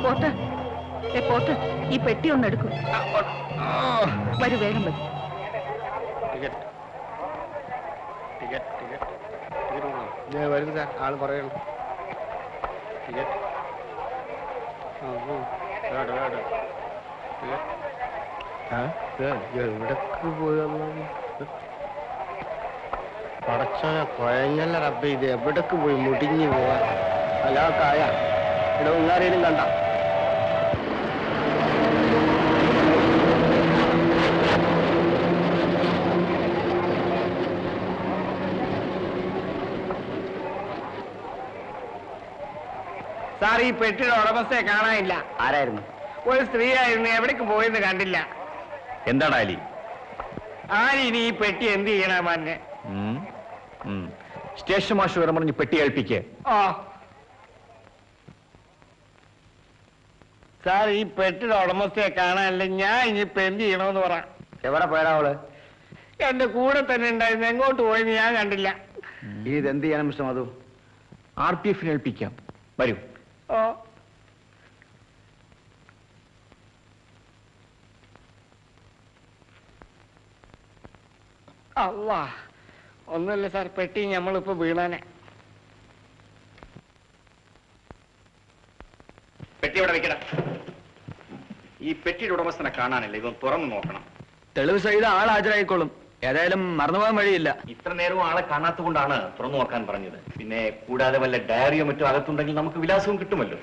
പോത്ത് ഏ പോത്ത് ഈ പെട്ടി ഒന്ന് എടുക്കൂ വരൂ വേഗം വരൂ ടിക്കറ്റ് ടിക്കറ്റ് ടിക്കറ്റ് ടിക്കറ്റ് വരുന്നു സാർ ആള് പറയണം ടിക്കറ്റ് ആ ആ വേണ്ട വേണ്ട ടിക്കറ്റ് ആ എവിടക്ക് പോയി പടച്ചോനെ കുഴഞ്ഞല്ല റബ്ബ് ഇത് എവിടക്ക് പോയി മുടിഞ്ഞു പോവാൻ അല്ലാതെ കായ ഇവിടെ ഉങ്ങാരേലും കണ്ട സാർ ഈ പെട്ടിയുടെ ഉടമസ്ഥയെ കാണാനില്ല ആരായിരുന്നു ഒരു സ്ത്രീ ആയിരുന്നു എവിടേക്ക് പോയെന്ന് കണ്ടില്ല എന്താടാ അലി ആര് ഇനി ഈ പെട്ടി എന്ത് ചെയ്യണമെന്നെ ഉം. ഉം. സ്റ്റേഷൻ മാഷ് വരെ പറഞ്ഞ് പെട്ടി ഏൽപ്പിക്കേ ഓ സാർ ഈ പെട്ടിയുടെ ഉടമസ്ഥയെ കാണാനില്ല ഞാൻ ഇനിയിപ്പോ എന്ത് ചെയ്യണമെന്ന് പറ എവിടെ പോയടാ അവള് എന്റെ കൂടെ തന്നെ ഉണ്ടായിരുന്നു എങ്ങോട്ട് പോയെന്ന് ഞാൻ കണ്ടില്ല ഇത് എന്ത് ചെയ്യണം മിസ്റ്റർ മധു ആർ പി എഫിന് ഏൽപ്പിക്കാം വരൂ ഓ അല്ലാ ഒന്നുമില്ല സാർ പെട്ടി നമ്മളിപ്പോ വീണാനെ പെട്ടി അവിടെ വെക്കട ഈ പെട്ടിയുടെ ഉടമസ്ഥനെ കാണാനില്ല ഇവൻ തുറന്നു നോക്കണം തെളിവ് സഹിത ആൾ ഹാജരായിക്കോളും ഏതായാലും മറന്നുപോകാൻ വഴിയില്ല ഇത്ര നേരവും ആളെ കാണാത്തത് കൊണ്ടാണ് തുറന്നു നോക്കാൻ പറഞ്ഞത് പിന്നെ കൂടാതെ വല്ല ഡയറിയോ മറ്റോ അകത്തുണ്ടെങ്കിൽ നമുക്ക് വിലാസവും കിട്ടുമല്ലോ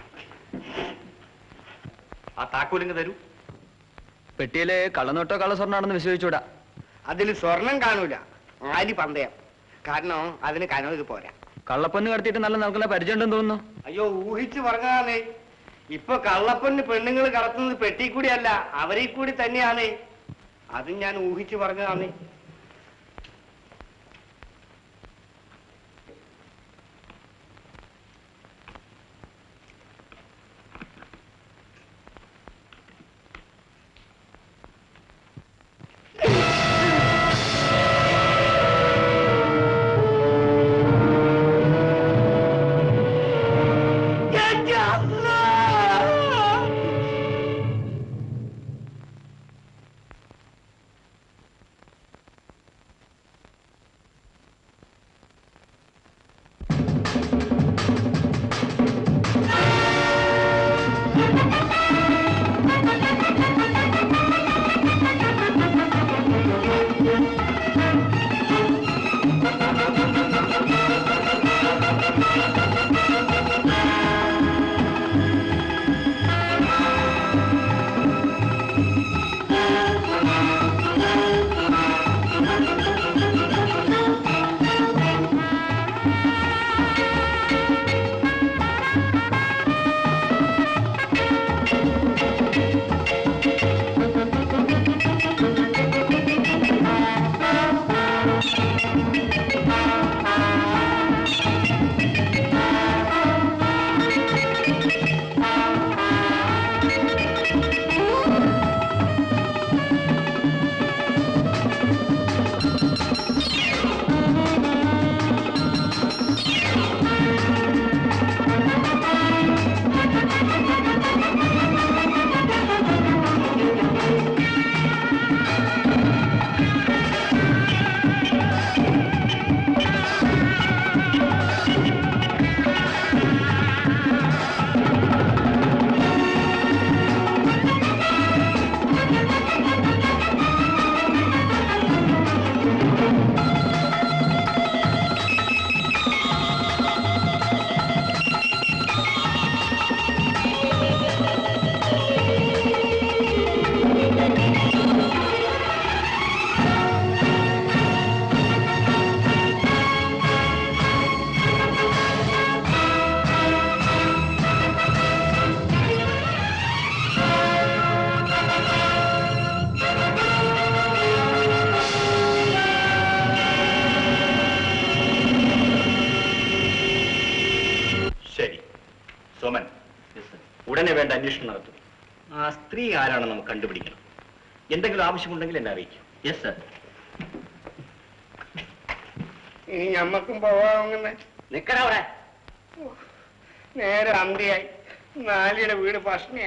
ആ താക്കോലിങ് തരൂ പെട്ടിയില് കള്ളനോട്ടോ കള്ളസ്വർണ്ണാണെന്ന് വിശ്വസിച്ചൂടാ അതിൽ സ്വർണം കാണൂല ആരി പന്തയം കാരണം അതിന് കനവ് പോരാ കള്ളപ്പൊന്ന് കടത്തിയിട്ട് നല്ല നടക്കുന്ന പരിചയം ഉണ്ടെന്ന് തോന്നുന്നു അയ്യോ ഊഹിച്ചു പറഞ്ഞതാണേ ഇപ്പൊ കള്ളപ്പന് പെണ്ണുങ്ങൾ കടത്തുന്നത് പെട്ടി കൂടിയല്ല അവരെ കൂടി തന്നെയാണ് അത് ഞാൻ ഊഹിച്ചു പറഞ്ഞതാണ് ശരി സോമൻ ഉടനെ വേണ്ട അന്വേഷണം നടത്തും ആ സ്ത്രീ ആരാണെന്ന് നമുക്ക് കണ്ടുപിടിക്കണം എന്തെങ്കിലും ആവശ്യമുണ്ടെങ്കിൽ എന്നെ അറിയിക്കും യെസ് സർ ഇനി ഞമ്മക്കും പോവാങ്ങനെ നിക്കടാ അവിടെ നേരെ അന്തിയായി നാലിയുടെ വീട് ഭക്ഷണിയാ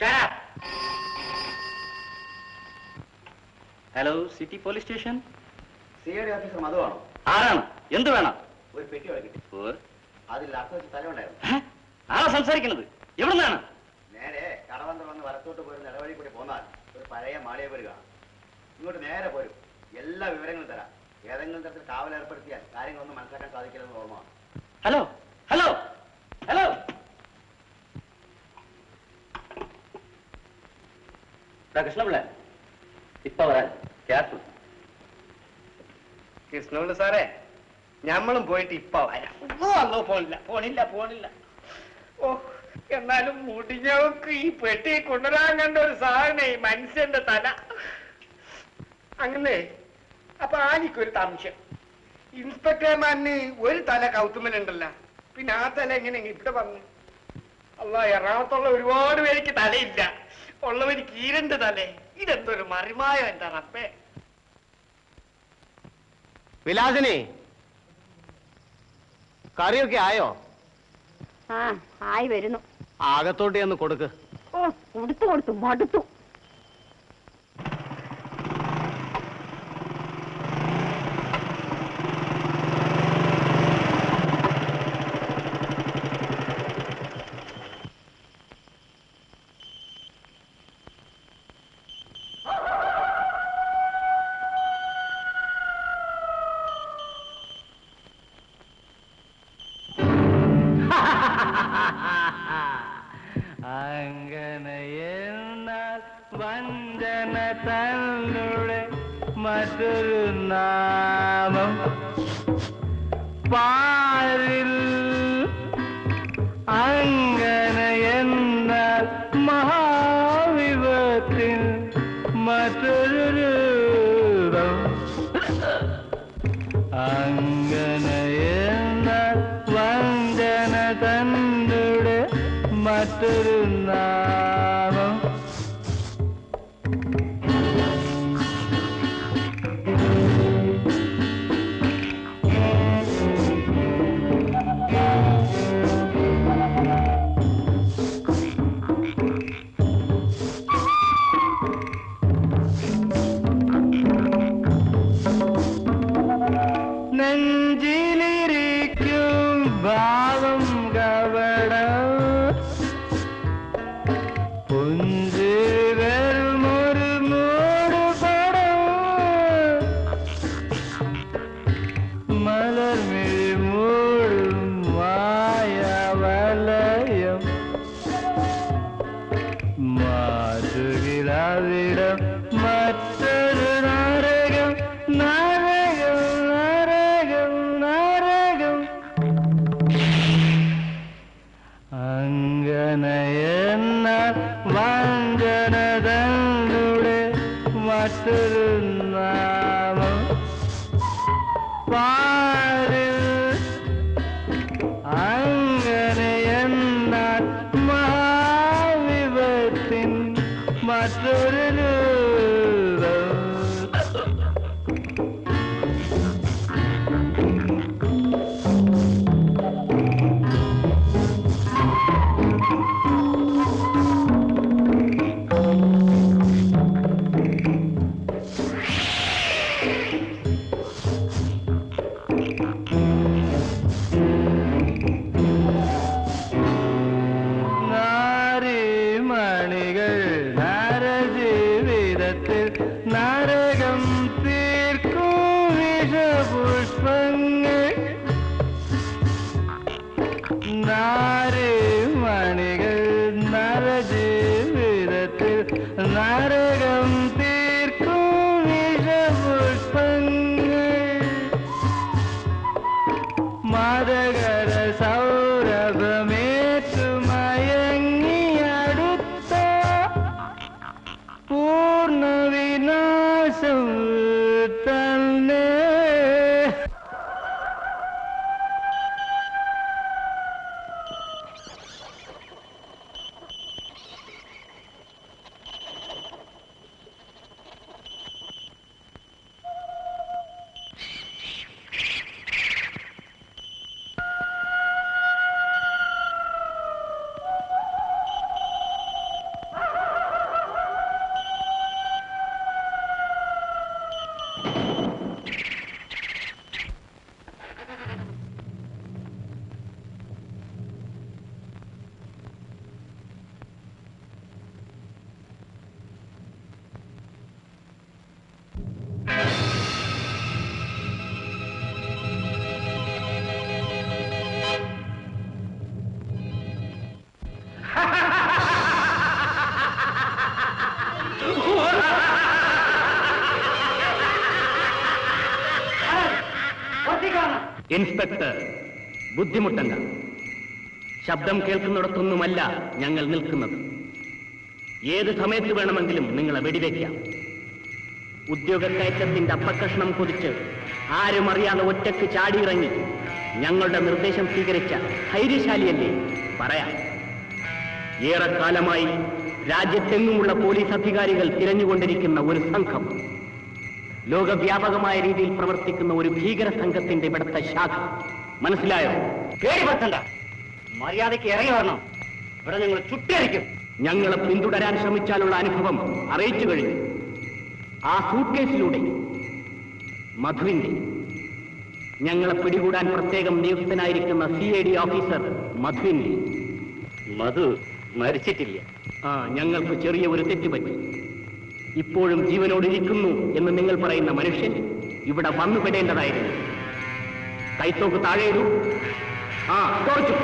hello city police station C I D officer മധുവാണോ ആരാണ് എന്ത് വേണം ഒരു പെട്ടി കിട്ടി ഓ, അതിൽ അർത്ഥ വെച്ച് തലമുണ്ടായിരുന്നു ഹെ? ആരാ സംസാരിക്കുന്നത് എവിടുന്നാണ് നേരെ കടവന്ത വന്ന് വലത്തോട്ട് പോരുന്ന ഇടവഴി കൂടി പോന്നാൽ ഒരു പഴയ മാളിയെ വരിക ഇങ്ങോട്ട് നേരെ പോരും എല്ലാ വിവരങ്ങളും തരാം ഏതെങ്കിലും തരത്തിൽ കാവൽ ഏർപ്പെടുത്തിയാൽ കാര്യങ്ങളൊന്നും മനസ്സിലാക്കാൻ സാധിക്കില്ലെന്ന് ഓർമ്മ ഹലോ ഹലോ ഹലോ കൃഷ്ണപിള്ള ഇപ്പൊ വരാൻ ക്യാഷ് കൃഷ്ണപിള്ള സാറേ ഞമ്മളും പോയിട്ട് ഇപ്പൊ വരാം ഓ അല്ലോ പോണില്ല പോണില്ല പോണില്ല ഓ എന്നാലും മുടിഞ്ഞവക്ക് ഈ പെട്ടി കൊണ്ടുവരാൻ കണ്ട ഒരു സാധനം ഈ മനുഷ്യന്റെ തല അങ്ങനെ അപ്പൊ ആനിക്കൊരു സംശയം ഇൻസ്പെക്ടർമാരിന് ഒരു തല കൗത്തുമ്മലുണ്ടല്ല പിന്നെ ആ തല എങ്ങനെ ഇവിടെ വന്നു അല്ല എറണാകുളത്തുള്ള ഒരുപാട് പേർക്ക് തലയില്ല ഉള്ളവർക്ക് ഈ രണ്ട് തലേ ഇതെന്തൊരു മറിമായോ എന്റെ റബ്ബേ വിലാസിനി കറിയൊക്കെ ആയോ ആ ആയി വരുന്നു ആകത്തോട്ട് ഒന്ന് കൊടുക്ക് ഓ കൊടുത്തു കൊടുത്തു മടുത്തു അങ്ങനെ എന്നാൽ വഞ്ചന തന്നുടെ മറ്റൊരു നാമം പാരിൽ അങ്ങനെ എന്നാൽ മഹാവിപത്തിൻ മറ്റൊരു രൂപം അങ്ങനെ എന്നാൽ വഞ്ചന തന്നുടെ മറ്റൊരു നാമം നെഞ്ചിലിരിക്കും ഭാവം കവടം പുഞ്ചിരി വരുമൊരു മൂടുപടം മലർമിഴി മൂടും മായവലയം മാറ്റുകിലാവിടം മറ്റൊരു നരകം നരകം നരകം നരകം അങ്ങനെ എന്ന വഞ്ചന തന്നുടെ മറ്റൊരു നാമം പാരിൽ അങ്ങനെ എന്നാൽ മഹാവിപത്തിൻ മറ്റൊരു രൂപം നാരിമണികൾ നരജീവിതങ്ങൾ ഇൻസ്പെക്ടർ ബുദ്ധിമുട്ടണ്ട ശബ്ദം കേൾക്കുന്നിടത്തൊന്നുമല്ല ഞങ്ങൾ നിൽക്കുന്നത് ഏത് സമയത്ത് വേണമെങ്കിലും നിങ്ങളെ വെടിവെക്കാം ഉദ്യോഗക്കയറ്റത്തിന്റെ അപ്പക്കഷ്ണം കൊതിച്ച് ആരും അറിയാതെ ഒറ്റക്ക് ചാടിയിറങ്ങി ഞങ്ങളുടെ നിർദ്ദേശം സ്വീകരിച്ച ധൈര്യശാലിയല്ലേ പറയാം ഏറെക്കാലമായി രാജ്യത്തെങ്ങുമുള്ള പോലീസ് അധികാരികൾ തിരഞ്ഞുകൊണ്ടിരിക്കുന്ന ഒരു സംഘം ലോകവ്യാപകമായ രീതിയിൽ പ്രവർത്തിക്കുന്ന ഒരു ഭീകര സംഘത്തിന്റെ ഇവിടുത്തെ ശാഖ മനസ്സിലായോ പേടി പറ്റണ്ട മര്യാദയ്ക്ക് ഇറങ്ങി വരണം ഇവിടെ ഞങ്ങൾ ചുട്ടിയരിക്കും ഞങ്ങളെ പിന്തുടരാൻ ശ്രമിച്ചാലുള്ള അനുഭവം അറിയിച്ചു കഴിഞ്ഞു ആ സൂട്ട് കേസിലൂടെ മധുവിന്റെ ഞങ്ങളെ പിടികൂടാൻ പ്രത്യേകം നിയുക്തനായിരിക്കുന്ന സി ഐ ഡി ഓഫീസർ മധുവിന്റെ മധു മരിച്ചിട്ടില്ല ആ ഞങ്ങൾക്ക് ചെറിയ ഒരു തെറ്റ് പറ്റി ഇപ്പോഴും ജീവനോടിരിക്കുന്നു എന്ന് നിങ്ങൾ പറയുന്ന മനുഷ്യൻ ഇവിടെ വന്നുപെടേണ്ടതായിരുന്നു കൈത്തോക്ക് താഴെയിടൂ ആ കുറച്ചു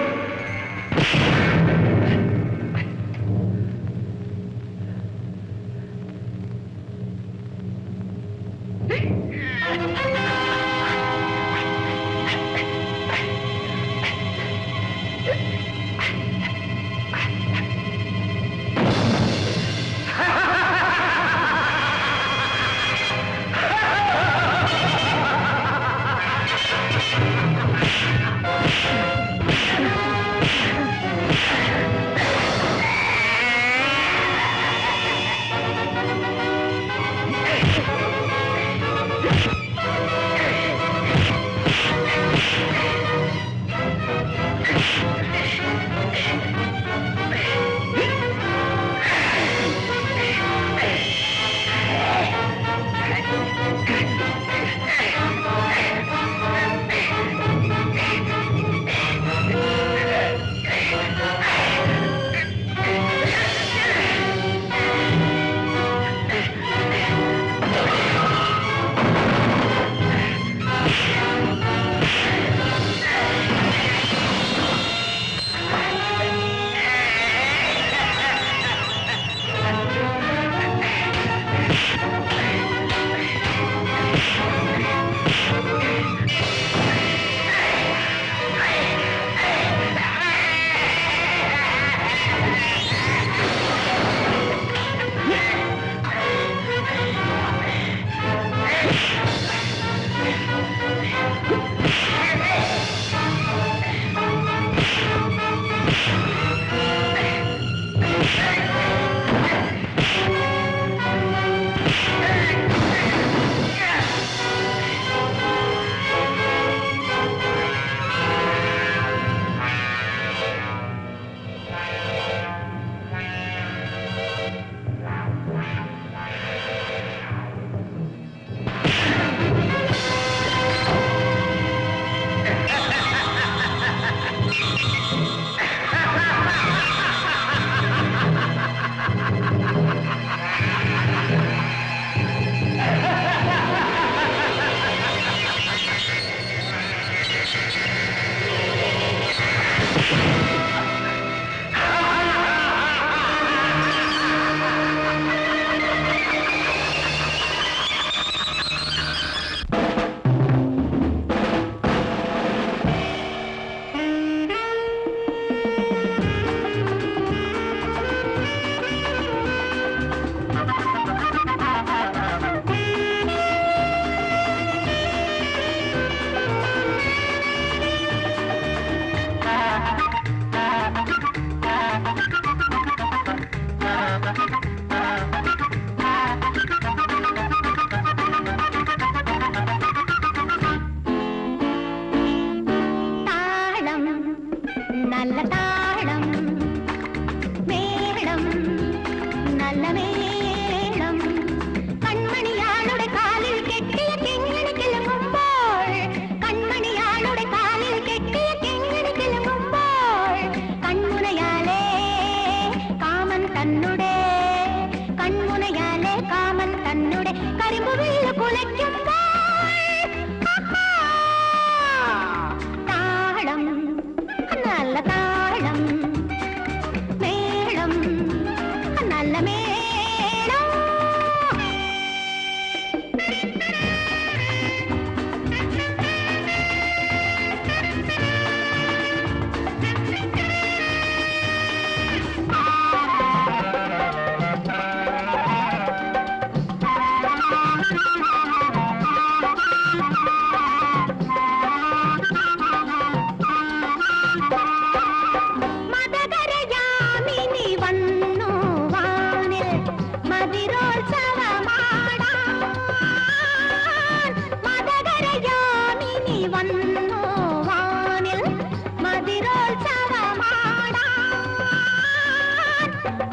ആ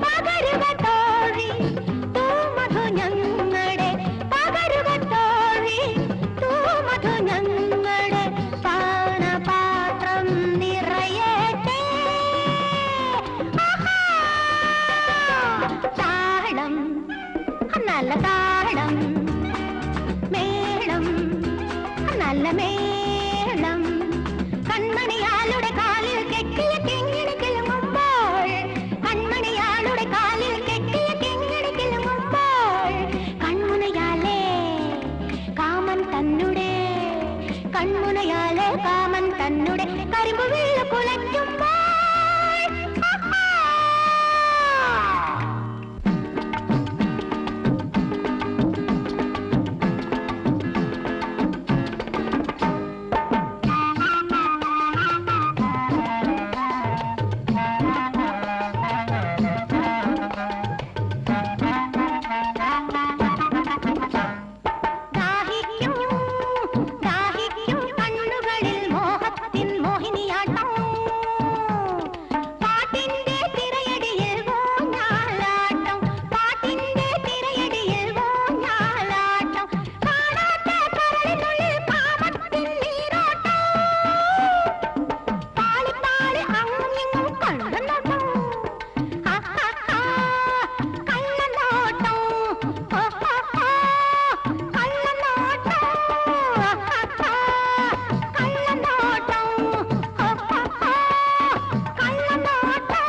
പകരുക തോഴി തൂമധു ഞങ്ങളുടെ പകരുക തോഴി തൂമധു ഞങ്ങളുടെ പാനപാത്രം നിറയട്ടെ ആഹാ! താളം നല്ല താളം മേളം നല്ല മേളം കൺമണിയാളുടെ കാലിൽ കെട്ടിയ കിങ്ങിണി കിളുങ്ങുമ്പോൾ കൺമണിയാളുടെ കാലിൽ കെട്ടിയ കിങ്ങിണി കിളുങ്ങുമ്പോൾ കൺമുനയാലേ കാമൻ തന്നുടെ കൺമുനയാലെ കാമൻ തന്നുടെ കരിമ്പു വീഴ കുലയ്ക്കുമ്പോൾ ആഹാ! ദാഹിക്കും ദാഹിക്കും കണ്ണുകളിൽ മോഹത്തിൻ മോഹിനിയാട്ടം പാട്ടിന്റെ തിരയടിയിൽ ഊഞ്ഞാലാട്ടം പാട്ടിന്റെ തിരയടിയിൽ ഊഞ്ഞാലാട്ടം കാണാത്ത കരളിനുള്ളിൽ കാമത്തിൻ നീരോട്ടം പാളി പാളി അങ്ങും ഇങ്ങും കണ്ണനോട്ടം ആഹാഹാ, കള്ളനോട്ടം ആഹാഹാ, കള്ളനോട്ടം ആഹാഹാ, കള്ളനോട്ടം ആഹാഹാ, കള്ളനോട്ടം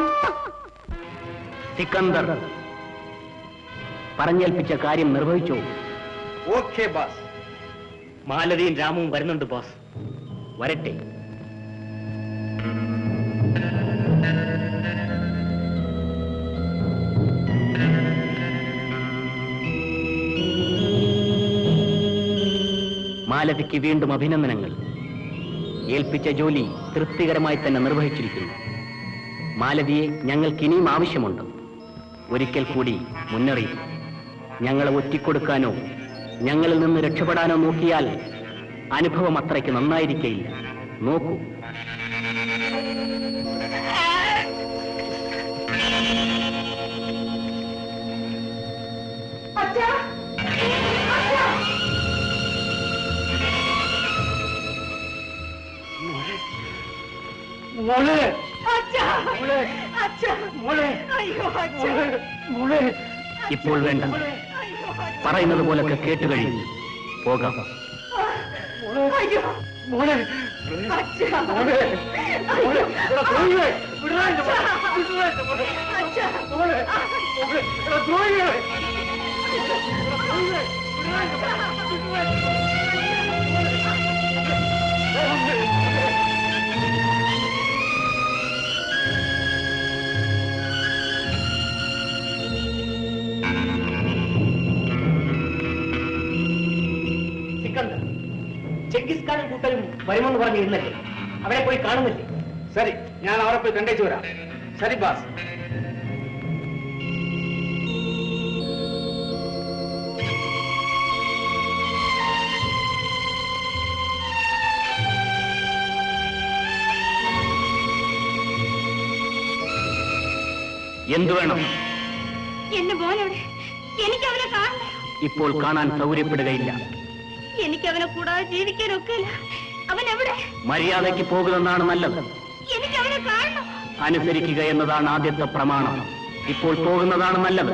സിക്കന്ദർ പറഞ്ഞേൽപ്പിച്ച കാര്യം നിർവഹിച്ചോ ഓക്കെ ബാസ് മാലതിയും രാമുവും വരുന്നുണ്ട് ബോസ് വരട്ടെ മാലതിക്ക് വീണ്ടും അഭിനന്ദനങ്ങൾ ഏൽപ്പിച്ച ജോലി തൃപ്തികരമായി തന്നെ നിർവഹിച്ചിരിക്കുന്നു മാലതിയെ ഞങ്ങൾക്ക് ഇനിയും ആവശ്യമുണ്ട് ഒരിക്കൽ കൂടി മുന്നറിയിപ്പ് ഞങ്ങളെ ഒറ്റിക്കൊടുക്കാനോ ഞങ്ങളിൽ നിന്ന് രക്ഷപ്പെടാനോ നോക്കിയാൽ അനുഭവം അത്രയ്ക്ക് നന്നായിരിക്കയില്ല നോക്കൂ മോളെ ഇപ്പോൾ വേണ്ട പറയുന്നത് പോലൊക്കെ കേട്ടു കഴിഞ്ഞു പോകാം മോളെ മോളെ മോളെ എടാ ദ്രോഹികളെ, വിടടാ എന്റെ മോളെ, വിടടാ എന്റെ മോളെ. മോളെ, മോളെ, എടാ ദ്രോഹികളെ. എടാ ദ്രോഹികളെ, വിടടാ എന്റെ മോളെ, വിടടാ എന്റെ മോളെ. സിക്കന്ദർ ചെങ്കിസ് ഖാനും കൂട്ടരും വരുമെന്ന് പറഞ്ഞിരുന്നല്ലേ അവരെ പോയി കാണുന്നില്ലേ സരി ഞാൻ അവരെ പോയി കണ്ടേച്ചു വരാം ശരി ബാസ് എന്തു വേണം എന്റെ മോനോട് എനിക്ക് അവനെ കാണണം ഇപ്പോൾ കാണാൻ സൗകര്യപ്പെടുകയില്ല എനിക്ക് അവനെ കൂടാതെ ജീവിക്കാനൊക്കില്ല അവൻ എവിടെ മര്യാദയ്ക്ക് പോകുന്നതാണ് നല്ലത് എനിക്ക് അവനെ കാണണം അനുസരിക്കുക എന്നതാണ് ആദ്യത്തെ പ്രമാണം ഇപ്പോൾ പോകുന്നതാണ് നല്ലത്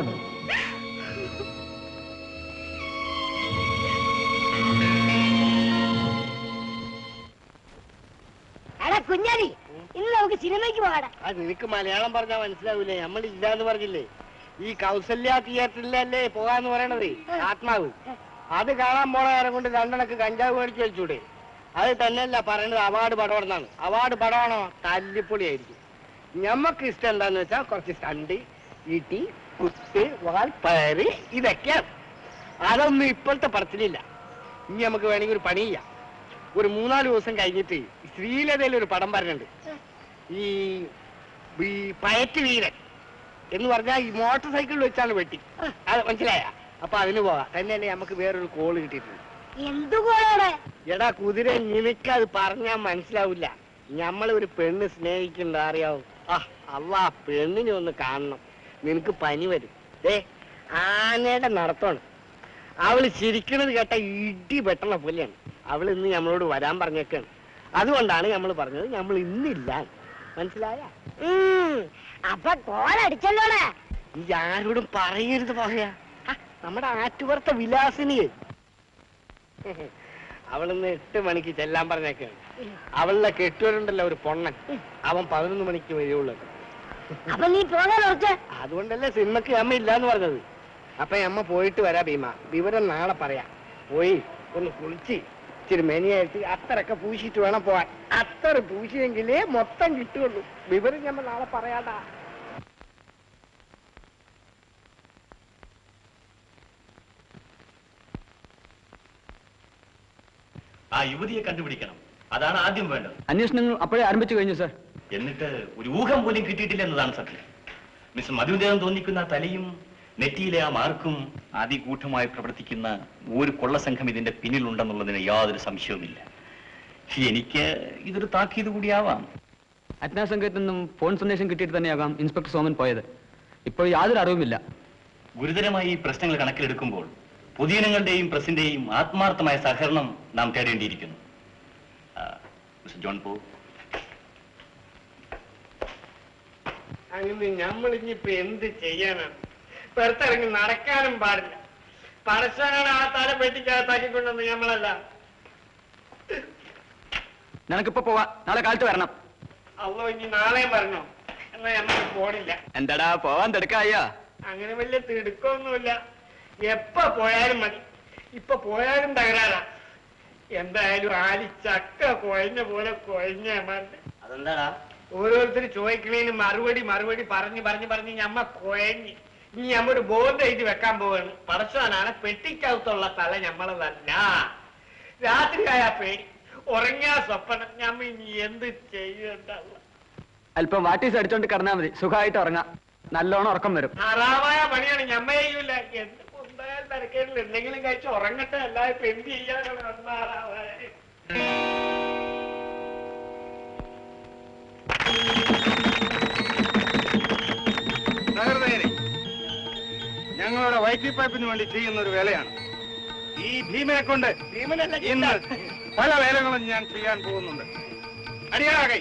എടാ കുഞ്ഞാലി ഇന്ന് നമുക്ക് സിനിമയ്ക്ക് പോകാടാ അത് നിനക്ക് മലയാളം പറഞ്ഞാൽ മനസ്സിലാവൂലേ നമ്മൾ ഇല്ലാന്ന് പറഞ്ഞില്ലേ ഈ കൗസല്യ തിയേറ്ററിലല്ലേ പോകാന്ന് പറയണത് ആത്മാവ് അത് കാണാൻ പോണ നേരം കൊണ്ട് രണ്ടെണ്ണക്ക് കഞ്ചാവ് മേടിച്ച് വെച്ചൂടെ അത് തന്നെയല്ല പറയണത് അവാർഡ് പടവണമെന്നാണ് അവാർഡ് പടവണോ തല്ലിപ്പൊളിയായിരിക്കും ഞമ്മക്ക് ഇഷ്ടം എന്താന്ന് വെച്ചാൽ കുറച്ച് സ്റ്റണ്ട് ഇടി കുത്ത് വാൽ പയറ് ഇതൊക്കെയാണ് അതൊന്നും ഇപ്പോഴത്തെ പടത്തിലില്ല ഇനി നമുക്ക് വേണമെങ്കിൽ ഒരു പണി ചെയ്യാം ഒരു മൂന്നാല് ദിവസം കഴിഞ്ഞിട്ട് ശ്രീലതയിൽ ഒരു പടം പറഞ്ഞിട്ടുണ്ട് ഈ ഈ പയറ്റ് വീരൻ എന്ന് പറഞ്ഞാൽ ഈ മോട്ടോർ സൈക്കിൾ വെച്ചാണ് വെട്ടി അത് മനസ്സിലായ അപ്പൊ അതിന് പോവാം തന്നെയല്ലേ നമുക്ക് വേറൊരു കോള് കിട്ടിയിട്ടുണ്ട് എന്തു കോളോടെ എടാ കുതിര നിനക്കത് പറഞ്ഞാൽ മനസ്സിലാവില്ല നമ്മൾ ഒരു പെണ്ണ് സ്നേഹിക്കണ്ട അറിയാവൂ ആ അല്ല ആ പെണ്ണിനെ ഒന്ന് കാണണം നിനക്ക് പനി വരും ഏ ആനയുടെ നടത്തമാണ് അവള് ചിരിക്കണത് കേട്ട ഇടി വെട്ടണ പോലെയാണ് അവൾ ഇന്ന് നമ്മളോട് വരാൻ പറഞ്ഞേക്കാണ് അതുകൊണ്ടാണ് നമ്മൾ പറഞ്ഞത് നമ്മൾ ഇന്നില്ല മനസ്സിലായ അപ്പൊ കോളടിച്ചല്ലോടെ ഈ ആരോടും പറയരുത് പറയാ നമ്മുടെ ആറ്റുപുറത്തെ വിലാസിനിയെ അവളിന്ന് എട്ട് മണിക്ക് ചെല്ലാൻ പറഞ്ഞേക്കാണ് അവളുടെ കെട്ടുവരുണ്ടല്ലോ ഒരു പൊണ്ണൻ അവൻ പതിനൊന്ന് മണിക്ക് വരികയുള്ളൂ അപ്പൊ നീ പോകാൻ ഉറച്ച അതുകൊണ്ടല്ലേ സിനിമക്ക് അമ്മ ഇല്ലാന്ന് പറഞ്ഞത് അപ്പൊ അമ്മ പോയിട്ട് വരാ ഭീമ വിവരം നാളെ പറയാം പോയി ഒന്ന് കുളിച്ച് ഇച്ചിരി മെനിയായിട്ട് അത്തറൊക്കെ പൂശിയിട്ട് വേണം പോവാൻ അത്തറ പൂശിയെങ്കിലേ മൊത്തം കിട്ടുള്ളൂ വിവരം ഞമ്മ നാളെ പറയാടാ ആ യുവതിയെ കണ്ടുപിടിക്കണം അതാണ് ആദ്യം വേണ്ടത് അന്വേഷണങ്ങൾ അപ്പോഴേ ആരംഭിച്ചു കഴിഞ്ഞു സർ എന്നിട്ട് ഒരു ഊഹം പോലും കിട്ടിയിട്ടില്ല എന്നതാണ് സത്യം മിസ്റ്റർ മധുവിന്റേതെന്ന് തോന്നിക്കുന്ന ആ തലയും നെറ്റിയിലെ ആ മാർക്കും അതികൂഠമായി പ്രവർത്തിക്കുന്ന ഒരു കൊള്ളസംഘം ഇതിന്റെ പിന്നിലുണ്ടെന്നുള്ളതിന് യാതൊരു സംശയവുമില്ല എനിക്ക് ഇതൊരു താക്കീത് കൂടിയാവാം അജ്ഞാ സംഘത്തിൽ നിന്നും ഫോൺ സന്ദേശം കിട്ടിയിട്ട് തന്നെയാകാം ഇൻസ്പെക്ടർ സോമൻ പോയത് ഇപ്പോൾ യാതൊരു അറിവുമില്ല ഗുരുതരമായി ഈ പ്രശ്നങ്ങൾ കണക്കിലെടുക്കുമ്പോൾ പൊതുജനങ്ങളുടെയും പ്രസിന്റെയും ആത്മാർത്ഥമായ സഹകരണം നാം തേടേണ്ടിയിരിക്കുന്നു ആ, മിസ്റ്റർ ജോൺ പോ അങ്ങനെ നമ്മളിനിയിപ്പോ എന്ത് ചെയ്യാനാണ് പുറത്തിറങ്ങി നടക്കാനും പാടില്ല പടശാനാണ് ആ തല പെട്ടിക്കകത്താക്കിക്കൊണ്ടെന്ന് നമ്മളല്ല നിനക്കിപ്പോ പോവാ നാളെ കാലത്ത് വരണം അല്ലോ ഇനി നാളെയും പറഞ്ഞോ എന്നാ നമുക്ക് പോണില്ല എന്താടാ പോവാൻ തിടുക്കായോ അങ്ങനെ വലിയ തിടുക്കമൊന്നുമില്ല എപ്പ പോയാലും മതി ഇപ്പൊ പോയാലും തകരാറാ എന്തായാലും ആലി ചക്ക കുഴഞ്ഞ പോലെ കുഴഞ്ഞ അമ്മാന്റെ അതെന്താടാ ഓരോരുത്തർ ചോദിക്കണേന് മറുപടി മറുപടി പറഞ്ഞ് പറഞ്ഞ് പറഞ്ഞ് ഞമ്മ കുഴഞ്ഞ് ഇനി ഞമ്മ ഒരു ബോർഡ് എഴുതി വെക്കാൻ പോവാണ് പടച്ചവനാണ് പെട്ടിക്കകത്തുള്ള തല ഞമ്മളതല്ല രാത്രിയായ പേടി ഉറങ്ങിയ സ്വപ്നം ഞമ്മ ഇനി എന്ത് ചെയ്യണ്ടാവുക അല്പം വാട്ടീസ് അടിച്ചോണ്ട് കിടന്നാ മതി സുഖമായിട്ട് ഉറങ്ങാം നല്ലോണം ഉറക്കം വരും ഹറാമായ പണിയാണ് ഞമ്മ ചെയ്യൂല എന്ത് കുന്തായാൽ തിരക്കേടില്ല എന്തെങ്കിലും കഴിച്ച് ഉറങ്ങട്ടെ അല്ലാതെ ഇപ്പൊ എന്ത് ചെയ്യാനാണ് വന്ന ഹറാമായ സഹൃദയരെ ഞങ്ങളുടെ വൈദ്യുതി പൈപ്പിന് വേണ്ടി ചെയ്യുന്ന ഒരു വേലയാണ് ഈ ഭീമനെ കൊണ്ട് ഭീമനല്ല ഇന്ന് പല വേലകളും ഞാൻ ചെയ്യാൻ പോകുന്നുണ്ട് അടിയാകൈ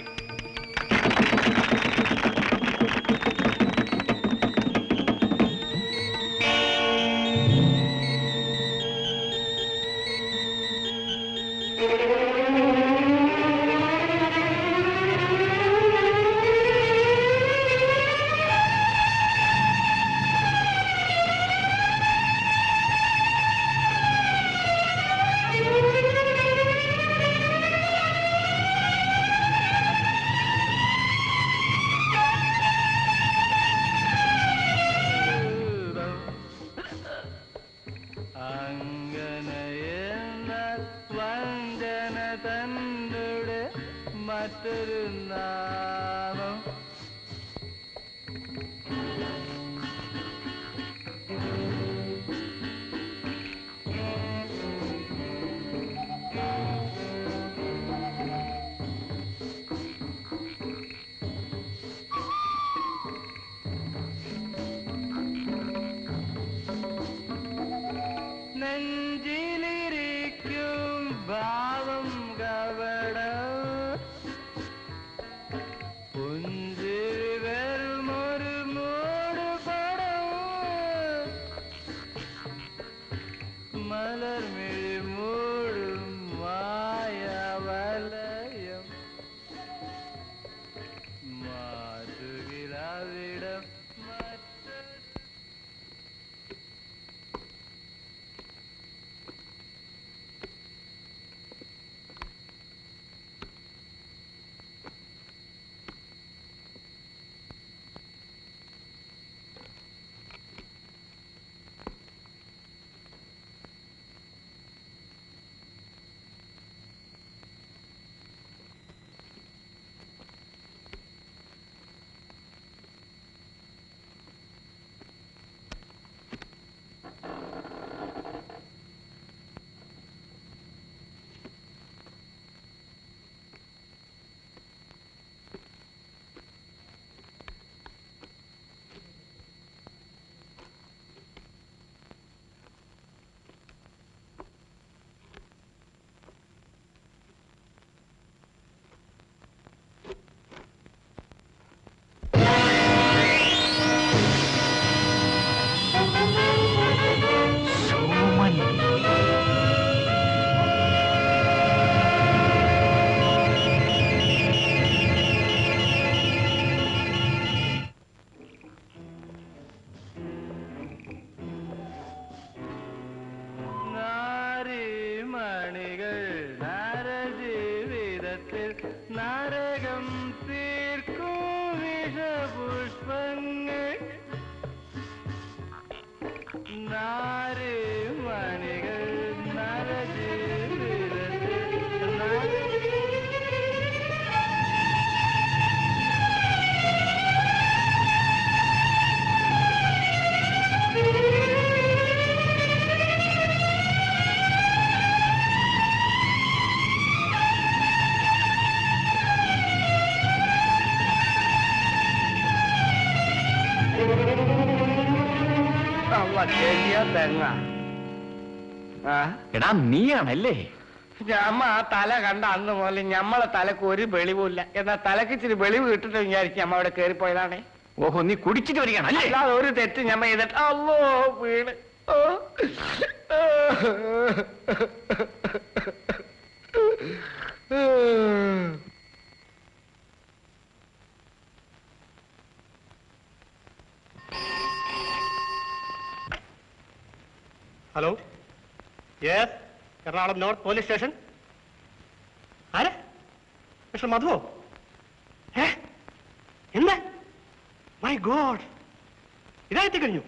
ആ നാല് മണികൾ നരച്ച് വിരട്ട് നാല് അല്ല ശരിയാ തെങ്ങ ആ എടാ നീയാണല്ലേ ഞമ്മ ആ തല കണ്ട അന്ന് മുതൽ ഞമ്മളെ തലക്ക് ഒരു വെളിവുമില്ല എന്നാ തലക്ക് ഇച്ചിരി വെളിവ് കിട്ടിട്ട് വിചാരിക്കും ഞമ്മ അവിടെ കയറിപ്പോയതാണേ ഓഹോ നീ കുടിച്ചിട്ട് വരികയാണല്ലേ അല്ലാതെ ഒരു തെറ്റ് ഞമ്മ ചെയ്തിട്ട് അല്ലോ വീണ് ഓ. Hello yes Ernakulam north police station ആരെ മിസ്റ്റർ മധുവോ ഏ എന്താ മൈ ഗോഡ് ഇതായിട്ട് കഴിഞ്ഞു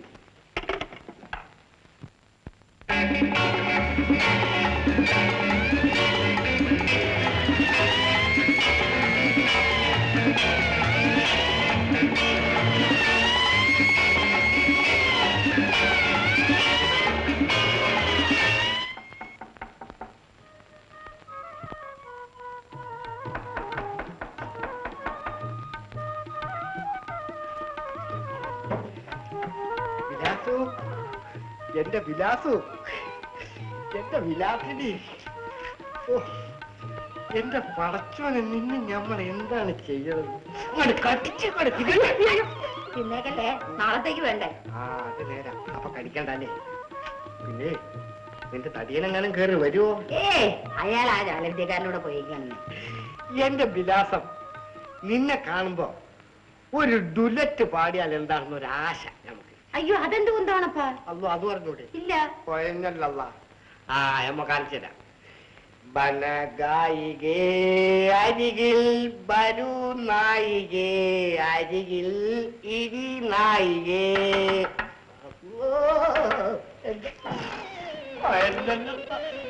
വിലാസു എന്റെ വിലാസു എന്റെ വിലാസിനി ഓ, എന്റെ പടച്ചോനെ നിന്നെ നമ്മൾ എന്താണ് ചെയ്യണത് അങ്ങോട്ട് കടിച്ച് കൊടുക്കുക പിന്നേക്കല്ലേ നാളത്തേക്ക് വേണ്ടേ ആ അത് നേരാ അപ്പൊ കടിക്കണ്ടല്ലേ പിന്നെ നിന്റെ തടിയനെങ്ങാനും കയറി വരുമോ ഏ അയാൾ ആ ജാലവിദ്യക്കാരനോട് പോയിക്കാണ് എന്റെ വിലാസം നിന്നെ കാണുമ്പോ ഒരു ഡുലറ്റ് പാടിയാൽ എന്താണെന്ന് ഒരു ആശ നമുക്ക് അയ്യോ അതെന്ത് കുന്താണപ്പാ അല്ലോ അത് പറഞ്ഞൂടെ ഇല്ല കൊയഞ്ഞല്ല ആ എമ്മ കാണിച്ചു തരാം ബനഗായികേ അരികിൽ ബരു നായികേ അരികിൽ ഇരി നായികേ അല്ലോ, എന്റെ കൊയഞ്ഞല്ല.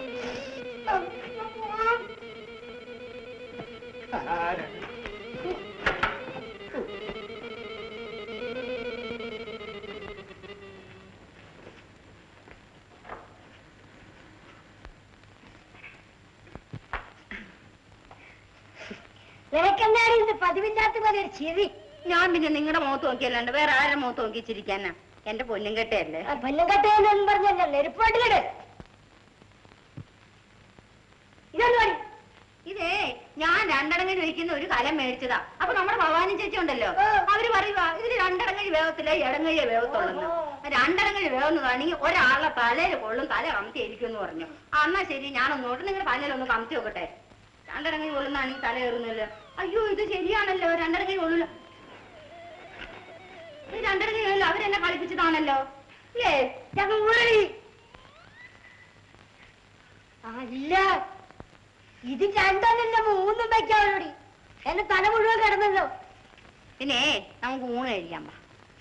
ആരാ? നിനക്കെന്താണ് ഇത് പതിവില്ലാത്ത പോലെ ഒരു ചിരി ഞാൻ പിന്നെ നിങ്ങളുടെ മുഖത്ത് നോക്കിയല്ലാണ്ട് വേറെ ആരുടെ മുഖത്ത് നോക്കി ചിരിക്കാനാ എന്റെ പൊന്നും കെട്ടയല്ലേ പൊന്നും കട്ടയെന്നും പറഞ്ഞല്ല നെരുപ്പാട്ടിലിട് ഇതൊന്നും പണി ഇതേ ഞാൻ രണ്ടടങ്ങഴി വയ്ക്കുന്ന ഒരു കലം മേടിച്ചതാ അപ്പൊ നമ്മുടെ ഭവാനി ചേച്ചി ഉണ്ടല്ലോ അവര് പറയുക ഇതിന് രണ്ടടങ്ങഴി വേഗത്തില്ല ഇടങ്ങഴിയെ വേഗത്തുള്ളൂ രണ്ടടങ്ങഴി വേഗന്നതാണെങ്കിൽ ഒരാളുടെ തലയിൽ കൊള്ളും തല കമത്തി ഇരിക്കും എന്ന് പറഞ്ഞു ആ, എന്നാ ശരി ഞാനൊന്നോട്ട് നിങ്ങളുടെ തലയിലൊന്ന് കമത്തി നോക്കട്ടെ രണ്ടടങ്ങഴി കൊള്ളുന്നാണെങ്കിൽ തല കയറുന്നില്ല അയ്യോ ഇത് ശരിയാണല്ലോ രണ്ടടങ്ങഴി കൊള്ളൂല ഇത് രണ്ടടങ്ങഴി കൊള്ളില്ല അവരെന്നെ കളിപ്പിച്ചതാണല്ലോ അല്ലേ ഞങ്ങൾ ഊഴി അല്ല ഇത് രണ്ടെണ്ണല്ല മൂന്നും വെക്കാവൂടി എന്റെ തല മുഴുവൻ കിടന്നല്ലോ പിന്നെ നമുക്ക് ഊണ് കഴിക്കാം വാ.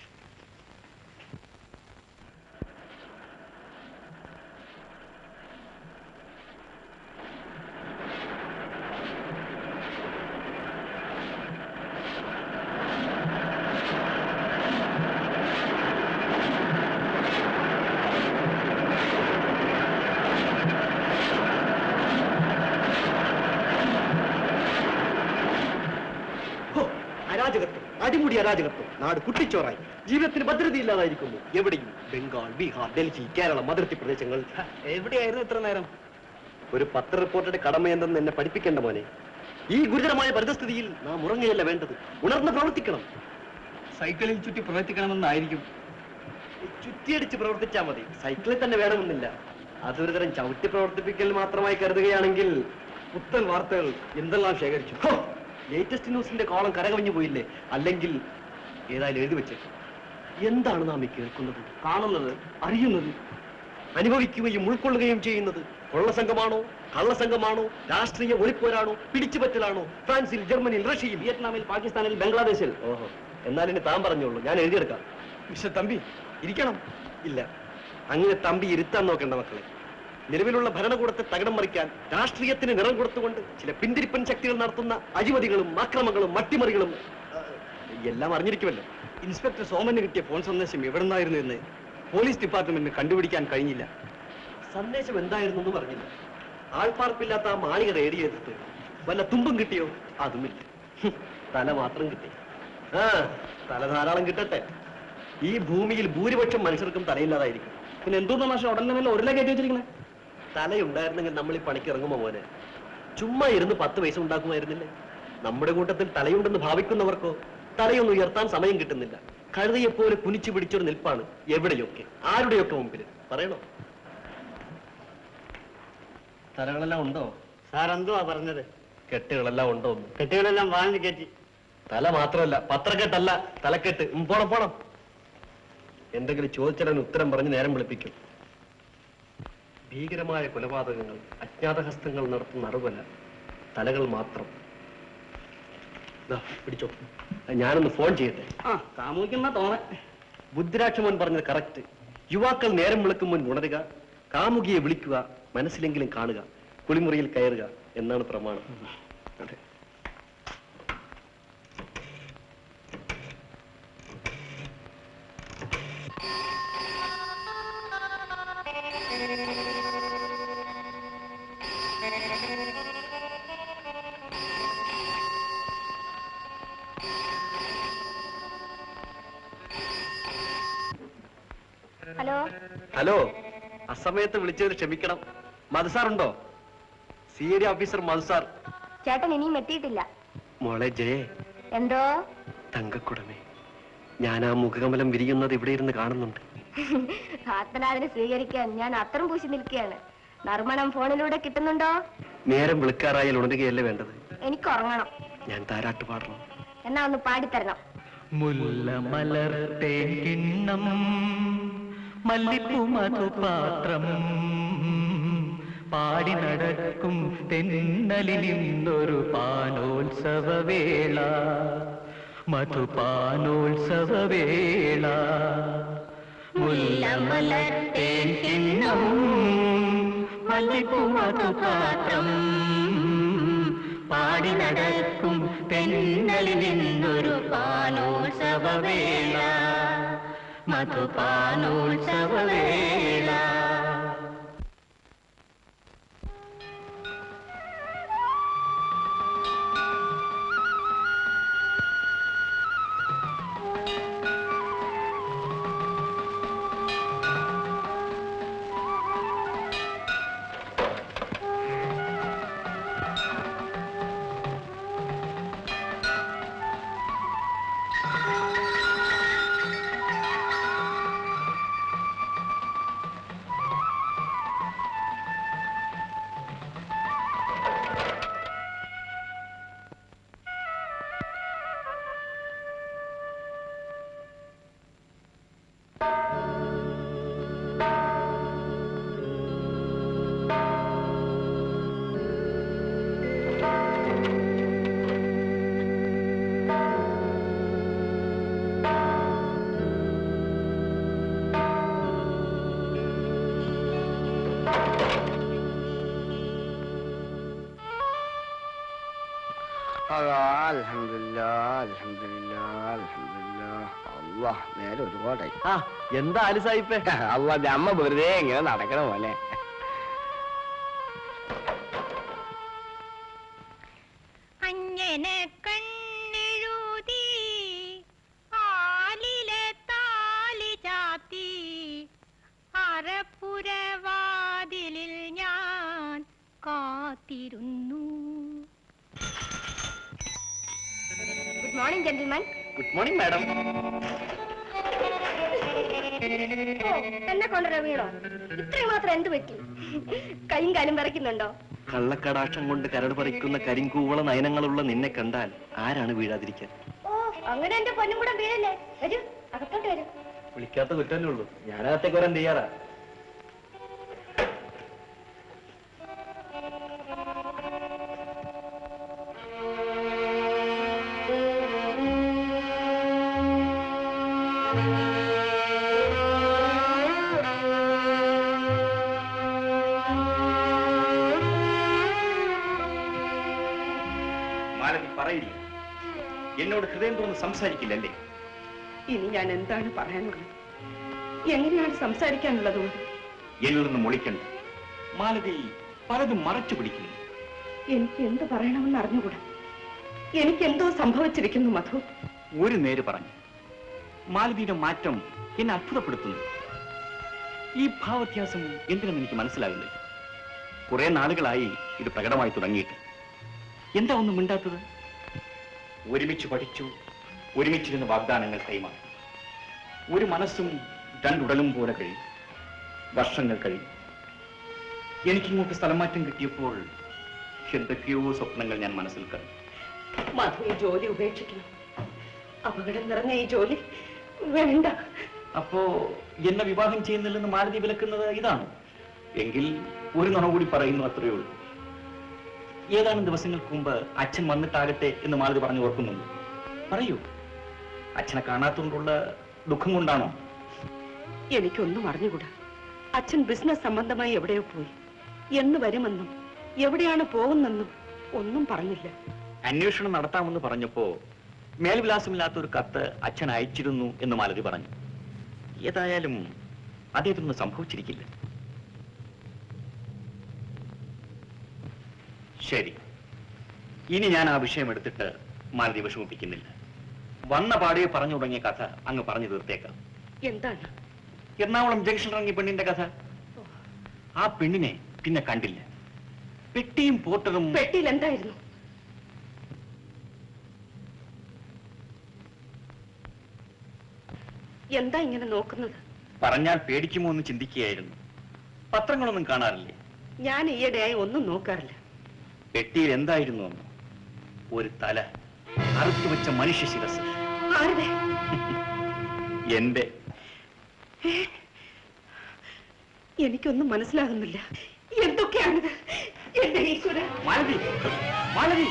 ഹോ, അരാജകത്വം അടിമുടി അരാജകത്വം നാട് കുട്ടിച്ചോറായി ജീവിതത്തിന് ഭദ്രതയില്ലാതായിരിക്കുന്നു എവിടെയും ബംഗാൾ ബീഹാർ ഡൽഹി കേരളം അതിർത്തി പ്രദേശങ്ങൾ ഹ, എവിടെയായിരുന്നു ഇത്ര നേരം ഒരു പത്ര റിപ്പോർട്ടറുടെ കടമയെന്തെന്ന് എന്നെ പഠിപ്പിക്കേണ്ട മോനെ ഈ ഗുരുതരമായ പരിതസ്ഥിതിയിൽ നാം ഉറങ്ങുകയല്ല വേണ്ടത് ഉണർന്ന് പ്രവർത്തിക്കണം സൈക്കിളിൽ ചുറ്റി പ്രവർത്തിക്കണമെന്നായിരിക്കും ചുറ്റിയടിച്ച് പ്രവർത്തിച്ചാൽ മതി സൈക്കിളിൽ തന്നെ വേണമെന്നില്ല അതൊരു തരം ചവിട്ടി പ്രവർത്തിപ്പിക്കൽ മാത്രമായി കരുതുകയാണെങ്കിൽ പുത്തൻ വാർത്തകൾ എന്തെല്ലാം ശേഖരിച്ചു ലേറ്റസ്റ്റ് ന്യൂസിന്റെ കോളം കരകവിഞ്ഞു പോയില്ലേ അല്ലെങ്കിൽ ഏതായാലും എഴുതി വെച്ചേക്കും എന്താണ് നാം ഈ കേൾക്കുന്നത് കാണുന്നത് അറിയുന്നത് അനുഭവിക്കുകയും ഉൾക്കൊള്ളുകയും ചെയ്യുന്നത് കൊള്ളസംഘമാണോ കള്ളസംഘമാണോ രാഷ്ട്രീയ ഒളിപ്പോരാണോ പിടിച്ചുപറ്റലാണോ ഫ്രാൻസിൽ ജർമ്മനിയിൽ റഷ്യയിൽ വിയറ്റ്നാമിൽ പാകിസ്ഥാനിൽ ബംഗ്ലാദേശിൽ ഓഹോ എന്നാൽ ഇനി താൻ പറഞ്ഞോളൂ ഞാൻ എഴുതിയെടുക്കാം മിസ്റ്റർ തമ്പി ഇരിക്കണം ഇല്ല അങ്ങനെ തമ്പി ഇരുത്താൻ നോക്കണ്ട മക്കളെ നിലവിലുള്ള ഭരണകൂടത്തെ തകിടം മറിക്കാൻ രാഷ്ട്രീയത്തിന് നിറം കൊടുത്തുകൊണ്ട് ചില പിന്തിരിപ്പൻ ശക്തികൾ നടത്തുന്ന അഴിമതികളും ആക്രമങ്ങളും മട്ടിമറികളും ആ, എല്ലാം അറിഞ്ഞിരിക്കുമല്ലോ ഇൻസ്പെക്ടർ സോമന് കിട്ടിയ ഫോൺ സന്ദേശം എവിടുന്നായിരുന്നു എന്ന് പോലീസ് ഡിപ്പാർട്ട്മെന്റിന് കണ്ടുപിടിക്കാൻ കഴിഞ്ഞില്ല സന്ദേശം എന്തായിരുന്നു എന്ന് പറഞ്ഞില്ല ആൾപ്പാർപ്പില്ലാത്ത ആ മാളിക റേഡി ചെയ്തിട്ട് വല്ല തുമ്പും കിട്ടിയോ അതുമില്ല ഹും, തല മാത്രം കിട്ടി ആ തല ധാരാളം കിട്ടട്ടെ ഈ ഭൂമിയിൽ ഭൂരിപക്ഷം മനുഷ്യർക്കും തലയില്ലാതായിരിക്കും പിന്നെ എന്തോന്ന് മാഷ ഉടനെ തന്നെ ഉരുള കയറ്റി വെച്ചിരിക്കുന്നത് തലയുണ്ടായിരുന്നെങ്കിൽ നമ്മൾ ഈ പണിക്ക് ഇറങ്ങുമോ മോനെ ചുമ്മാ ഇരുന്ന് പത്ത് പൈസ ഉണ്ടാക്കുമായിരുന്നില്ലേ നമ്മുടെ കൂട്ടത്തിൽ തലയുണ്ടെന്ന് ഭാവിക്കുന്നവർക്കോ തലയൊന്ന് ഉയർത്താൻ സമയം കിട്ടുന്നില്ല കഴുതയെപ്പോലെ കുനിച്ചു പിടിച്ചൊരു നിൽപ്പാണ് എവിടെയൊക്കെ ആരുടെയൊക്കെ മുമ്പിൽ പറയണോ തലകളെല്ലാം ഉണ്ടോ സാർ എന്തുവാ പറഞ്ഞത് കെട്ടുകളെല്ലാം ഉണ്ടോ എന്ന് കെട്ടുകളെല്ലാം വാങ്ങി കയറ്റി തല മാത്രമല്ല പത്രക്കെട്ടല്ല തലക്കെട്ട് ഉം, പോണം പോണം എന്തെങ്കിലും ചോദിച്ചാൽ ഉത്തരം പറഞ്ഞ് നേരം വിളിപ്പിക്കും ഭീകരമായ കൊലപാതകങ്ങൾ അജ്ഞാതഹസ്തങ്ങൾ നടത്തുന്ന അറിവല്ല തലകൾ മാത്രം ദാ, പിടിച്ചോ ഞാനൊന്ന് ഫോൺ ചെയ്യട്ടെ ആ കാമുകിക്കുന്ന തോന്നേ ബുദ്ധിരാക്ഷമോൻ പറഞ്ഞത് കറക്റ്റ് യുവാക്കൾ നേരം വിളക്കും മുൻ ഉണരുക കാമുകിയെ വിളിക്കുക മനസ്സിലെങ്കിലും കാണുക കുളിമുറിയിൽ കയറുക എന്നാണ് പ്രമാണം അതെ ഹലോ ഹലോ അസമയത്ത് വിളിച്ചതിൽ ക്ഷമിക്കണം മധുസാറുണ്ടോ സി ഐ ഡി ഓഫീസർ മധുസാർ ചേട്ടൻ ഇനിയും എത്തിയിട്ടില്ല മോളെ ജയേ എന്തോ തങ്കക്കുടമേ ഞാൻ ആ മുഖകമലം വിരിയുന്നത് ഇവിടെ ഇരുന്ന് കാണുന്നുണ്ട് ആത്മനാഥനെ സ്വീകരിക്കാൻ ഞാൻ അത്തരം പൂശി നിൽക്കുകയാണ് നർമ്മണം ഫോണിലൂടെ കിട്ടുന്നുണ്ടോ നേരം വിളിക്കാറായാൽ ഉണരുകയല്ലേ വേണ്ടത് എനിക്ക് ഉറങ്ങണം ഞാൻ താരാട്ട് പാടണം എന്നാ ഒന്ന് പാടിത്തരണം മുല്ല മലർത്തേൻ കിണ്ണം മല്ലിപ്പൂ മധുപാത്രം പാടി നടക്കും തെന്നലിനിന്നൊരു പാനോത്സവവേള മധുപാനോത്സവവേള മുല്ല മലർത്തേൻ കിണ്ണം മല്ലിപ്പൂ മധുപാത്രം പാടി നടക്കും തെന്നലിൽ നിന്നൊരു പാനോത്സവവേള മധുപാനോത്സവവേള അൽഹംദുലില്ലാ അൽഹംദുലില്ലാ അൽഹംദുലില്ലാ അല്ലാ നേരെ ഒരുപാടായി ആ എന്താ ആലിസായിപ്പേ അല്ല നമ്മ വെറുതെ ഇങ്ങനെ നടക്കണ പോലെ അഞ്ഞനെ കണ്ണെഴുതി ആലിലെ താലി ചാത്തി അറപ്പുരവാതിലിൽ ഞാൻ കാത്തിരുന്നു good morning gentleman good morning madam ഓ എന്നെ കൊണ്ടുവരാ വീണോ ഇത്രയും മാത്രം എന്ത് പറ്റി കൈയും കാലും വിറയ്ക്കുന്നുണ്ടോ കള്ളക്കടാക്ഷം കൊണ്ട് കരട് പറിക്കുന്ന കരിങ്കൂവള നയനങ്ങളുള്ള നിന്നെ കണ്ടാൽ ആരാണ് വീഴാതിരിക്കാൻ ഓ അങ്ങനെ എന്റെ പൊന്നും കൂടെ വീഴല്ലേ വരൂ അകത്തോട്ട് വരൂ വിളിക്കാത്ത കുറ്റല്ലേ ഉള്ളൂ ഞാനകത്തേക്ക് വരാൻ തയ്യാറാ ആ എന്നോട് ഹൃദയം തോന്നുന്നു സംസാരിക്കില്ലല്ലേ ഇനി ഞാൻ എന്താണ് പറയാനുള്ളത് എങ്ങനെയാണ് സംസാരിക്കാനുള്ളത് കൊണ്ട് എന്നിൽ നിന്ന് മൊളിക്കണ്ട മാലതി പലതും മറച്ചു പിടിക്കുന്നു എനിക്ക് എന്ത് പറയണമെന്ന് അറിഞ്ഞുകൂടാ എനിക്ക് എന്തോ സംഭവിച്ചിരിക്കുന്നു മധു ഒരു നേര് പറഞ്ഞു മാലതിയുടെ മാറ്റം എന്നെ അത്ഭുതപ്പെടുത്തുന്നു ഈ ഭാവവ്യത്യാസം എന്തിനെന്ന് എനിക്ക് മനസ്സിലാകുന്നില്ല കുറെ നാളുകളായി ഇത് പ്രകടമായി തുടങ്ങിയിട്ട് എന്താ ഒന്നും മിണ്ടാത്തത് ഒരുമിച്ച് പഠിച്ചു ഒരുമിച്ചിരുന്ന് വാഗ്ദാനങ്ങൾ കൈമാറി ഒരു മനസ്സും രണ്ടുടലും പോലെ കഴിയും വർഷങ്ങൾ കഴിയും എനിക്കിങ്ങോട്ട് സ്ഥലം മാറ്റം കിട്ടിയപ്പോൾ എന്തൊക്കെയോ സ്വപ്നങ്ങൾ ഞാൻ മനസ്സിൽ കണ്ടു മധു ഈ ജോലി ഉപേക്ഷിക്കണം അപകടം നിറഞ്ഞ ഈ ജോലി വേണ്ട അപ്പോ എന്നെ വിവാഹം ചെയ്യുന്നില്ലെന്ന് മാലതി വിലക്കുന്നത് ഇതാണ് എങ്കിൽ ഒരു നുണ കൂടി പറയുന്നു അത്രയേ ഉള്ളൂ ഏതാനും ദിവസങ്ങൾക്ക് മുമ്പ് അച്ഛൻ വന്നിട്ടാകട്ടെ എന്ന് മാലതി പറഞ്ഞു ഓർക്കുന്നുണ്ട് പറയൂ അച്ഛനെ കാണാത്തതുകൊണ്ടുള്ള ദുഃഖം കൊണ്ടാണോ എനിക്കൊന്നും അറിഞ്ഞുകൂടാ അച്ഛൻ ബിസിനസ് സംബന്ധമായി എവിടെയോ പോയി എന്ന് വരുമെന്നും എവിടെയാണ് പോകുന്നെന്നും ഒന്നും പറഞ്ഞില്ല അന്വേഷണം നടത്താമെന്ന് പറഞ്ഞപ്പോ മേൽവിലാസമില്ലാത്ത ഒരു കത്ത് അച്ഛൻ അയച്ചിരുന്നു എന്ന് മാലതി പറഞ്ഞു ഏതായാലും അദ്ദേഹത്തിനൊന്നും സംഭവിച്ചിരിക്കില്ല ശരി ഇനി ഞാൻ ആ വിഷയം എടുത്തിട്ട് മാലതി വിഷമിപ്പിക്കുന്നില്ല വന്ന പാടിയെ പറഞ്ഞു തുടങ്ങിയ കഥ അങ്ങ് പറഞ്ഞു തീർത്തേക്കാം എന്താണ് എറണാകുളം ജംഗ്ഷൻ ഇറങ്ങിയ പെണ്ണിന്റെ കഥ ആ പെണ്ണിനെ പിന്നെ കണ്ടില്ല പെട്ടിയും പോട്ടറും പെട്ടിയിൽ എന്തായിരുന്നു എന്താ ഇങ്ങനെ നോക്കുന്നത് പറഞ്ഞാൽ പേടിക്കുമോ എന്ന് ചിന്തിക്കുകയായിരുന്നു പത്രങ്ങളൊന്നും കാണാറില്ലേ ഞാൻ ഈയിടെയായി ഒന്നും നോക്കാറില്ല പെട്ടിയിൽ എന്തായിരുന്നു എന്ന് ഒരു തല അറുത്തു വെച്ച മനുഷ്യ ശിരസ് ആരുടെ എന്റെ എനിക്കൊന്നും മനസ്സിലാകുന്നില്ല എന്തൊക്കെയാണിത് എന്റെ ഈശ്വര മാലതി മാലതി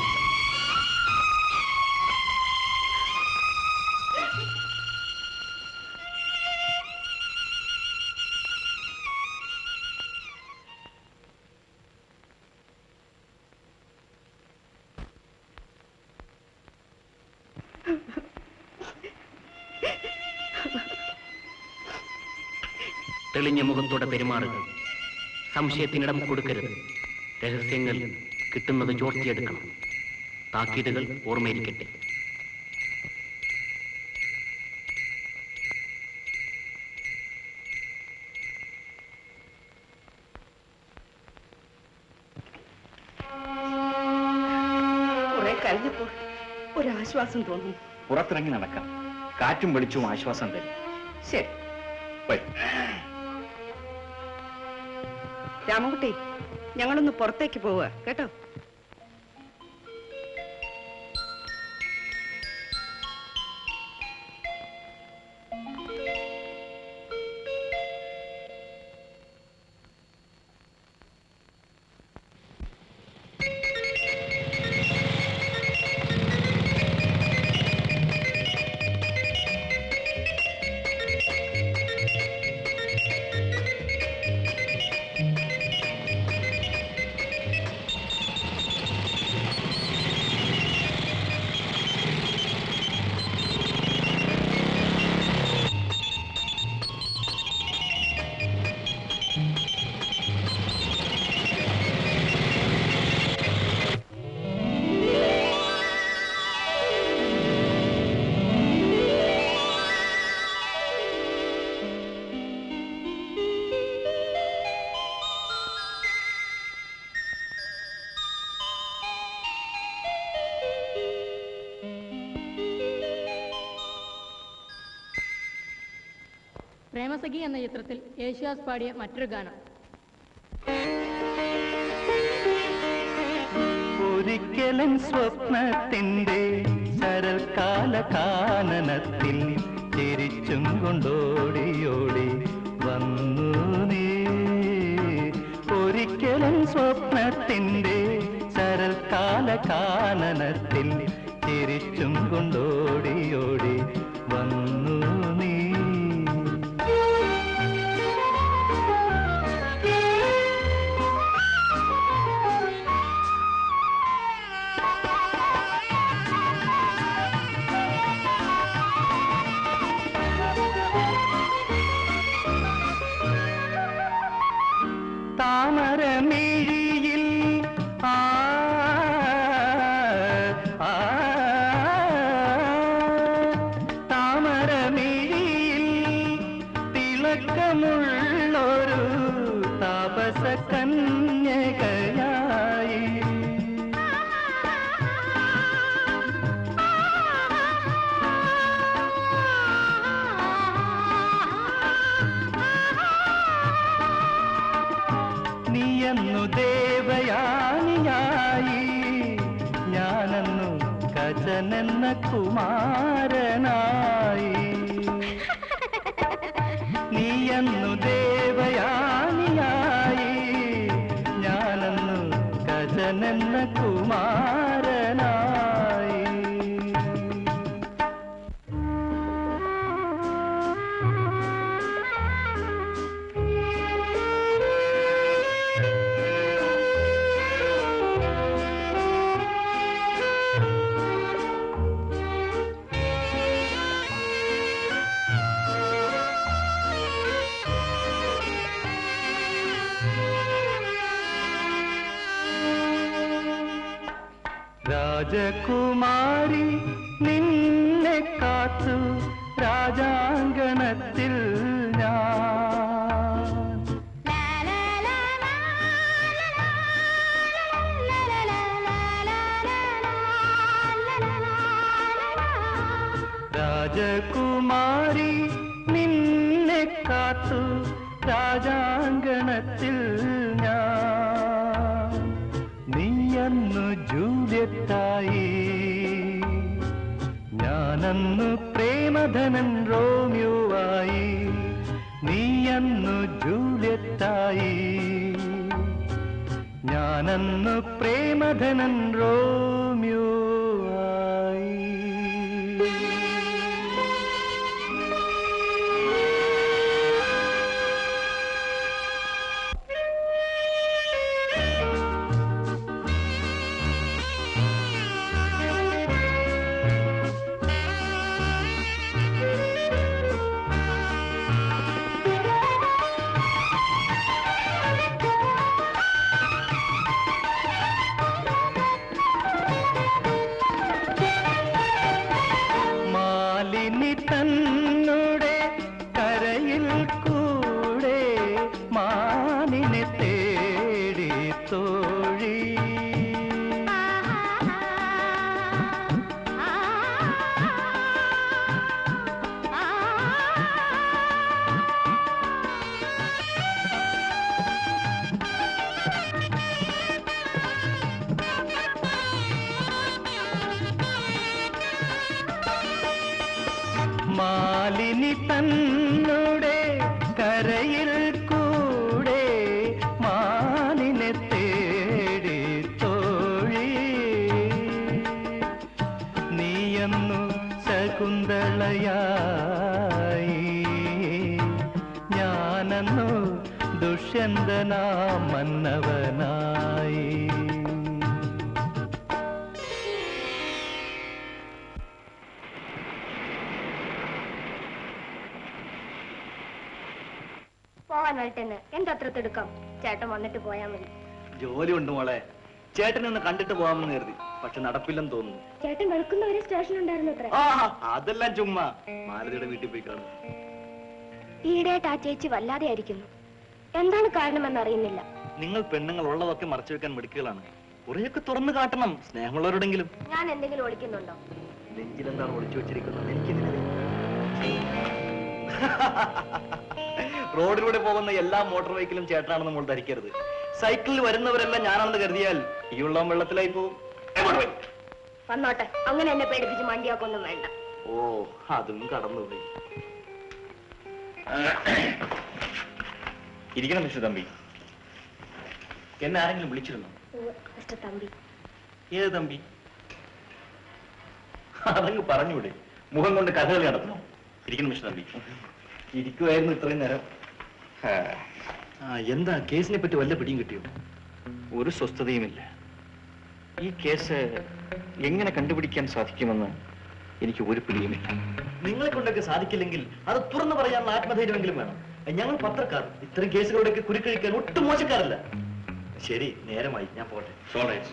തെളിഞ്ഞ മുഖത്തോടെ പെരുമാറുക സംശയത്തിനിടം കൊടുക്കരുത് രഹസ്യങ്ങൾ കിട്ടുന്നത് ചോർത്തിയെടുക്കണം താക്കീതുകൾ ഓർമ്മയിരിക്കട്ടെ കുറെ കഴിഞ്ഞപ്പോൾ ഒരാശ്വാസം തോന്നുന്നു പുറത്തിറങ്ങി നടക്കാം കാറ്റും വെളിച്ചവും ആശ്വാസം തരും ശരി വരൂ. രാമകുട്ടി ഞങ്ങളൊന്ന് പുറത്തേക്ക് പോവുക കേട്ടോ പ്രേമസഖി എന്ന ചിത്രത്തിൽ യേശുദാസ് പാടിയ മറ്റൊരു ഗാനം ഒരിക്കലും സ്വപ്നത്തിന്റെ ശരൽക്കാല കാനനത്തിൽ ചിരിച്ചും കൊണ്ടോടിയോടി വന്നു നീ ഒരിക്കലും സ്വപ്നത്തിന്റെ ശരൽക്കാല കാനനത്തിൽ ചിരിച്ചും കൊണ്ടോടിയോടി വന്നു നീ ഒരുക്കമുള്ളൊരു താപസ കന്യകയായി നീയന്നു ദേവയാനിയായി ഞാനന്നു കജനെന്ന കുമാരനായി നീയന്നു ദേവയാനിയായി ഞാനന്നു കജനെന്ന കുമാരനായി രാജകുമാരി നിന്നെ കാത്തു രാജാങ്കണത്തിൽ ഞാൻ രാജകുമാരി നിന്നെ കാത്തു രാജാങ്കണത്തിൽ ഞാൻ നീയന്നു ജൂലിയറ്റായി ഞാനന്നു പ്രേമധനൻ റോമിയോവായി നീയന്നു ജൂലിയറ്റായി ഞാനന്നു പ്രേമധനൻ റോമിയോ ആയി മാലിനി തന്നുടെ കരയിൽ കൂടെ മാനിനെ തേടി തോഴി മാലിനി തന്നുടെ കരയിൽ കൂടെ മാനിനെ തേടി തോഴി നീയെന്നു ശകുന്തളയായി ഞാനെന്നു ദുഷ്യന്തനാ മന്നവനായി പോവാൻ വരട്ടെന്ന് എന്തത്ര തിടുക്കം ചേട്ടൻ വന്നിട്ട് പോയാ മതി ജോലി ഉണ്ട് മോളെ ചേട്ടനെ ഒന്ന് കണ്ടിട്ട് പോകാമെന്ന് കരുതി പക്ഷെ നടപ്പില്ലെന്ന് തോന്നുന്നു ചേട്ടൻ വെളുക്കുന്നവരെ സ്റ്റേഷൻ ഉണ്ടായിരുന്നു അത്ര ആ അതെല്ലാം ചുമ്മാ മാലതിയുടെ വീട്ടിൽ പോയി കാണും ഈയിടെയായിട്ട് ആ ചേച്ചി വല്ലാതെ ആയിരിക്കുന്നു എന്താണ് കാരണമെന്ന് അറിയുന്നില്ല നിങ്ങൾ പെണ്ണുങ്ങൾ ഉള്ളതൊക്കെ മറച്ചു വെക്കാൻ മിടുക്കുകളാണ് കുറെയൊക്കെ തുറന്നു കാട്ടണം സ്നേഹമുള്ളവരോടെങ്കിലും ഞാൻ എന്തെങ്കിലും ഒളിക്കുന്നുണ്ടോ നെഞ്ചിലെന്താണ് ഒളിച്ചു വെച്ചിരിക്കുന്നത് എനിക്കെതിരെ റോഡിലൂടെ പോകുന്ന എല്ലാ മോട്ടോർ വെഹിക്കിലും ചേട്ടനാണെന്ന് നമ്മൾ ധരിക്കരുത് സൈക്കിളിൽ വരുന്നവരെല്ലാം ഞാനാണെന്ന് കരുതിയാൽ ഈ ഉള്ളവൻ വെള്ളത്തിലായി പോകും എങ്ങോട്ട് പോയി? വന്നോട്ടെ അങ്ങനെ എന്നെ പേടിപ്പിച്ച് മണ്ടിയാക്കൊന്നും വേണ്ട ഓ അതും കടന്നുപോയി ഇരിക്കണം മിസ്റ്റർ തമ്പി എന്നെ ആരെങ്കിലും വിളിച്ചിരുന്നു മിസ്റ്റർ തമ്പി ഏത് തമ്പി അതങ്ങ് പറഞ്ഞൂടെ മുഖം കൊണ്ട് കഥകൾ നടത്തണം ഇരിക്കണം മിസ്റ്റർ തമ്പി ഇരിക്കുമായിരുന്നു ഇത്രയും നേരം ആ, ആ, എന്താ കേസിനെ പറ്റി വല്ല പിടിയും കിട്ടിയോ ഒരു സ്വസ്ഥതയുമില്ല ഈ കേസ് എങ്ങനെ കണ്ടുപിടിക്കാൻ സാധിക്കുമെന്ന് എനിക്ക് ഒരു പിടിയുമില്ല നിങ്ങളെ കൊണ്ടൊക്കെ സാധിക്കില്ലെങ്കിൽ അത് തുറന്നു പറയാനുള്ള ആത്മധൈര്യമെങ്കിലും വേണം ഞങ്ങൾ പത്രക്കാർ ഇത്തരം കേസുകളുടെയൊക്കെ കുരുക്കഴിക്കാൻ ഒട്ടും മോശക്കാരല്ല ശരി നേരമായി ഞാൻ പോട്ടെ സോളേറ്റ്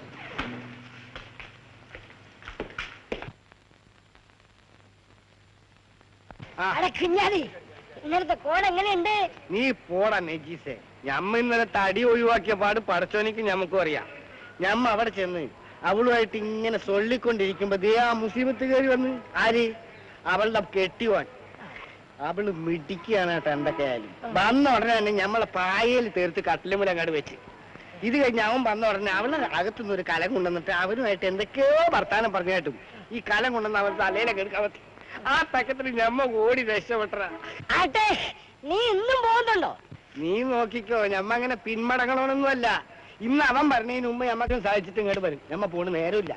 അടെ കുഞ്ഞാലി ഇന്നലത്തെ കോൺ എങ്ങനെയുണ്ട് നീ പോടാ നെജീസേ ഞമ്മ ഇന്നലെ തടി ഒഴിവാക്കിയ പാട് പടച്ചോനിക്ക് ഞമ്മക്കും അറിയാം ഞമ്മ അവിടെ ചെന്ന് അവളുമായിട്ട് ഇങ്ങനെ സൊല്ലിക്കൊണ്ടിരിക്കുമ്പോ ദേ ആ മുസീബത്ത് കയറി വന്ന് ആര് അവളുടെ കെട്ടിവാൻ അവള് മിടിക്കുകയാണ് കേട്ടോ എന്തൊക്കെ ആയാലും വന്ന ഉടനെ തന്നെ ഞമ്മളെ പായയിൽ തീർത്ത് കട്ടിലുമുല അങ്ങോട്ട് വെച്ച് ഇത് കഴിഞ്ഞ് അവൻ വന്ന ഉടനെ അവളെ അകത്തുനിന്ന് ഒരു കലം കൊണ്ടുവന്നിട്ട് അവനുമായിട്ട് എന്തൊക്കെയോ വർത്താനം പറഞ്ഞു കേട്ടും ഈ കലം കൊണ്ടുവന്ന് അവൻ തലയിലൊക്കെ എടുക്കാൻ പറ്റി ആ തക്കത്തിൽ ഞമ്മ ഓടി രക്ഷപ്പെട്ട ആട്ടെ നീ ഇന്നും പോകുന്നുണ്ടോ നീ നോക്കിക്കോ ഞമ്മ അങ്ങനെ പിന്മടങ്ങണമെന്നൊന്നുമല്ല ഇന്ന് അവൻ പറഞ്ഞതിന് മുമ്പ് ഞമ്മക്ക് സാധിച്ചിട്ട് ഇങ്ങോട്ട് വരും ഞമ്മ പോണ് നേരമില്ല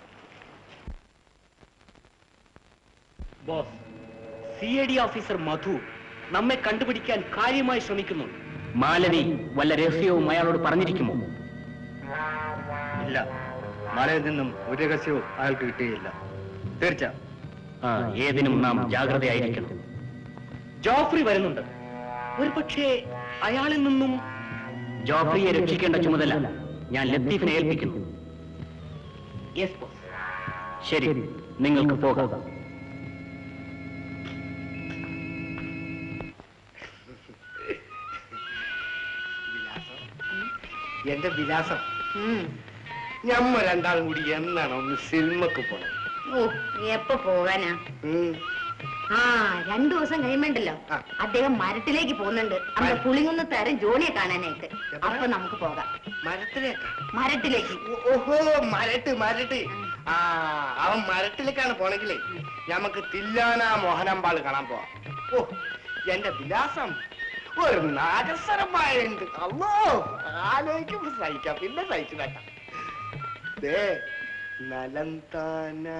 boss C I D officer Madhu നമ്മെ കണ്ടുപിടിക്കാൻ കാര്യമായി ശ്രമിക്കുന്നുണ്ട് മാലതി വല്ല രഹസ്യവും അയാളോട് പറഞ്ഞിരിക്കുമോ ഇല്ല മലയിൽ നിന്നും ഒരു രഹസ്യവും അയാൾക്ക് കിട്ടിയില്ല തീർച്ച ആ ഏതിനും നാം ജാഗ്രതയായിരിക്കണം ജോഫ്രി വരുന്നുണ്ട് ഒരു പക്ഷേ അയാളിൽ നിന്നും ജോഫ്രിയെ രക്ഷിക്കേണ്ട ചുമതല ഞാൻ ലത്തീഫിനെ ഏൽപ്പിക്കുന്നു യെസ് ബോസ് ശരി നിങ്ങൾക്ക് പോകാം എന്റെ വിലാസം ഞമ്മ രണ്ടാളും കൂടി എന്നാണ് ഒന്ന് സിനിമക്ക് പോണം ഓ എപ്പോ പോകാനാ ആ രണ്ടു ദിവസം കഴിയുമ്പോണ്ടല്ലോ അദ്ദേഹം മരത്തിലേക്ക് പോകുന്നുണ്ട് നമ്മുടെ പുളിങ്ങുന്ന തരം ജോണിയെ കാണാനായിട്ട് അപ്പൊ നമുക്ക് പോകാം മരത്തിലേക്കാ മരത്തിലേക്ക് ഓഹോ മരട്ട് മരട്ട് ആ അവൻ മരത്തിലേക്കാണ് പോണെങ്കിലേ ഞമ്മക്ക് തില്ലാന മോഹനമ്പാൾ കാണാൻ പോവാം ഓ എന്റെ വിലാസം ഒരു നാഗസരമായുണ്ട് അല്ലോ ആലോചിക്കുമ്പോ സഹിക്കാം പിന്നെ സഹിച്ചു കേട്ടാ ദേ നലന്താന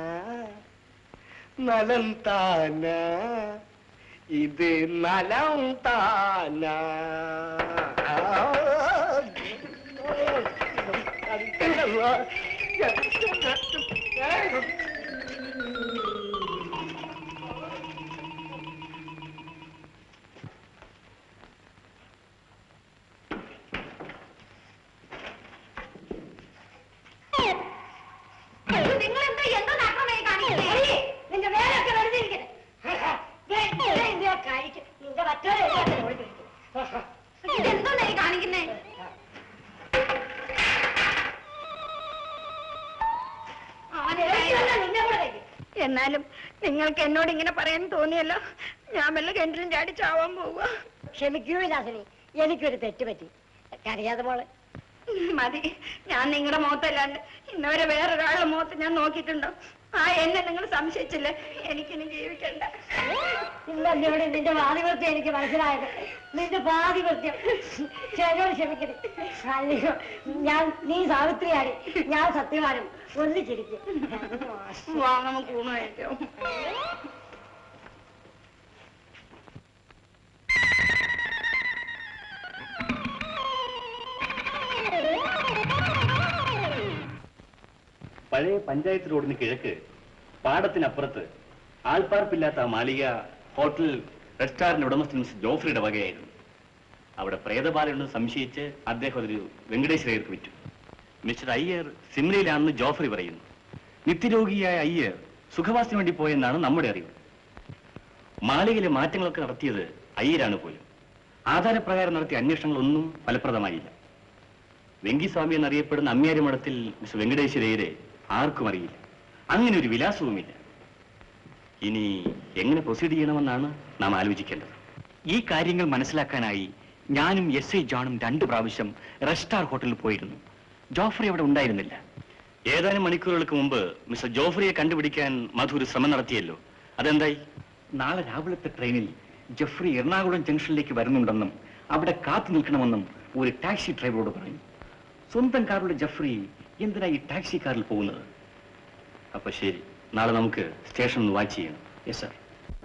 നലന്താന ഇത് നലം താന നിങ്ങൾ എന്താ എന്തോ നഷ്ടമായി കാണിക്കുന്നത് നിന്റെ വേലൊക്കെ വെറുതെ ഇരിക്കട്ടെ. ദേ, ദേ, ഇത് കഴിക്ക്. നിന്റെ മറ്റൊരു എഴുതാത്ത ഓടി പിടിക്കും. ഇതെന്തോന്നായി കാണിക്കുന്നേ നിന്നെ കൂടെ കഴിക്കും. എന്നാലും നിങ്ങൾക്ക് എന്നോട് ഇങ്ങനെ പറയാൻ തോന്നിയല്ലോ ഞാൻ വല്ല കിണറ്റിലും ചാടി ചാവാൻ പോവുക ക്ഷമിക്കൂ വിലാസിനി എനിക്കൊരു തെറ്റ് പറ്റി അറിയാതെ മോളെ മതി ഞാൻ നിങ്ങളുടെ മുഖത്തല്ലാണ്ട് ഇന്നവരെ വേറൊരാളുടെ മുഖത്ത് ഞാൻ നോക്കിയിട്ടുണ്ടോ ആ എന്നെ നിങ്ങൾ സംശയിച്ചില്ലേ എനിക്കിനി ജീവിക്കണ്ട ഇന്നോട് നിന്റെ പാതിവൃത്യം എനിക്ക് മനസ്സിലായത് നിന്റെ പാതിവൃത്യം ചേരോട് ക്ഷമിക്കരുത് അല്ലയോ ഞാൻ നീ സാവിത്രിയാണ് ഞാൻ സത്യവാനും ഒന്നിച്ചിരിക്കും വാ നമുക്ക് ഊണ് കഴിക്കാം പഴയ പഞ്ചായത്ത് റോഡിന് കിഴക്ക് പാടത്തിനപ്പുറത്ത് ആൾപ്പാർപ്പില്ലാത്ത ആ മാളിക ഹോട്ടൽ റെസ്റ്റോറന്റ് ഉടമസ്ഥൻ മിസ് ജോഫ്രിയുടെ വകയായിരുന്നു അവിടെ പ്രേതബാലയുണ്ടെന്ന് സംശയിച്ച് അദ്ദേഹം അതൊരു വെങ്കടേശ്വരയ്യർക്ക് വിറ്റു മിസ്റ്റർ അയ്യർ സിംലയിലാണെന്ന് ജോഫ്രി പറയുന്നു നിത്യരോഗിയായ അയ്യർ സുഖവാസത്തിന് വേണ്ടി പോയെന്നാണ് നമ്മുടെ അറിവ് മാളികയിലെ മാറ്റങ്ങളൊക്കെ നടത്തിയത് അയ്യരാണ് പോലും ആധാരപ്രകാരം നടത്തിയ അന്വേഷണങ്ങളൊന്നും ഫലപ്രദമായില്ല വെങ്കിസ്വാമി എന്നറിയപ്പെടുന്ന അമ്മിയാരി മഠത്തിൽ മിസ് വെങ്കടേശ്വരയ്യരെ ആർക്കും അറിയില്ല അങ്ങനെ ഒരു വിലാസവുമില്ല ഇനി എങ്ങനെ പ്രൊസീഡ് ചെയ്യണമെന്നാണ് നാം ആലോചിക്കേണ്ടത് ഈ കാര്യങ്ങൾ മനസ്സിലാക്കാനായി ഞാനും എസ് ഐ ജോണും രണ്ടു പ്രാവശ്യം റെസ്റ്റാർ ഹോട്ടലിൽ പോയിരുന്നു ജോഫ്രി അവിടെ ഉണ്ടായിരുന്നില്ല ഏതാനും മണിക്കൂറുകൾക്ക് മുമ്പ് മിസ്റ്റർ ജോഫ്രിയെ കണ്ടുപിടിക്കാൻ മധു ഒരു ശ്രമം നടത്തിയല്ലോ അതെന്തായി നാളെ രാവിലത്തെ ട്രെയിനിൽ ജെഫ്രി എറണാകുളം ജംഗ്ഷനിലേക്ക് വരുന്നുണ്ടെന്നും അവിടെ കാത്തു നിൽക്കണമെന്നും ഒരു ടാക്സി ഡ്രൈവറോട് പറഞ്ഞു സ്വന്തം കാറുള്ള ജെഫ്രി എന്തിനാ ഈ ടാക്സി കാറിൽ പോകുന്നത് അപ്പൊ ശരി നാളെ നമുക്ക് സ്റ്റേഷൻ ഒന്ന് വാച്ച് ചെയ്യണം യെസ് സർ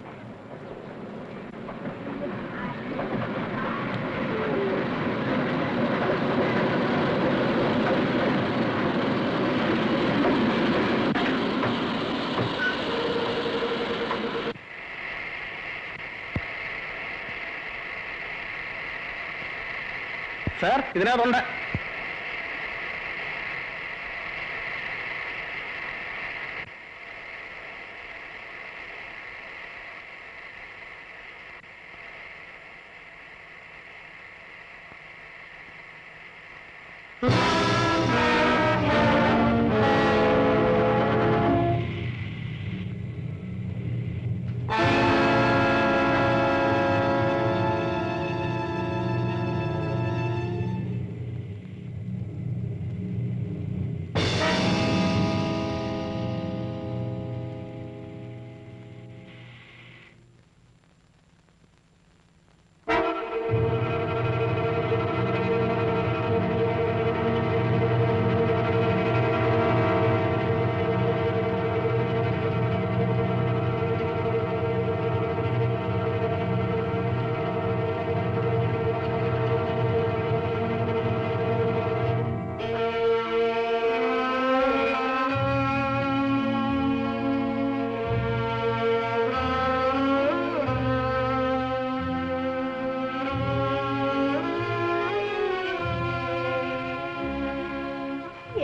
സാർ ഇതിനകത്തുണ്ട്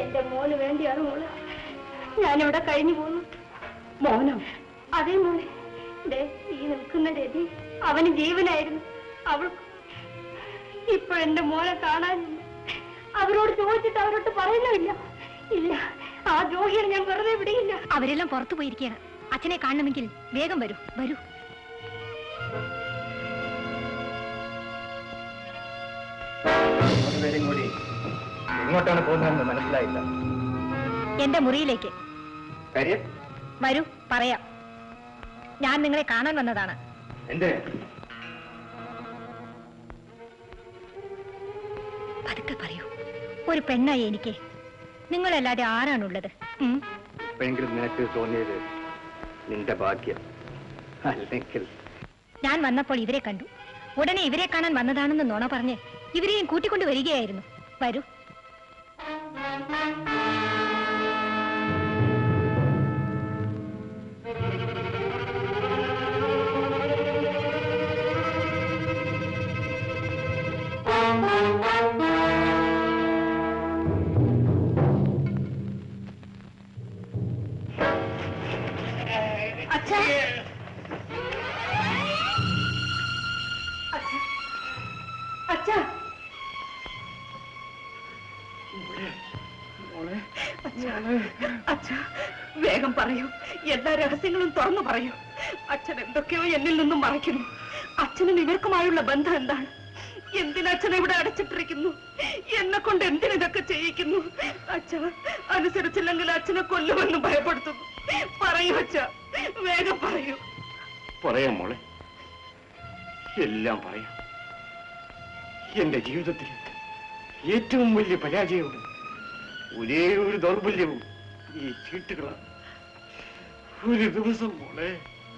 എന്റെ മോന് വേണ്ടിയാണ് മോളെ ഞാനിവിടെ കഴിഞ്ഞു പോന്നു മോനോ അതേ മോനെ ദേ ഈ നിൽക്കുന്ന രതി അവന് ജീവനായിരുന്നു അവൾക്ക് ഇപ്പോഴെന്റെ മോനെ കാണാനില്ല അവരോട് ചോദിച്ചിട്ട് അവരോട് പറയുന്നുമില്ല ഇല്ല ആ ദ്രോഹിയെ ഞാൻ വെറുതെ വിടിയില്ല അവരെല്ലാം പുറത്തു പോയിരിക്കുകയാണ് അച്ഛനെ കാണണമെങ്കിൽ വേഗം വരൂ വരൂ പേരും കൂടി എങ്ങോട്ടാണ് പോകുന്നതെന്ന് മനസ്സിലായില്ല എന്റെ മുറിയിലേക്ക് കാര്യം വരൂ പറയാം ഞാൻ നിങ്ങളെ കാണാൻ വന്നതാണ് എന്ത് പതുക്കെ പറയൂ ഒരു പെണ്ണായി എനിക്ക് നിങ്ങളല്ലാതെ ആരാണുള്ളത് ഉം? ഇപ്പോഴെങ്കിലും നിനക്ക് തോന്നിയത് നിന്റെ ഭാഗ്യം അല്ലെങ്കിൽ ഞാൻ വന്നപ്പോൾ ഇവരെ കണ്ടു ഉടനെ ഇവരെ കാണാൻ വന്നതാണെന്ന് നുണ പറഞ്ഞ് ഇവരെയും കൂട്ടിക്കൊണ്ട് വരികയായിരുന്നു വരൂ അച്ഛാ അച്ഛാ അച്ഛാ വേഗം പറയൂ എല്ലാ രഹസ്യങ്ങളും തുറന്നു പറയൂ അച്ഛൻ എന്തൊക്കെയോ എന്നിൽ നിന്നും മറയ്ക്കുന്നു അച്ഛനും ഇവർക്കുമായുള്ള ബന്ധം എന്താണ് എന്തിനച്ഛനെ ഇവിടെ അടച്ചിട്ടിരിക്കുന്നു എന്നെ കൊണ്ട് എന്തിനിതൊക്കെ ചെയ്യിക്കുന്നു അച്ഛ അനുസരിച്ചില്ലെങ്കിൽ അച്ഛനെ കൊല്ലുമെന്ന് ഭയപ്പെടുത്തുന്നു പറയൂ അച്ഛ വേഗം പറയൂ പറയാം മോളെ എല്ലാം പറയാം എന്റെ ജീവിതത്തിൽ ഏറ്റവും വലിയ പരാജയവും ഒരേ ഒരു ദൗർബല്യവും ഈ ചീട്ടുകളാണ് ഒരു ദിവസം മോളെ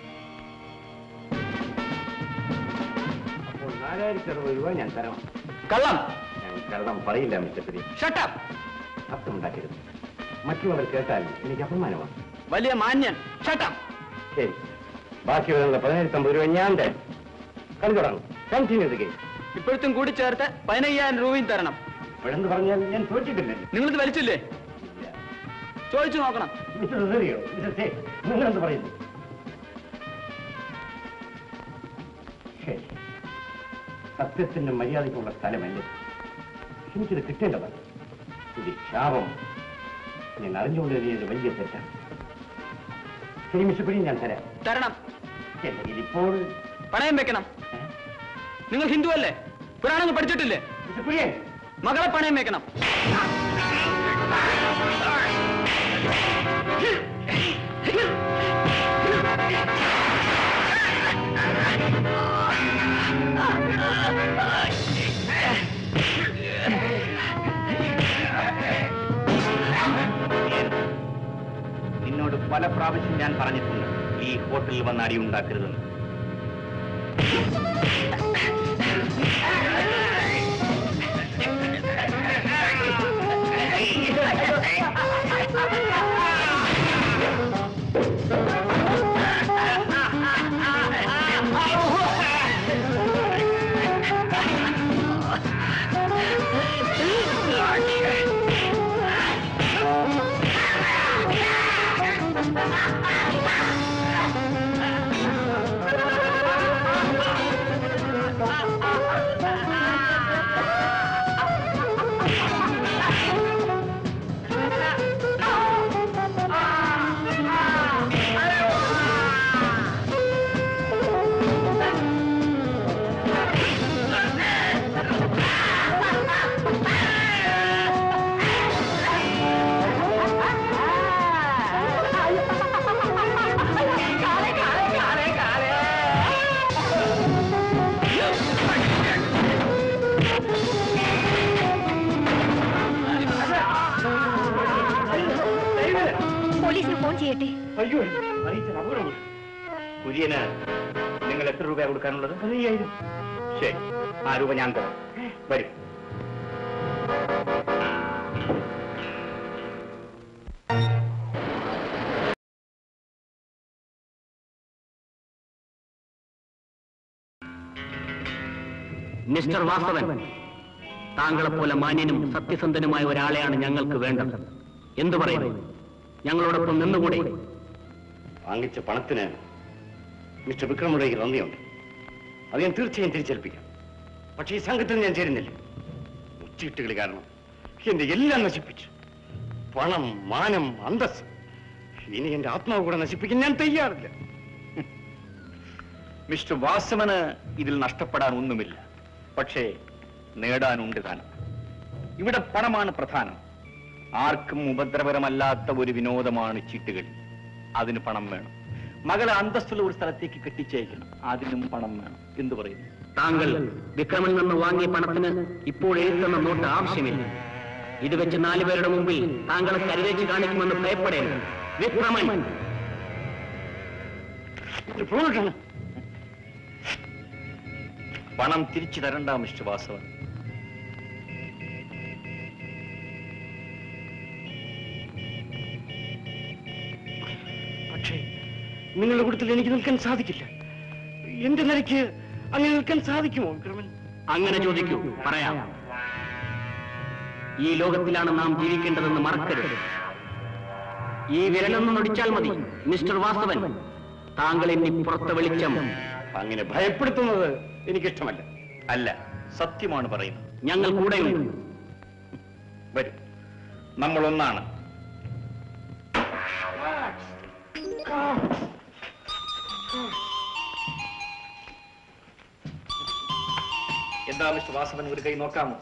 അപ്പോൾ നാലായിരത്തി അറുപത് രൂപ ഞാൻ തരാം കള്ളം ഞാൻ കള്ളം പറയില്ല മിസ്റ്റർ പെരി ഷട്ടപ്പ് ശബ്ദമുണ്ടാക്കരുത് മറ്റുള്ളവർ കേട്ടാൽ എനിക്ക് അപമാനമാണ് വലിയ മാന്യൻ ഷട്ടപ്പ് ശരി ബാക്കി വരുന്ന പതിനായിരത്തി അമ്പത് രൂപ ഞാൻ തരാം കളി തുടങ്ങും കണ്ടിന്യൂ ദ ഗെയിം ഇപ്പോഴത്തും കൂടി ചേർത്ത് പതിനയ്യായിരം രൂപയും തരണം ഇപ്പോഴെന്ന് പറഞ്ഞാൽ ഞാൻ തോറ്റിട്ടില്ല നിങ്ങളിത് വലിച്ചില്ലേ ചോദിച്ചു നോക്കണം മിസ്റ്റർ സെറിയോ മിസ്റ്റർ സേ നിങ്ങളെന്ത് പറയുന്നു ശരി സത്യത്തിന്റെ മര്യാദയ്ക്കുള്ള സ്ഥലമല്ല എനിക്കിത് കിട്ടേണ്ടതാണ് ഇത് ശാപം ഞാൻ അറിഞ്ഞുകൊണ്ട് എഴുതിയത് വലിയ തെറ്റാണ് ശരി മിസ്റ്റർ കുര്യൻ ഞാൻ തരാം തരണം എന്റെ ഇപ്പോൾ പണയം വെക്കണം നിങ്ങൾ ഹിന്ദു അല്ലേ പുരാണങ്ങൾ പഠിച്ചിട്ടില്ലേ മിസ്റ്റർ കുര്യൻ മകളെ പണയം വെക്കണം നിന്നോട് പല പ്രാവശ്യം ഞാൻ പറഞ്ഞിട്ടുണ്ട് ഈ ഹോട്ടലിൽ വന്ന് അടി ഉണ്ടാക്കരുതെന്ന് പോലീസിന് ഫോൺ ചെയ്യട്ടെ അയ്യോ അറിയിച്ചാൽ അപകടമാണ് കുര്യന് നിങ്ങൾ എത്ര രൂപ കൊടുക്കാനുള്ളത് പതിനയ്യായിരം ശരി ആ രൂപ ഞാൻ തരാം വരും മിസ്റ്റർ വാസവൻ താങ്കളെപ്പോലെ മാന്യനും സത്യസന്ധനുമായ ഒരാളെയാണ് ഞങ്ങൾക്ക് വേണ്ടത് എന്തു പറയുന്നു ഞങ്ങളോടൊപ്പം നിന്നുകൂടെ വാങ്ങിച്ച പണത്തിന് മിസ്റ്റർ വിക്രമുടെ നന്ദിയുണ്ട് അത് ഞാൻ തീർച്ചയായും തിരിച്ചേൽപ്പിക്കാം പക്ഷേ ഈ സംഘത്തിൽ ഞാൻ ചേരുന്നില്ല ഉച്ചയിട്ടുകൾ കാരണം എന്റെ എല്ലാം നശിപ്പിച്ചു പണം മാനം അന്തസ് ഇനി എന്റെ ആത്മാവ് കൂടെ നശിപ്പിക്കാൻ ഞാൻ തയ്യാറില്ല മിസ്റ്റർ വാസവന് ഇതിൽ നഷ്ടപ്പെടാൻ ഒന്നുമില്ല പക്ഷേ നേടാനുണ്ട് താനും ഇവിടെ പണമാണ് പ്രധാനം ആർക്കും ഉപദ്രവകരമല്ലാത്ത ഒരു വിനോദമാണ് ചീട്ടുകളി അതിന് പണം വേണം മകളെ അന്തസ്സുള്ള ഒരു സ്ഥലത്തേക്ക് കെട്ടിച്ചയക്കണം അതിനും പണം വേണം എന്തു പറയുന്നു താങ്കൾ വിക്രമിൽ നിന്ന് വാങ്ങിയ പണത്തിന് ഇപ്പോൾ എഴുതുന്ന നോട്ട് ആവശ്യമില്ല ഇത് വെച്ച് നാലുപേരുടെ മുമ്പിൽ താങ്കളെ കരുതേച്ച് കാണിക്കുമെന്ന് ഭയപ്പെടേണ്ട വിക്രമൻ പണം തിരിച്ചു തരണ്ട മിസ്റ്റർ വാസവൻ പക്ഷേ നിങ്ങളുടെ കൂട്ടത്തിൽ എനിക്ക് നിൽക്കാൻ സാധിക്കില്ല എന്റെ നിലയ്ക്ക് അങ്ങനെ നിൽക്കാൻ സാധിക്കുമോ വിക്രമൻ അങ്ങനെ ചോദിക്കൂ പറയാം ഈ ലോകത്തിലാണ് നാം ജീവിക്കേണ്ടതെന്ന് മറക്കരുത് ഈ വിരലൊന്നും നൊടിച്ചാൽ മതി മിസ്റ്റർ വാസവൻ താങ്കൾ ഇനി പുറത്തെ വെളിച്ചം അങ്ങനെ ഭയപ്പെടുത്തുന്നത് എനിക്കിഷ്ടമല്ല അല്ല സത്യമാണ് പറയുന്നത് ഞങ്ങൾ കൂടെയുണ്ട് വരും നമ്മൾ ഒന്നാണ് എന്താ മിസ്റ്റർ വാസവൻ ഒരു കൈ നോക്കാമോ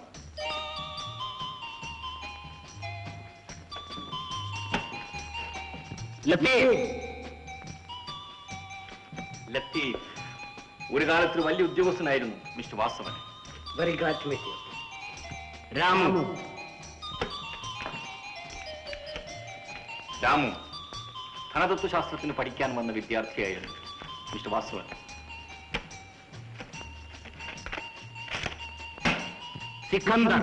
ലത്തീഫ് ഒരു കാലത്ത് ഒരു വലിയ ഉദ്യോഗസ്ഥനായിരുന്നു mister Vasavan very glad to meet you Ramu Ramu ധനതത്വശാസ്ത്രത്തിന് പഠിക്കാൻ വന്ന വിദ്യാർത്ഥിയായിരുന്നു മിസ്റ്റർ വാസവൻ സിക്കന്ദർ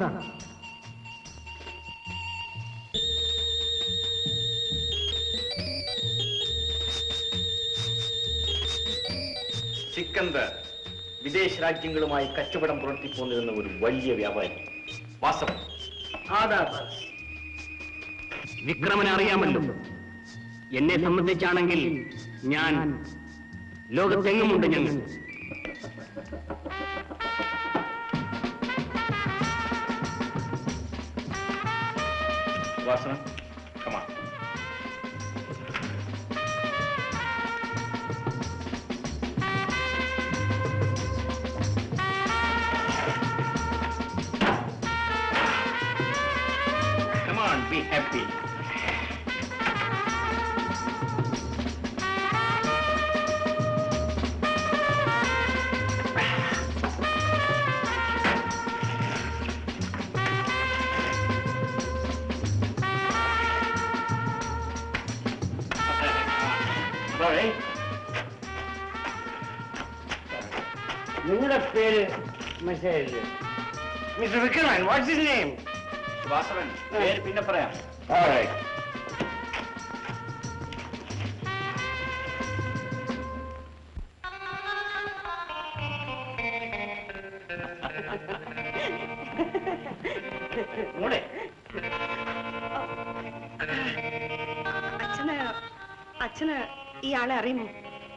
സിക്കന്ദർ വിദേശ രാജ്യങ്ങളുമായി കച്ചവടം പുലർത്തിപ്പോന്നിരുന്ന ഒരു വലിയ വ്യാപാരി വാസവൻ വിക്രമനെ അറിയാമല്ലോ എന്നെ സംബന്ധിച്ചാണെങ്കിൽ ഞാൻ ലോകത്തെങ്ങുമുണ്ട് ഞങ്ങൾ വാസവൻ കമാ Come on, be happy. Sorry. നിങ്ങളുടെ പേര് മനസ്സിലായില്ലേ mister Vikraman what's his name Vasavan പേര് പിന്നെ പറയാം മോളെ അച്ഛന് അച്ഛന് ഈ ആളെ അറിയുമോ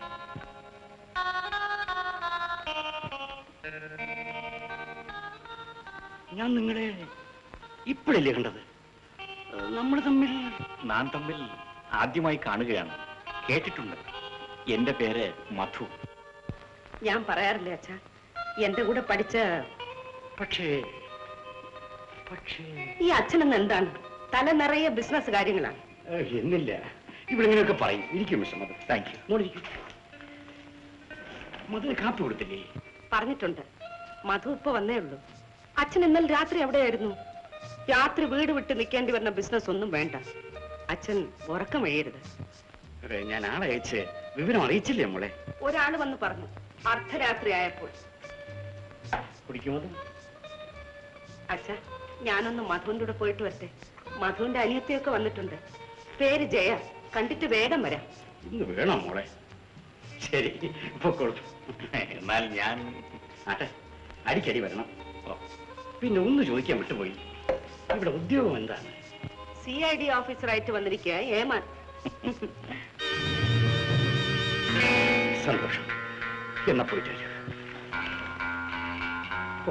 ഞാൻ നിങ്ങളെ ഇപ്പോഴല്ലേ കണ്ടത് നമ്മൾ തമ്മിൽ നാം തമ്മിൽ ആദ്യമായി കാണുകയാണ് കേട്ടിട്ടുണ്ട് എന്റെ പേര് മധു ഞാൻ പറയാറില്ലേ അച്ഛ എന്റെ കൂടെ പഠിച്ച പക്ഷേ പക്ഷേ ഈ അച്ഛനെന്ന് എന്താണ് തല നിറയെ ബിസിനസ് കാര്യങ്ങളാണ് ഏഹ്, എന്നില്ല ഇവിടെ ഇങ്ങനെയൊക്കെ പറയും ഇരിക്കും മിസ്റ്റർ മധു താങ്ക് യു നോടിരിക്കും മധുര കാപ്പി കൊടുത്തില്ലേ പറഞ്ഞിട്ടുണ്ട് മധു ഇപ്പൊ വന്നേ ഉള്ളൂ അച്ഛൻ ഇന്നലെ രാത്രി എവിടെയായിരുന്നു രാത്രി വീട് വിട്ട് നിൽക്കേണ്ടി വരുന്ന ബിസിനസ് ഒന്നും വേണ്ട അച്ഛൻ ഉറക്കം എഴുതരുത് അതെ, ഞാൻ ആളെ അയച്ച് വിവരം അറിയിച്ചില്ലേ മോളെ ഒരാള് വന്ന് പറഞ്ഞു അർദ്ധരാത്രി ആയപ്പോൾ കുടിക്കുമത് അച്ഛ ഞാനൊന്ന് മധുവിന്റെ കൂടെ പോയിട്ട് വരട്ടെ മധുവിന്റെ അനിയത്തിയൊക്കെ വന്നിട്ടുണ്ട് പേര് ജയ കണ്ടിട്ട് വേഗം വരാം ഇന്ന് വേണോ മോളെ ശരി പൊക്കോളൂ എന്നാൽ ഞാൻ ആട്ടെ അടിക്കടി വരണം ഓ, പിന്നെ ഒന്ന് ചോദിക്കാൻ വിട്ടുപോയി ഇവിടെ ഉദ്യോഗം എന്താണ് സി ഐ ഡി ഓഫീസറായിട്ട് വന്നിരിക്കുക ഏമാൻ സന്തോഷം എന്നാ പോയിട്ട് വരൂ. പോ.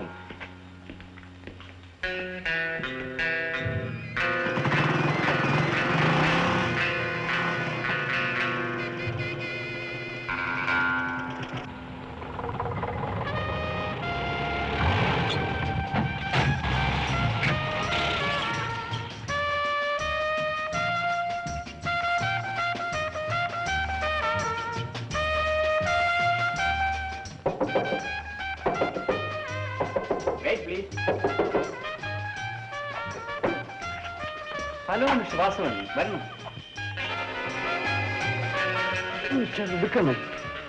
Wait, please. Hello mister Vasavan വരണം മിസ്റ്റർ വിക്രമൻ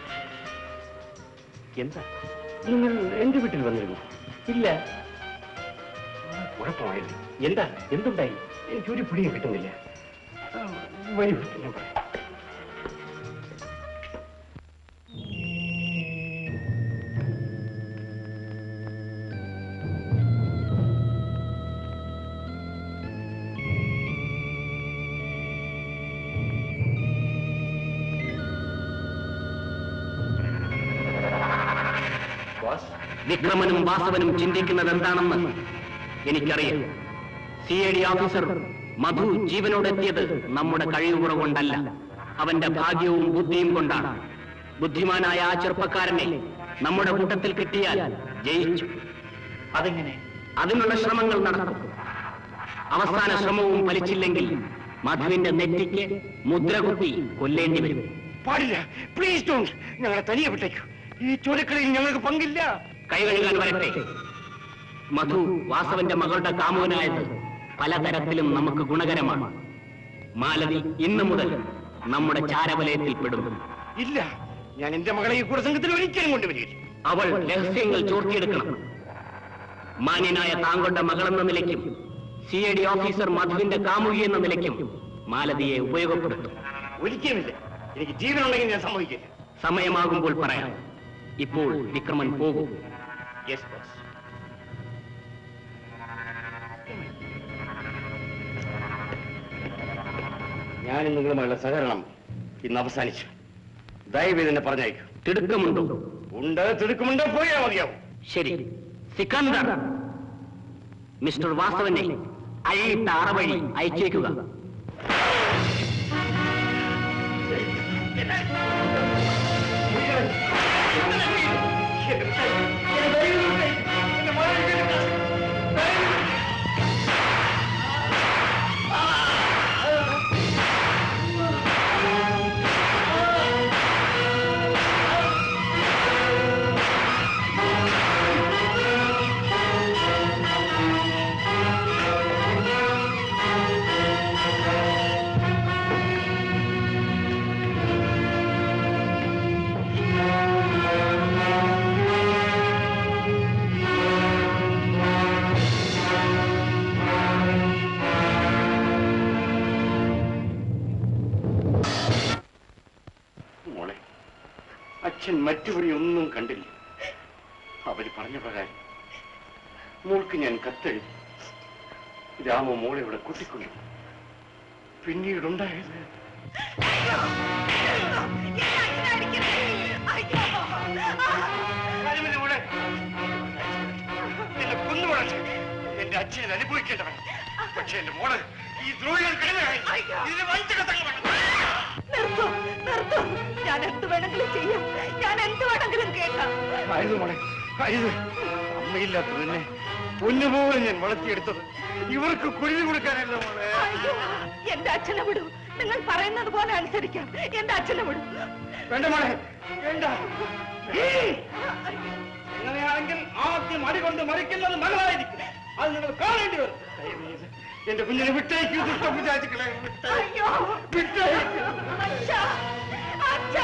എന്താ നിങ്ങൾ എന്റെ വീട്ടിൽ വന്നിരുന്നു ഇല്ല കുഴപ്പമായില്ല എന്താ എന്തുണ്ടായി എനിക്കൊരു പിടിയും കിട്ടുന്നില്ല ആ, വരൂ ഞാൻ പറയാം വിക്രമനും വാസവനും ചിന്തിക്കുന്നത് എന്താണെന്ന് എനിക്കറിയാം C I D officer Madhu ജീവനോടെത്തിയത് നമ്മുടെ കഴിവുറ കൊണ്ടല്ല അവന്റെ ഭാഗ്യവും ബുദ്ധിയും കൊണ്ടാണ് ബുദ്ധിമാനായ ആ ചെറുപ്പക്കാരനെ നമ്മുടെ കൂട്ടത്തിൽ കിട്ടിയാൽ ജയിച്ചു അതെങ്ങനെ അതിനുള്ള ശ്രമങ്ങൾ നടത്തും അവസാന ശ്രമവും ഫലിച്ചില്ലെങ്കിൽ മധുവിന്റെ നെറ്റിക്ക് മുദ്ര കുത്തി കൊല്ലേണ്ടി വരും പാടില്ല പ്ലീസ് ഡോണ്ട് ഞങ്ങളെ തനിയെ വിട്ടേക്കൂ ഈ ചുരക്കളിയിൽ ഞങ്ങൾക്ക് പങ്കില്ല കൈ കഴുകാൻ വരട്ടെ മധു വാസവന്റെ മകളുടെ കാമുകനായത് പലതരത്തിലും നമുക്ക് ഗുണകരമാണ് മാലതി ഇന്നു മുതൽ നമ്മുടെ ചാരവലയത്തിൽ പെടും ഇല്ല ഞാൻ എന്റെ മകളെ ഈ കുടസംഘത്തിൽ ഒരിക്കലും കൊണ്ടുവരികയില്ല അവൾ രഹസ്യങ്ങൾ ചോർത്തിയെടുക്കണം മാന്യനായ താങ്കളുടെ മകളെന്ന നിലയ്ക്കും സി ഐ ഡി ഓഫീസർ മധുവിന്റെ കാമുകി എന്ന നിലയ്ക്കും മാലതിയെ ഉപയോഗപ്പെടുത്തും ഒരിക്കലുമില്ല എനിക്ക് ജീവനുണ്ടെങ്കിൽ ഞാൻ സമ്മതിക്കില്ല സമയമാകുമ്പോൾ പറയാം ഇപ്പോൾ വിക്രമൻ പോകും യെസ് ബോസ് ഞാനും നിങ്ങളുമായുള്ള സഹകരണം ഇന്ന് അവസാനിച്ചു ദയവ് എന്നെ പറഞ്ഞയക്കൂ തിടുക്കമുണ്ടോ ഉണ്ട് തിടുക്കമുണ്ട് പോയാ മതിയാവും ശരി സിക്കന്ദർ മിസ്റ്റർ വാസവനെ അഴിയിട്ട അറവഴി അയച്ചേക്കുക മോളെ അച്ഛൻ മറ്റുപടി ഒന്നും കണ്ടില്ല അവര് പറഞ്ഞ പ്രകാരം മോൾക്ക് ഞാൻ കത്തെഴുതി രാമ മോളെ ഇവിടെ കൂട്ടിക്കൊണ്ടു പിന്നീടുണ്ടായത് കാര്യമില്ല മോളെ. എന്നെ കൊന്നുപോടാ. എന്റെ അച്ഛനെ അനുഭവിക്കേണ്ടവൻ പക്ഷെ എന്റെ മോള് ഈ ദ്രോഹികൾ കരുതലായി ഇതിന് വഞ്ചക നിർത്തൂ നിർത്തൂ ഞാൻ എന്ത് വേണമെങ്കിലും ചെയ്യാം ഞാൻ എന്ത് വേണമെങ്കിലും കേൾക്കാം അരുത് മോളെ അരുത് അമ്മയില്ലാത്ത തന്നെ പൊന്നുപോലെ ഞാൻ വളർത്തിയെടുത്തത് ഇവർക്ക് കുരുതി കൊടുക്കാനല്ല മോളെ അയ്യോ, എന്റെ അച്ഛനെ വിടൂ നിങ്ങൾ പറയുന്നത് പോലെ അനുസരിക്കാം എന്റെ അച്ഛനെ വിടൂ വേണ്ട മോളെ വേണ്ട എങ്ങനെയാണെങ്കിൽ ആദ്യം അടികൊണ്ട് മരിക്കുന്നത് മകളായിരിക്കും അത് നിങ്ങൾ കാണേണ്ടി വരും ദയവേത് എന്റെ കുഞ്ഞിനെ വിട്ടേക്ക് ദുഷ്ടപുജാതികളെ അയ്യോ വിട്ടേക്ക് അച്ഛാ അച്ഛാ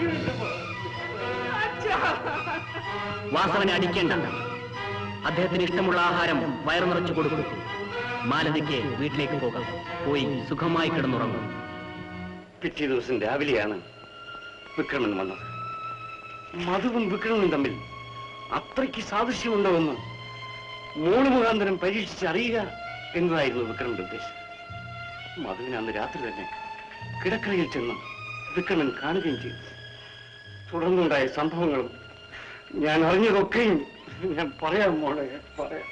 അച്ഛാ വാസവനെ അടിക്കേണ്ട അദ്ദേഹത്തിന് ഇഷ്ടമുള്ള ആഹാരം വയറു നിറച്ചു കൊടുക്കും മാലതിക്ക് വീട്ടിലേക്ക് പോകാം പോയി സുഖമായി കിടന്നുറങ്ങും പിറ്റേ ദിവസം രാവിലെയാണ് വിക്രമൻ വന്നത് മധുവും വിക്രമനും തമ്മിൽ അത്രയ്ക്ക് സാദൃശ്യമുണ്ടോ എന്ന് മോള് മുഖാന്തരം പരീക്ഷിച്ച് അറിയുക എന്നതായിരുന്നു വിക്രമന്റെ ഉദ്ദേശം മധുവിനെ അന്ന് രാത്രി തന്നെ കിടക്കറയിൽ ചെന്ന് വിക്രമൻ കാണുകയും ചെയ്തു തുടർന്നുണ്ടായ സംഭവങ്ങളും ഞാൻ അറിഞ്ഞതൊക്കെയും ഞാൻ പറയാം മോളെ പറയാം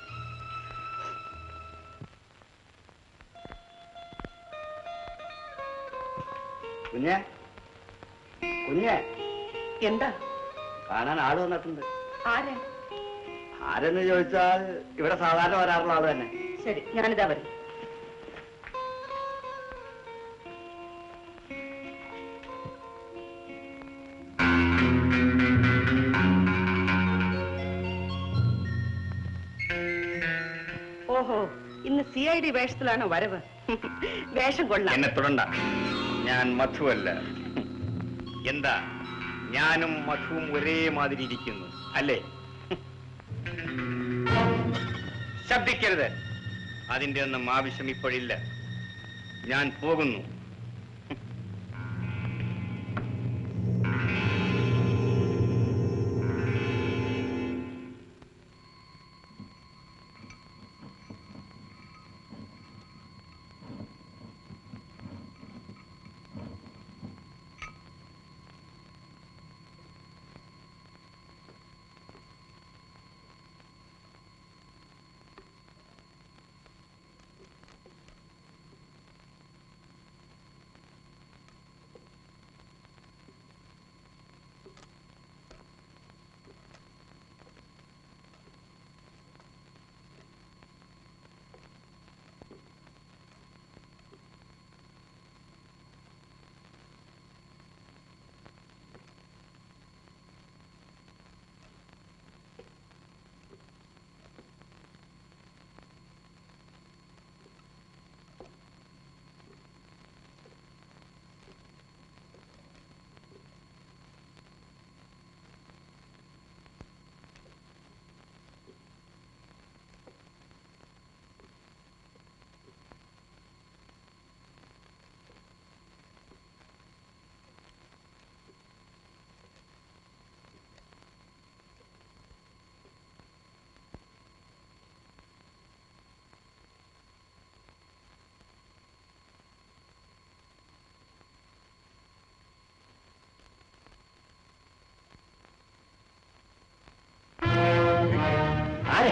കുഞ്ഞെ കുഞ്ഞെ എന്താ കാണാൻ ആള് വന്നിട്ടുണ്ട് ആരാ ആരെന്ന് ചോദിച്ചാൽ ഇവിടെ സാധാരണ വരാറുള്ള ആള് തന്നെ ശരി ഞാനിതാ വരും ഓഹോ ഇന്ന് സി ഐ ഡി വേഷത്തിലാണോ വരവ് വേഷം കൊള്ളാം എന്നെ തുടണ്ട ഞാൻ മധുവല്ല എന്താ ഞാനും മധുവും ഒരേ മാതിരി ഇരിക്കുന്നു അല്ലേ ശബ്ദിക്കരുത് അതിന്റെ ഒന്നും ആവശ്യം ഇപ്പോഴില്ല ഞാൻ പോകുന്നു ആരെ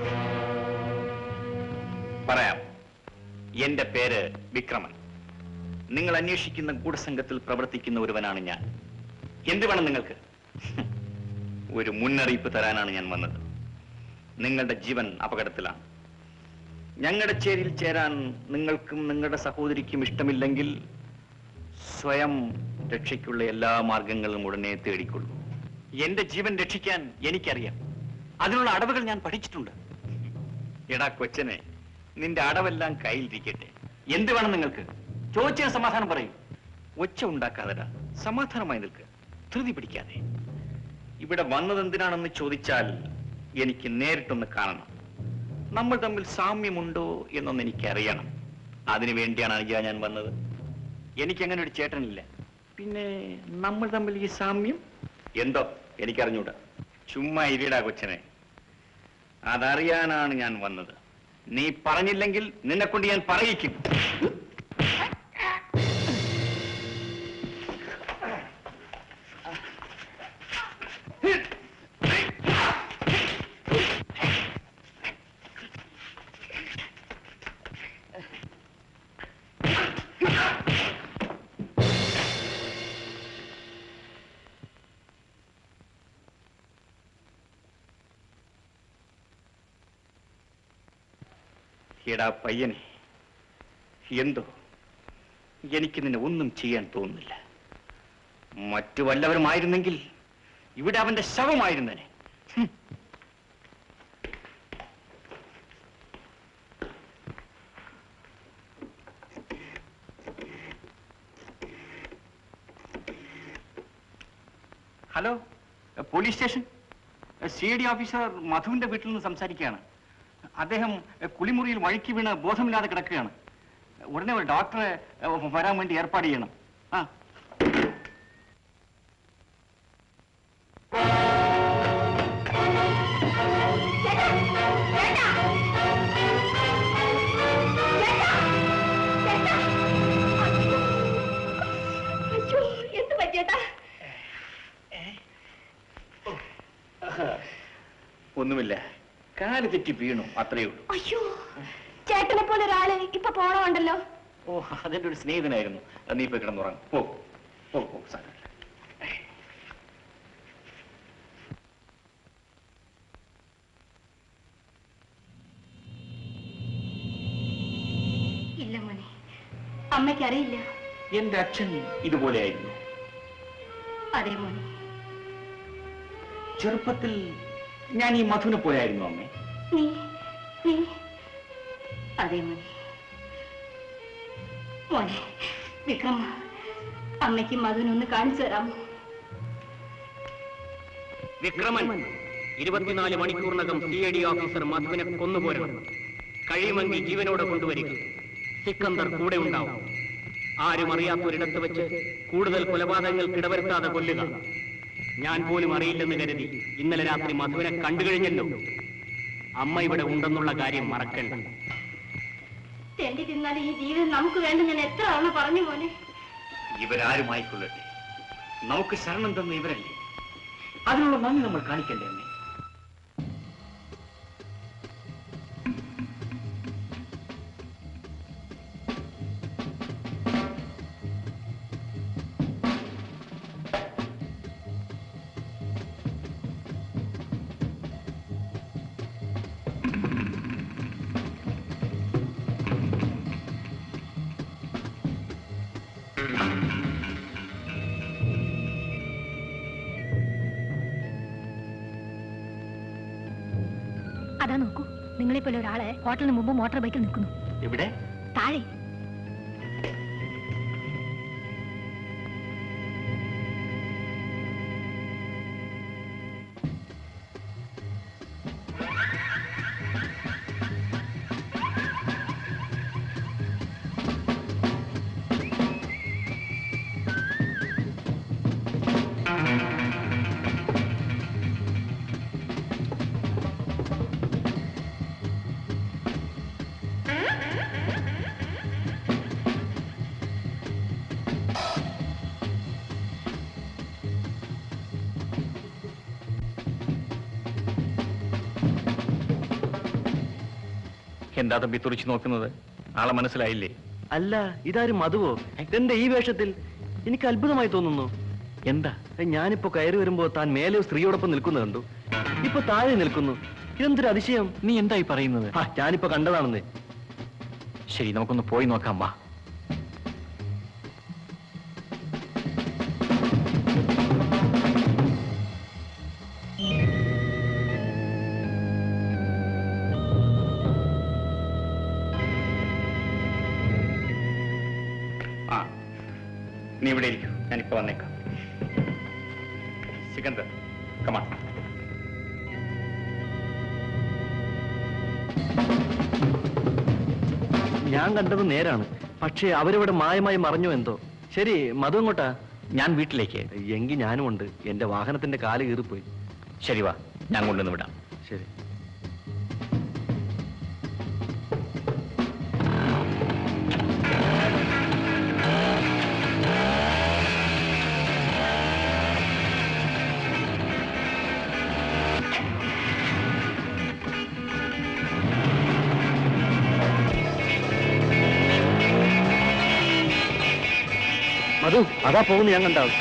പറയാം എന്റെ പേര് വിക്രമൻ നിങ്ങൾ അന്വേഷിക്കുന്ന ഗൂഢസംഘത്തിൽ പ്രവർത്തിക്കുന്ന ഒരുവനാണ് ഞാൻ എന്ത് വേണം നിങ്ങൾക്ക് ഒരു മുന്നറിയിപ്പ് തരാനാണ് ഞാൻ വന്നത് നിങ്ങളുടെ ജീവൻ അപകടത്തിലാണ് ഞങ്ങളുടെ ചേരിയിൽ ചേരാൻ നിങ്ങൾക്കും നിങ്ങളുടെ സഹോദരിക്കും ഇഷ്ടമില്ലെങ്കിൽ സ്വയം രക്ഷയ്ക്കുള്ള എല്ലാ മാർഗങ്ങളും ഉടനെ തേടിക്കൊള്ളൂ എന്റെ ജീവൻ രക്ഷിക്കാൻ എനിക്കറിയാം അതിനുള്ള അടവുകൾ ഞാൻ പഠിച്ചിട്ടുണ്ട് എടാ കൊച്ചനെ നിന്റെ അടവെല്ലാം കയ്യിലിരിക്കട്ടെ എന്ത് വേണം നിങ്ങൾക്ക് ചോദിച്ചതിന് സമാധാനം പറയൂ ഒച്ച ഉണ്ടാക്കാതെടാ സമാധാനമായി നിൽക്ക് ധൃതി പിടിക്കാതെ ഇവിടെ വന്നത് എന്തിനാണെന്ന് ചോദിച്ചാൽ എനിക്ക് നേരിട്ടൊന്ന് കാണണം നമ്മൾ തമ്മിൽ സാമ്യമുണ്ടോ എന്നൊന്ന് എനിക്ക് അറിയണം അതിനു വേണ്ടിയാണ് അനുജ ഞാൻ വന്നത് എനിക്ക് അങ്ങനെ ഒരു ചേട്ടനില്ല പിന്നെ നമ്മൾ തമ്മിൽ ഈ സാമ്യം എന്തോ എനിക്കറിഞ്ഞൂടാ ചുമ്മാ ഇരിടാ കൊച്ചനെ അതറിയാനാണ് ഞാൻ വന്നത് നീ പറഞ്ഞില്ലെങ്കിൽ നിന്നെ കൊണ്ട് ഞാൻ പറയിക്കും എടാ പയ്യനെ എന്തോ എനിക്ക് നിന്നെ ഒന്നും ചെയ്യാൻ തോന്നുന്നില്ല മറ്റു വല്ലവരുമായിരുന്നെങ്കിൽ ഇവിടെ അവന്റെ ശവമായിരുന്നനെ ഹും. Hello police station C D officer മധുവിന്റെ വീട്ടിൽ നിന്ന് സംസാരിക്കുകയാണ് അദ്ദേഹം കുളിമുറിയിൽ വഴുക്കി വീണ് ബോധമില്ലാതെ കിടക്കുകയാണ് ഉടനെ ഒരു ഡോക്ടറെ ഏഹ്, വരാൻ വേണ്ടി ഏർപ്പാട് ചെയ്യണം ആ ചേട്ടാ ഒന്നുമില്ല കാല് തെറ്റി വീണു അത്രയേ ഉള്ളൂ അയ്യോ ചേട്ടനെ പോലെ ഒരാള് ഇപ്പൊ പോണമുണ്ടല്ലോ ഓ അതെന്റെ ഒരു സ്നേഹിതനായിരുന്നു അത് നീ പോയി കിടന്നുറങ്ങും പോ പോ പോ സാരമില്ല ഇല്ല മോനെ അമ്മയ്ക്ക് അറിയില്ല എന്റെ അച്ഛൻ ഇതുപോലെയായിരുന്നു അതെ മോനെ ചെറുപ്പത്തിൽ ഞാൻ ഈ മധുവിനെ പോയായിരുന്നു അമ്മേ നീ നീ അതെ മോനെ മോനെ വിക്രമ അമ്മയ്ക്ക് മധുനൊന്ന് കാണിച്ചു തരാമോ വിക്രമൻ ഇരുപത്തിനാല് മണിക്കൂറിനകം സി ഐ ഡി ഓഫീസർ മധുവിനെ കൊന്നുപോരണം കഴിയുമെങ്കിൽ ജീവനോടെ കൊണ്ടുവരിക സിക്കന്ദർ കൂടെ ഉണ്ടാവും ആരും അറിയാത്തൊരിടത്ത് വെച്ച് കൂടുതൽ കൊലപാതകങ്ങൾക്ക് ഇടവരുത്താതെ കൊല്ലുക ഞാൻ പോലും അറിയില്ലെന്ന് കരുതി ഇന്നലെ രാത്രി മധുവിനെ കണ്ടു കഴിഞ്ഞല്ലോ അമ്മ ഇവിടെ ഉണ്ടെന്നുള്ള കാര്യം മറക്കണ്ട തെണ്ടി തിന്നാൽ ഈ ജീവിതം നമുക്ക് വേണ്ട ഞാൻ എത്ര തവണ പറഞ്ഞു മോനെ ഇവരാരുമായിക്കൊള്ളട്ടെ നമുക്ക് ശരണം തന്ന ഇവരല്ലേ അതിനുള്ള നന്ദി നമ്മൾ കാണിക്കണ്ടേ അമ്മേ അതാ നോക്കൂ നിങ്ങളെ പോലെ ഒരാള് ഹോട്ടലിന് മുമ്പ് മോട്ടോർ ബൈക്കിൽ നിൽക്കുന്നു എവിടെ താഴെ എന്താ തമ്പി തുറിച്ചു നോക്കുന്നത് ആളെ മനസ്സിലായില്ലേ അല്ല ഇതാരും മധുവോ ഇതെന്താ ഈ വേഷത്തിൽ എനിക്ക് അത്ഭുതമായി തോന്നുന്നു എന്താ ഞാനിപ്പോ കയറി വരുമ്പോ താൻ മേലെ ഒരു സ്ത്രീയോടൊപ്പം നിൽക്കുന്നു കണ്ടു ഇപ്പൊ താഴെ നിൽക്കുന്നു ഇതെന്തൊരു അതിശയം നീ എന്തായി പറയുന്നത് ആ, ഞാനിപ്പോ കണ്ടതാണെന്ന് ശരി നമുക്കൊന്ന് പോയി നോക്കാം വാ ആ നീ ഇവിടെ ഇരിക്കൂ ഞാനിപ്പോ വന്നേക്കാം സിക്കന്ദർ കമാ ഞാൻ കണ്ടത് നേരാണ് പക്ഷേ അവരിവിടെ മായമായി മറഞ്ഞോ എന്തോ ശരി മധു എങ്ങോട്ടാ ഞാൻ വീട്ടിലേക്ക് എങ്കിൽ ഞാനും ഉണ്ട് എന്റെ വാഹനത്തിന്റെ കാല് കീറിപ്പോയി ശരി വാ ഞാൻ കൊണ്ടുവന്ന് വിടാം ശരി മധു അതാ പോകുന്നു ഞാൻ കണ്ടാവും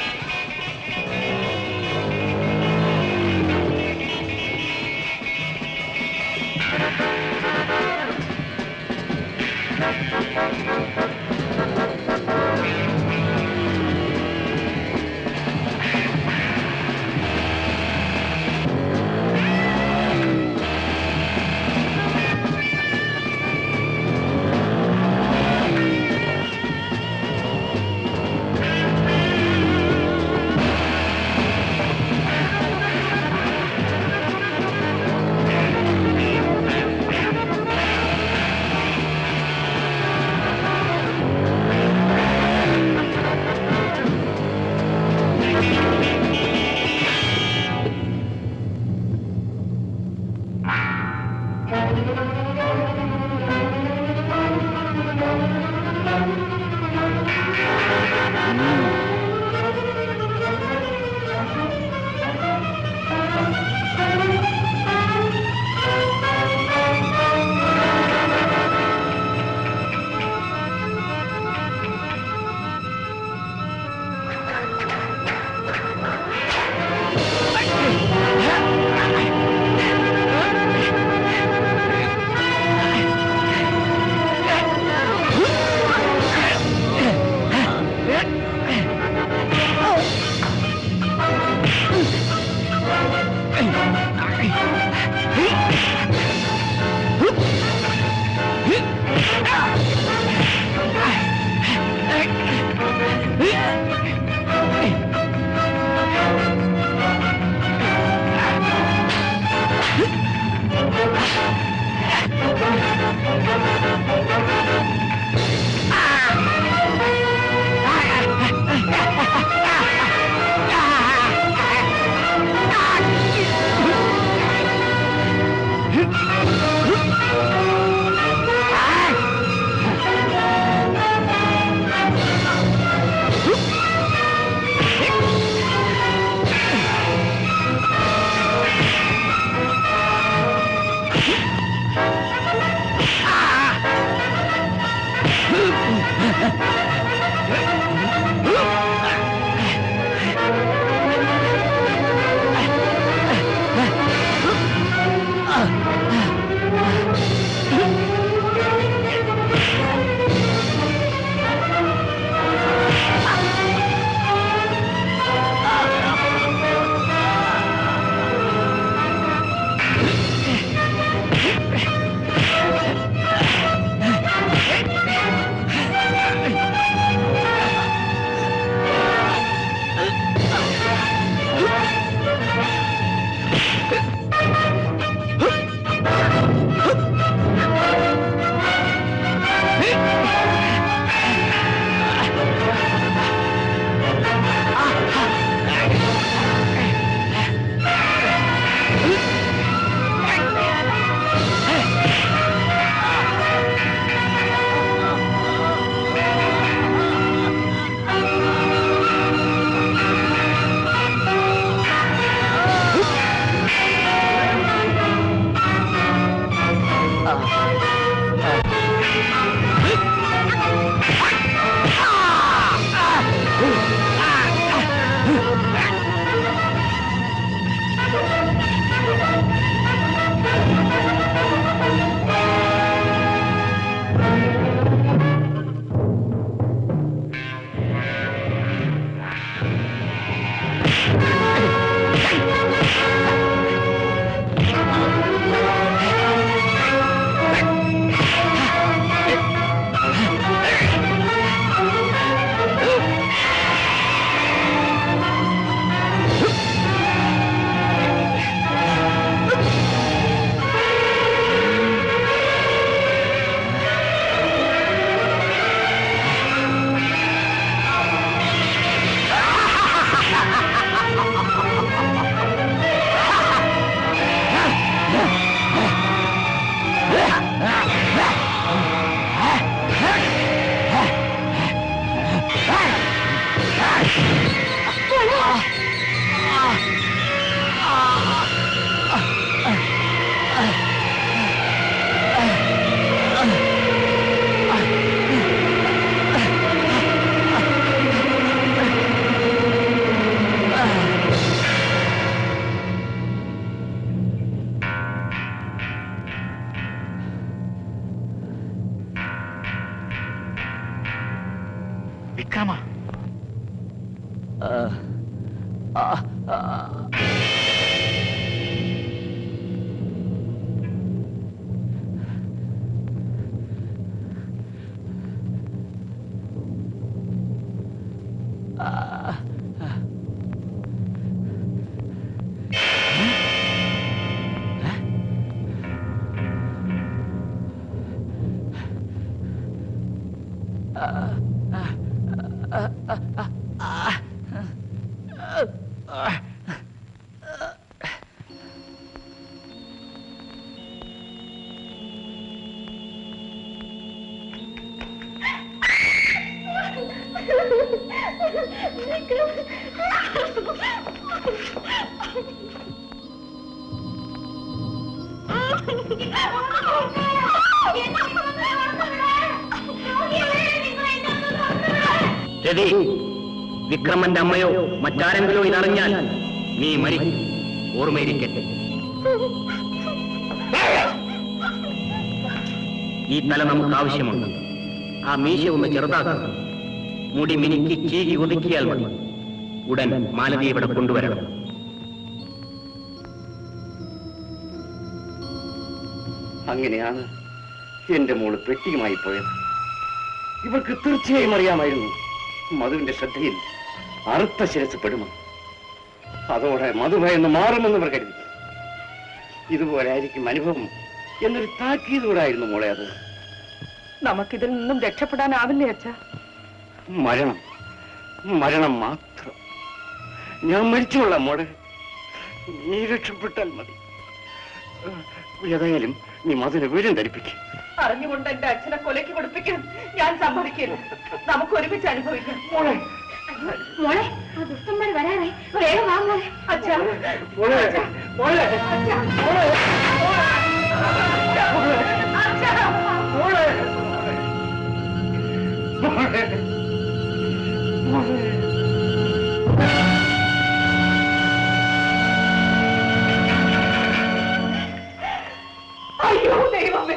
വിക്രമ രതി വിക്രമന്റെ അമ്മയോ മറ്റാരെങ്കിലോ ഇതറിഞ്ഞാൽ നീ മരി ഓർമ്മയിരിക്കട്ടെ ഈ തല നമുക്ക് ആവശ്യമുണ്ട് ആ മീശ ഒന്ന് ചെറുതാക്കുക മുടി മിനുക്കി ചീകി ഒതുക്കിയാൽ മതി ഉടൻ മാലതി ഇവിടെ കൊണ്ടുവരണം അങ്ങനെയാണ് എന്റെ മോള് പെട്ടിയുമായി പോയത് ഇവൾക്ക് തീർച്ചയായും അറിയാമായിരുന്നു മധുവിന്റെ ശ്രദ്ധയിൽ അറുത്ത ശിരസ് പെടുമെന്ന് അതോടെ മധുഭയെന്ന് മാറുമെന്ന് ഇവർ കരുതി ഇതുപോലെ ആയിരിക്കും അനുഭവം എന്നൊരു താക്കീതോടായിരുന്നു മോളെ അത് നമുക്കിതിൽ നിന്നും രക്ഷപ്പെടാനാവില്ലേ അച്ഛ മരണം മരണം മാത്രം ഞാൻ മരിച്ചുകൊള്ളാം മോളെ നീ രക്ഷപ്പെട്ടാൽ മതി ഏതായാലും നീ മധുര വീടും ധരിപ്പിക്കും അറിഞ്ഞുകൊണ്ട് എന്റെ അച്ഛനെ കൊലയ്ക്ക് കൊടുപ്പിക്കാൻ ഞാൻ സമ്മതിക്കില്ല നമുക്ക് ഒരുമിച്ച് അനുഭവിക്കാം മോളെ ആ ദുഷ്ടന്മാർ വരാറായി വേഗം വാ മോളെ അച്ഛാ മോളെ മോളെ മോളെ മോളെ മോളെ അമ്മേ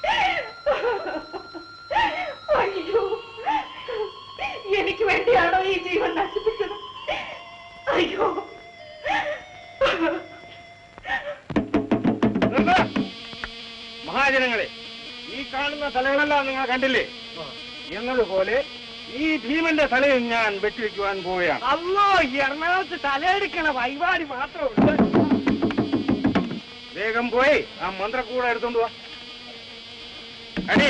അയ്യോ എനിക്ക് വേണ്ടിയാണോ ഈ ജീവൻ നശിപ്പിച്ചത് അയ്യോ നിർത്ത്. മഹാജനങ്ങളെ ഈ കാണുന്ന തലകളെല്ലാം നിങ്ങൾ കണ്ടില്ലേ എന്നതുപോലെ ഈ ഭീമന്റെ തലയിൽ ഞാൻ വെട്ടിവെക്കുവാൻ പോവുകയാണ് അല്ലോ ഈ എറണാകുളത്ത് തലയെടുക്കണ പരിപാടി മാത്രമേ ഉള്ളൂ വേഗം പോയി ആ മന്ത്രക്കൂട എടുത്തോണ്ട് വാ അടി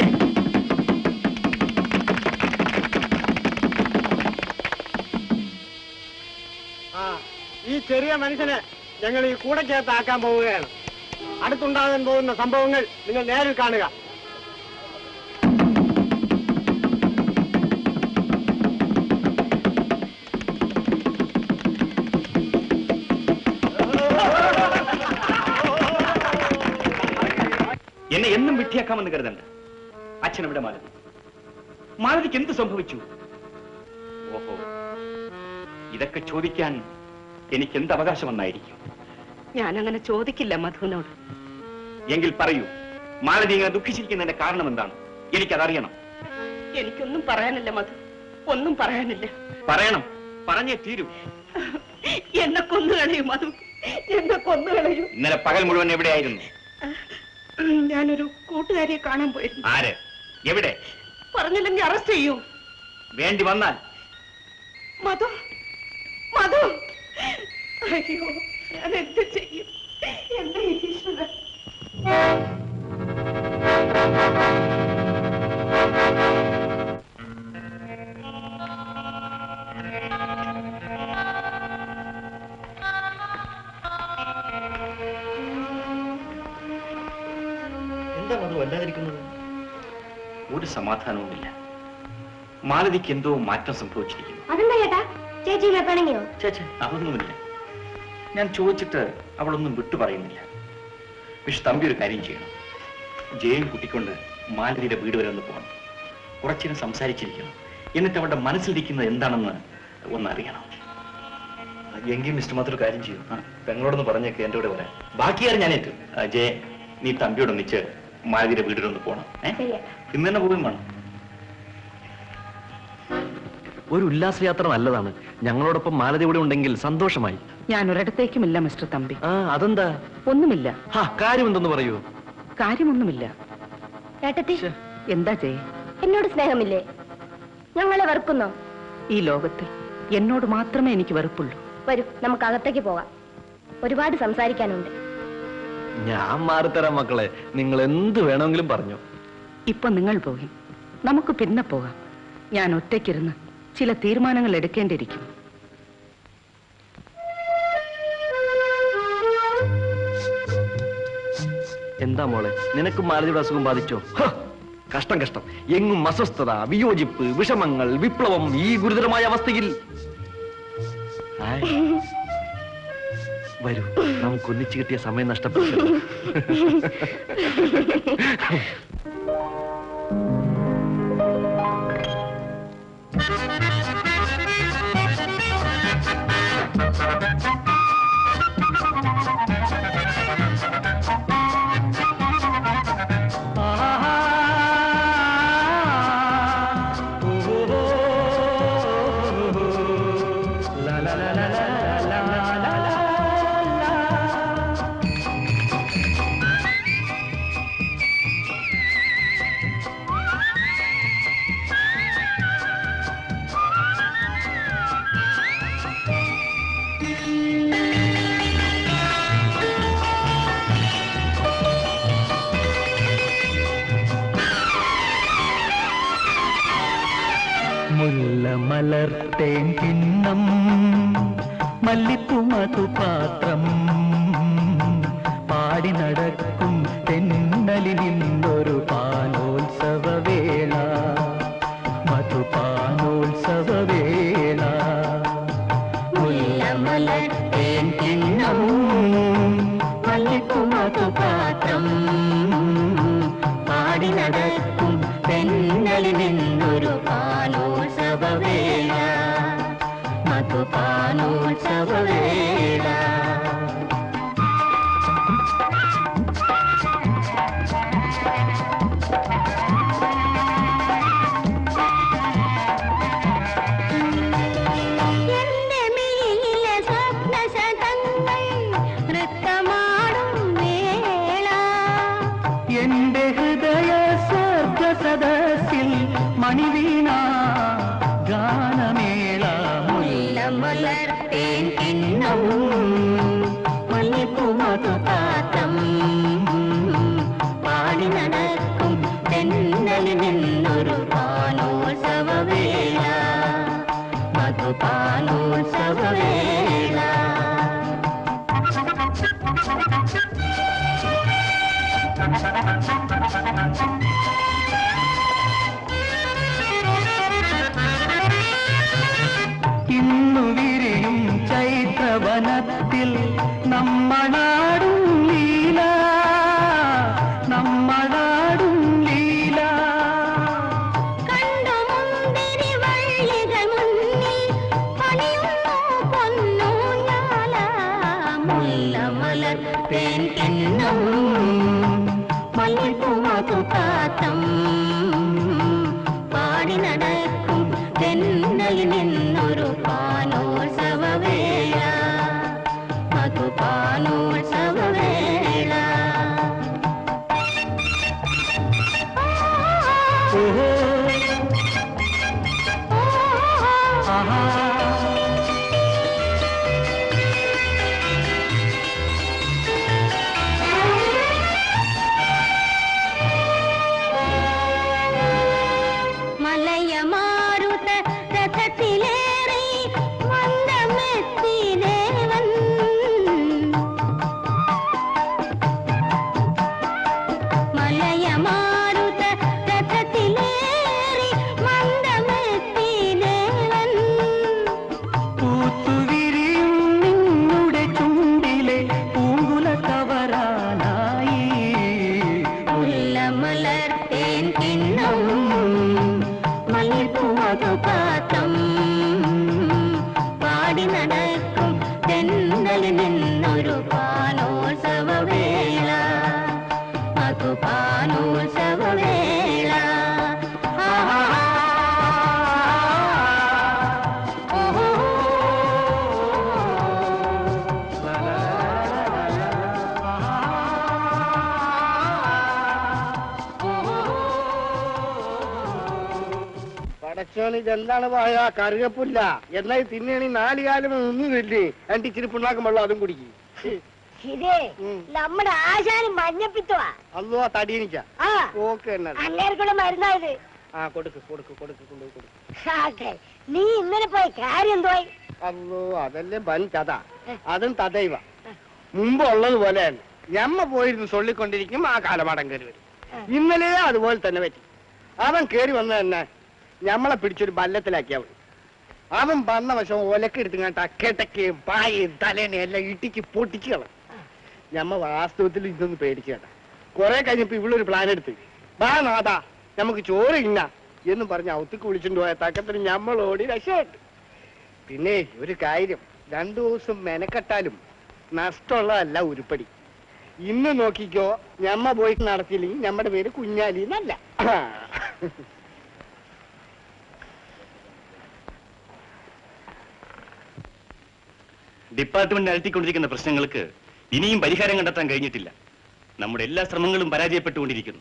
ആ ഈ ചെറിയ മനുഷ്യനെ ഞങ്ങൾ ഈ കൂടക്കകത്ത് ആക്കാൻ പോവുകയാണ് അടുത്തുണ്ടാകാൻ പോകുന്ന സംഭവങ്ങൾ നിങ്ങൾ നേരിൽ കാണുക എന്നെ എന്നും വിട്ടിയാക്കാമെന്ന് കരുതണ്ട അച്ഛൻ ഇവിടെ മാലതി മാലതിക്ക് എന്ത് സംഭവിച്ചു ഓഹോ ഇതൊക്കെ ചോദിക്കാൻ എനിക്ക് എന്ത് അവകാശമെന്നായിരിക്കും ഞാൻ അങ്ങനെ ചോദിക്കില്ല മധുവിനോട് എങ്കിൽ പറയൂ മാലതി ഇങ്ങനെ ദുഃഖിച്ചിരിക്കുന്നതിന്റെ കാരണം എന്താണ് എനിക്കതറിയണം എനിക്കൊന്നും പറയാനില്ല മധു ഒന്നും പറയാനില്ല പറയണം പറഞ്ഞേ തീരൂ എന്നെ കൊന്നുകളയും മധു എന്നെ കൊന്നുകളയും ഇന്നലെ പകൽ മുഴുവൻ എവിടെയായിരുന്നു ഞാനൊരു കൂട്ടുകാരിയെ കാണാൻ പോയിരുന്നു ആര് എവിടെ പറഞ്ഞില്ലെങ്കിൽ അറസ്റ്റ് ചെയ്യൂ വേണ്ടി വന്നാൽ മധു മധു അയ്യോ ഞാൻ എന്ത് ചെയ്യും എന്റെ ഈശ്വരൻ എന്താ മധു വല്ലാതിരിക്കുന്നത് ഒരു സമാധാനവുമില്ല മാലതിക്ക് എന്തോ മാറ്റം സംഭവിച്ചിരിക്കുന്നു അതെന്താ ചേട്ടാ ചേച്ചി പിണങ്ങിയോ ചേച്ചേ അതൊന്നുമില്ല ഞാൻ ചോദിച്ചിട്ട് അവളൊന്നും വിട്ടു പറയുന്നില്ല പക്ഷെ തമ്പി ഒരു കാര്യം ചെയ്യണം ജയൻ കുട്ടിക്കൊണ്ട് മാലതിയുടെ വീട് വരെ ഒന്ന് പോകണം കുറച്ചിനും സംസാരിച്ചിരിക്കണം എന്നിട്ട് അവളുടെ മനസ്സിലിരിക്കുന്നത് എന്താണെന്ന് ഒന്നറിയണം എങ്കിൽ മിസ്റ്റർ മാത്രം കാര്യം ചെയ്യും പെങ്ങളോടൊന്ന് പറഞ്ഞേക്ക് എന്റെ കൂടെ വരാൻ ബാക്കിയാരും ഞാനേറ്റു ആ, ജയൻ നീ തമ്പിയോട് ഒന്നിച്ച് മാലതിയുടെ വീടിലൊന്ന് പോകണം ഏ ഇന്ന് തന്നെ പോവുകയും വേണം ഒരു ഉല്ലാസയാത്ര നല്ലതാണ് ഞങ്ങളോടൊപ്പം മാലതി ഇവിടെ ഉണ്ടെങ്കിൽ സന്തോഷമായി ഞാൻ ഒരിടത്തേക്കുമില്ല മിസ്റ്റർ തമ്പി ആ അതെന്താ ഒന്നുമില്ല ഹാ കാര്യം എന്തെന്ന് പറയൂ കാര്യമൊന്നുമില്ല ഏട്ടത്തി എന്താ ചെയ്യ എന്നോട് സ്നേഹമില്ലേ ഞങ്ങളെ വെറുക്കുന്നോ ഈ ലോകത്തിൽ എന്നോട് മാത്രമേ എനിക്ക് വെറുപ്പുള്ളൂ വരൂ നമുക്ക് അകത്തേക്ക് പോകാം ഒരുപാട് സംസാരിക്കാനുണ്ട് ഞാൻ മാറിത്തരാം മക്കളെ നിങ്ങൾ എന്ത് വേണമെങ്കിലും പറഞ്ഞു ഇപ്പൊ നിങ്ങൾ പോയി നമുക്ക് പിന്നെ പോകാം ഞാൻ ഒറ്റയ്ക്കിരുന്ന് ചില തീരുമാനങ്ങൾ എടുക്കേണ്ടിയിരിക്കും എന്താ മോളെ നിനക്ക് മാലതിയുടെ അസുഖം ബാധിച്ചോ ഹ! കഷ്ടം കഷ്ടം എങ്ങും അസ്വസ്ഥത വിയോജിപ്പ് വിഷമങ്ങൾ വിപ്ലവം ഈ ഗുരുതരമായ അവസ്ഥയിൽ ഹായ്. വരൂ നമുക്ക് ഒന്നിച്ചു കിട്ടിയ സമയം നഷ്ടപ്പെട്ടു മുല്ല മലർത്തേൻ കിണ്ണം മല്ലിപ്പൂ മധുപാത്രം പാടി നടക്കും തെന്നലിൽ നിന്നൊരു പാനോത്സവ വേള മധുപാനോത്സവ വേള മുല്ല മലർത്തേൻ കിണ്ണം മല്ലിപ്പൂ മധുപാത്രം പാടി നടക്കും തെന്നലിൽ നിന്നൊരു പാനോത്സവ വേള മധുപാനോത്സവ വേള ഹൃദയ സ്വർഗ സദസ്സിൽ മണിവീണ ഗാനമേള മുല്ലമലർത്തേൻ കിണ്ണം മല്ലിപ്പൂമതുപാത്രം പാടി നടക്കും തെന്നലിൽ നിന്നൊരു പാനോത്സവവേള മധുപാനോത്സവവേള ഇന്നു വിരിയും ചൈത്രവനത്തിൽ നമ്മളാടും ലീല നമ്മളാടും ലീല കണ്ടു മുന്തിരി വള്ളികൾ മുന്നിൽ പണിയുന്നു പൊന്നൂഞ്ഞാല മുല്ലമലർ തേൻ കിണ്ണം മല്ലിപ്പൂമതുപാത്രം പാടി നടക്കും തെന്നലിൽ നിന്നൊരു പാനോത്സവവേള മധുപാനോത്സവവേള ഓഹോ ആഹാ മലയമാരുത രഥത്തിലേറി മന്ദമെത്തി ദേവൻ മലയമാരുത രഥത്തിലേറി മന്ദമെത്തി ദേവൻ പൂത്തുവിരിയും നിന്നുടെ ചുണ്ടിലെ പൂങ്കുല കവരാനായി മുല്ലമലർത്തേൻ കിണ്ണം മല്ലിപ്പൂമതുപാത്രം പാടി നടക്കും തെന്നലിൽ നിന്നൊരു പാനോത്സവവേള മധുപാനോത്സവവേള ആഹാ ഓഹോ പടച്ചോന് ഇതെന്താണ് പായ കറുകപ്പില്ല എന്നാൽ തിന്നണി നാല് കാലം നിന്നില്ലേ രണ്ട് ഇച്ചിരി പിണ്ണാക്കും വെള്ളം അതും കുടിക്കും ഇതേ നമ്മുടെ ആശാനും മഞ്ഞപ്പിത്തുവാ അല്ലോ തടിയനിക്ക ആ ഓക്കെ തന്നെ അങ്ങേർക്കുള്ള മരുന്നായത് ആ കൊടുക്ക് കൊടുക്ക് കൊടുക്ക് കൊണ്ടുപോയി കൊടുക്ക് ആട്ടെ നീ ഇന്നലെ പോയി കാര്യം എന്തോയി അല്ലോ അതല്ലേ ബൻ കഥ അതും തതൈവ മുമ്പ് ഉള്ളത് പോലെയാണ് ഞമ്മ പോയിരുന്നു ചൊല്ലിക്കൊണ്ടിരിക്കും ആ കാലമാടം കയറി വരും ഇന്നലെ അതുപോലെ തന്നെ പറ്റി അവൻ കയറി വന്ന തന്നെ ഞമ്മളെ പിടിച്ചൊരു ബല്ലത്തിലാക്കിയ അവൻ അവൻ വന്ന വശം ഒലക്കെടുത്ത് കണ്ട കെട്ടക്കയും പായയും തലേനെയും എല്ലാം ഇട്ടിക്ക് പൊട്ടിച്ച് കളഞ്ഞു ഞമ്മ വാസ്തവത്തിൽ ഇതൊന്ന് പേടിച്ചു കേട്ട കുറെ കഴിഞ്ഞപ്പോ ഇവളൊരു പ്ലാൻ എടുത്ത് ബാ നാഥാ നമുക്ക് ചോറ് ഇന്ന എന്ന് പറഞ്ഞ് ഔത്തിക്ക് വിളിച്ചിട്ട് പോയ തക്കത്തിന് ഞമ്മളോടി രക്ഷപ്പെട്ടു പിന്നെ ഒരു കാര്യം രണ്ടു ദിവസം മെനക്കെട്ടാലും നഷ്ടമുള്ളതല്ല ഉരുപ്പടി ഇന്ന് നോക്കിക്കോ ഞമ്മ പോയി നടത്തിയില്ലെങ്കിൽ നമ്മുടെ പേര് കുഞ്ഞാലി എന്നല്ല ഡിപ്പാർട്ട്മെന്റ് അലട്ടിക്കൊണ്ടിരിക്കുന്ന പ്രശ്നങ്ങൾക്ക് ഇനിയും പരിഹാരം കണ്ടെത്താൻ കഴിഞ്ഞിട്ടില്ല നമ്മുടെ എല്ലാ ശ്രമങ്ങളും പരാജയപ്പെട്ടുകൊണ്ടിരിക്കുന്നു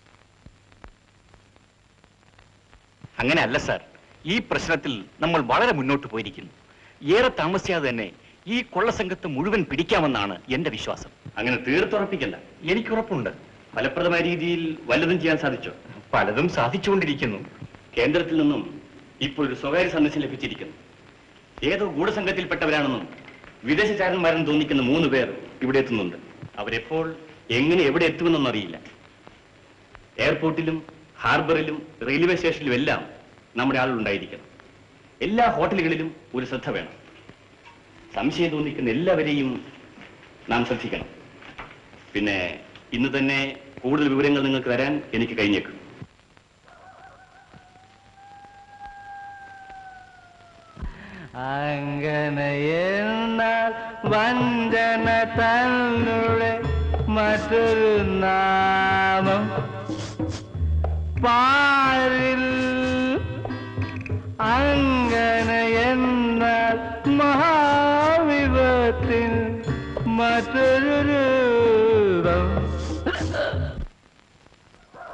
അങ്ങനെ അല്ല സാർ ഈ പ്രശ്നത്തിൽ നമ്മൾ വളരെ മുന്നോട്ട് പോയിരിക്കുന്നു ഏറെ താമസിയാതെ തന്നെ ഈ കൊള്ളസംഘത്തെ മുഴുവൻ പിടിക്കാമെന്നാണ് എന്റെ വിശ്വാസം അങ്ങനെ തീർത്തുറപ്പിക്കല്ല എനിക്ക് ഉറപ്പുണ്ട് ഫലപ്രദമായ രീതിയിൽ വല്ലതും ചെയ്യാൻ സാധിച്ചോ പലതും സാധിച്ചുകൊണ്ടിരിക്കുന്നു കേന്ദ്രത്തിൽ നിന്നും ഇപ്പോൾ ഒരു സ്വകാര്യ സന്ദേശം ലഭിച്ചിരിക്കുന്നു ഏതോ ഗൂഢസംഘത്തിൽപ്പെട്ടവരാണെന്നും വിദേശചാരന്മാരെന്ന് തോന്നിക്കുന്ന മൂന്ന് പേർ ഇവിടെ എത്തുന്നുണ്ട് അവരെപ്പോൾ എങ്ങനെ എവിടെ എത്തുമെന്നൊന്നും അറിയില്ല എയർപോർട്ടിലും ഹാർബറിലും റെയിൽവേ സ്റ്റേഷനിലും എല്ലാം നമ്മുടെ ആളുണ്ടായിരിക്കണം എല്ലാ ഹോട്ടലുകളിലും ഒരു ശ്രദ്ധ വേണം സംശയം തോന്നിക്കുന്ന എല്ലാവരെയും നാം ശ്രദ്ധിക്കണം പിന്നെ ഇന്ന് തന്നെ കൂടുതൽ വിവരങ്ങൾ നിങ്ങൾക്ക് തരാൻ എനിക്ക് കഴിഞ്ഞേക്കും അങ്ങനെ എന്നാൽ വഞ്ചന തന്നെ മറ്റൊരു നാമം പാരിൽ അങ്ങനെ എന്നാൽ മഹാവിപത്തിൽ മറ്റൊരു രൂപം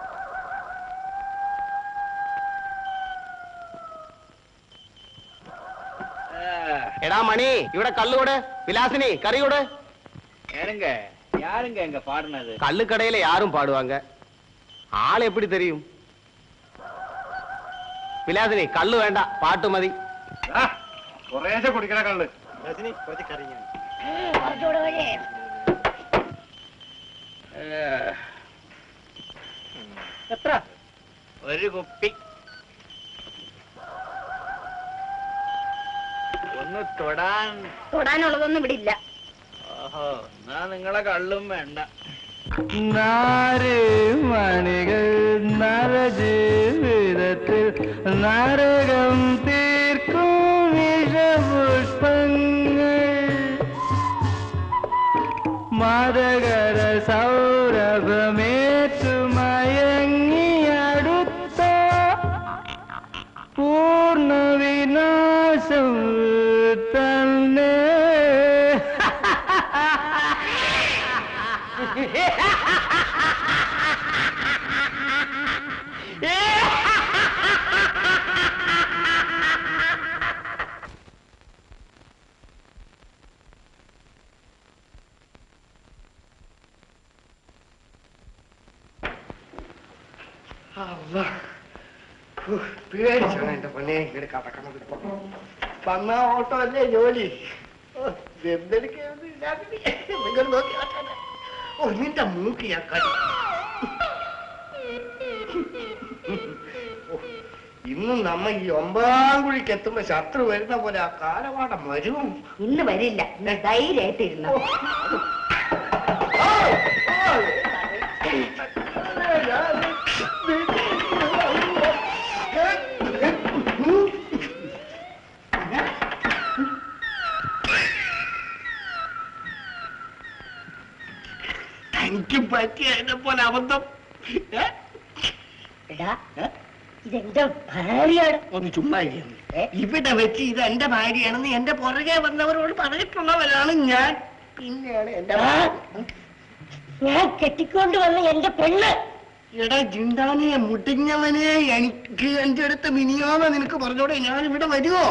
എടാ മണി ഇവിടെ കള്ളുകൂടെ വിലാസിനി കറി കൂടെ யாருங்க யாருங்க இங்க பாடுனது கள்ளுக்கடையில யாரும் பாடுவாங்க ஆள் எப்படி தெரியும் വിലാസിനി കള്ളു വേണ്ട പാട്ട് മതി കുറേശ്ശെ കുടിക്കണ കള്ള് കുറച്ച് കറി എത്ര ഒരു കുപ്പി ഒന്ന് തൊടാൻ തൊടാനുള്ളതൊന്നും ഇവിടെ ഇല്ല ഓഹോ എന്നാ നിങ്ങളെ കള്ളും വേണ്ട നാല് മണികൾ നരജീവിതത്തിൽ നരകം തീർക്കും വിഷപുഷ്പങ്ങൾ മതകര സൗരഭമേറ്റുമയങ്ങിയടുത്ത പൂർണ്ണ വിനാശം തന്നെ പേടിച്ചാണ് എന്റെ പൊന്നെ ഇങ്ങനെ കടക്കണത് ഇപ്പൊ വന്ന ഓട്ടോ അല്ലേ ജോലി ഓ, എന്തെടുക്കാന്ന് ഇല്ലാതെ നിങ്ങൾ നോക്കി നോക്കാതെ. ഓ നിന്റെ മൂക്ക് ഞാൻ കടി ഓ, ഇന്നും നമ്മ ഈ ഒമ്പതാം കുഴിക്ക് എത്തുമ്പോ ശത്രു വരുന്ന പോലെ ആ കാലപാടം വരും ഇന്ന് വരില്ല നീ ധൈര്യമായിട്ടിരുന്നു എനിക്ക് പറ്റിയ എന്നെ പോലെ അബദ്ധം ഏ? എടാ ഇതെന്റെ ഭാര്യയാണ് ഒന്ന് ചുമ്മാ ഇരിക്കുന്നു. ഇവിടെ വെച്ച് ഇത് എന്റെ ഭാര്യയാണെന്ന് എന്റെ പുറകെ വന്നവരോട് പറഞ്ഞിട്ടുള്ളവരാണ് ഞാൻ പിന്നെയാണ് എന്റെ ഞാൻ കെട്ടിക്കൊണ്ട് വന്ന എന്റെ പെണ്ണ് എടാ ജിണ്ടാനെ മുടിഞ്ഞവനെ എനിക്ക് എന്റെ അടുത്ത് മിനിയാന്ന് നിനക്ക് പറഞ്ഞോടെ ഞാൻ ഇവിടെ വരുമോ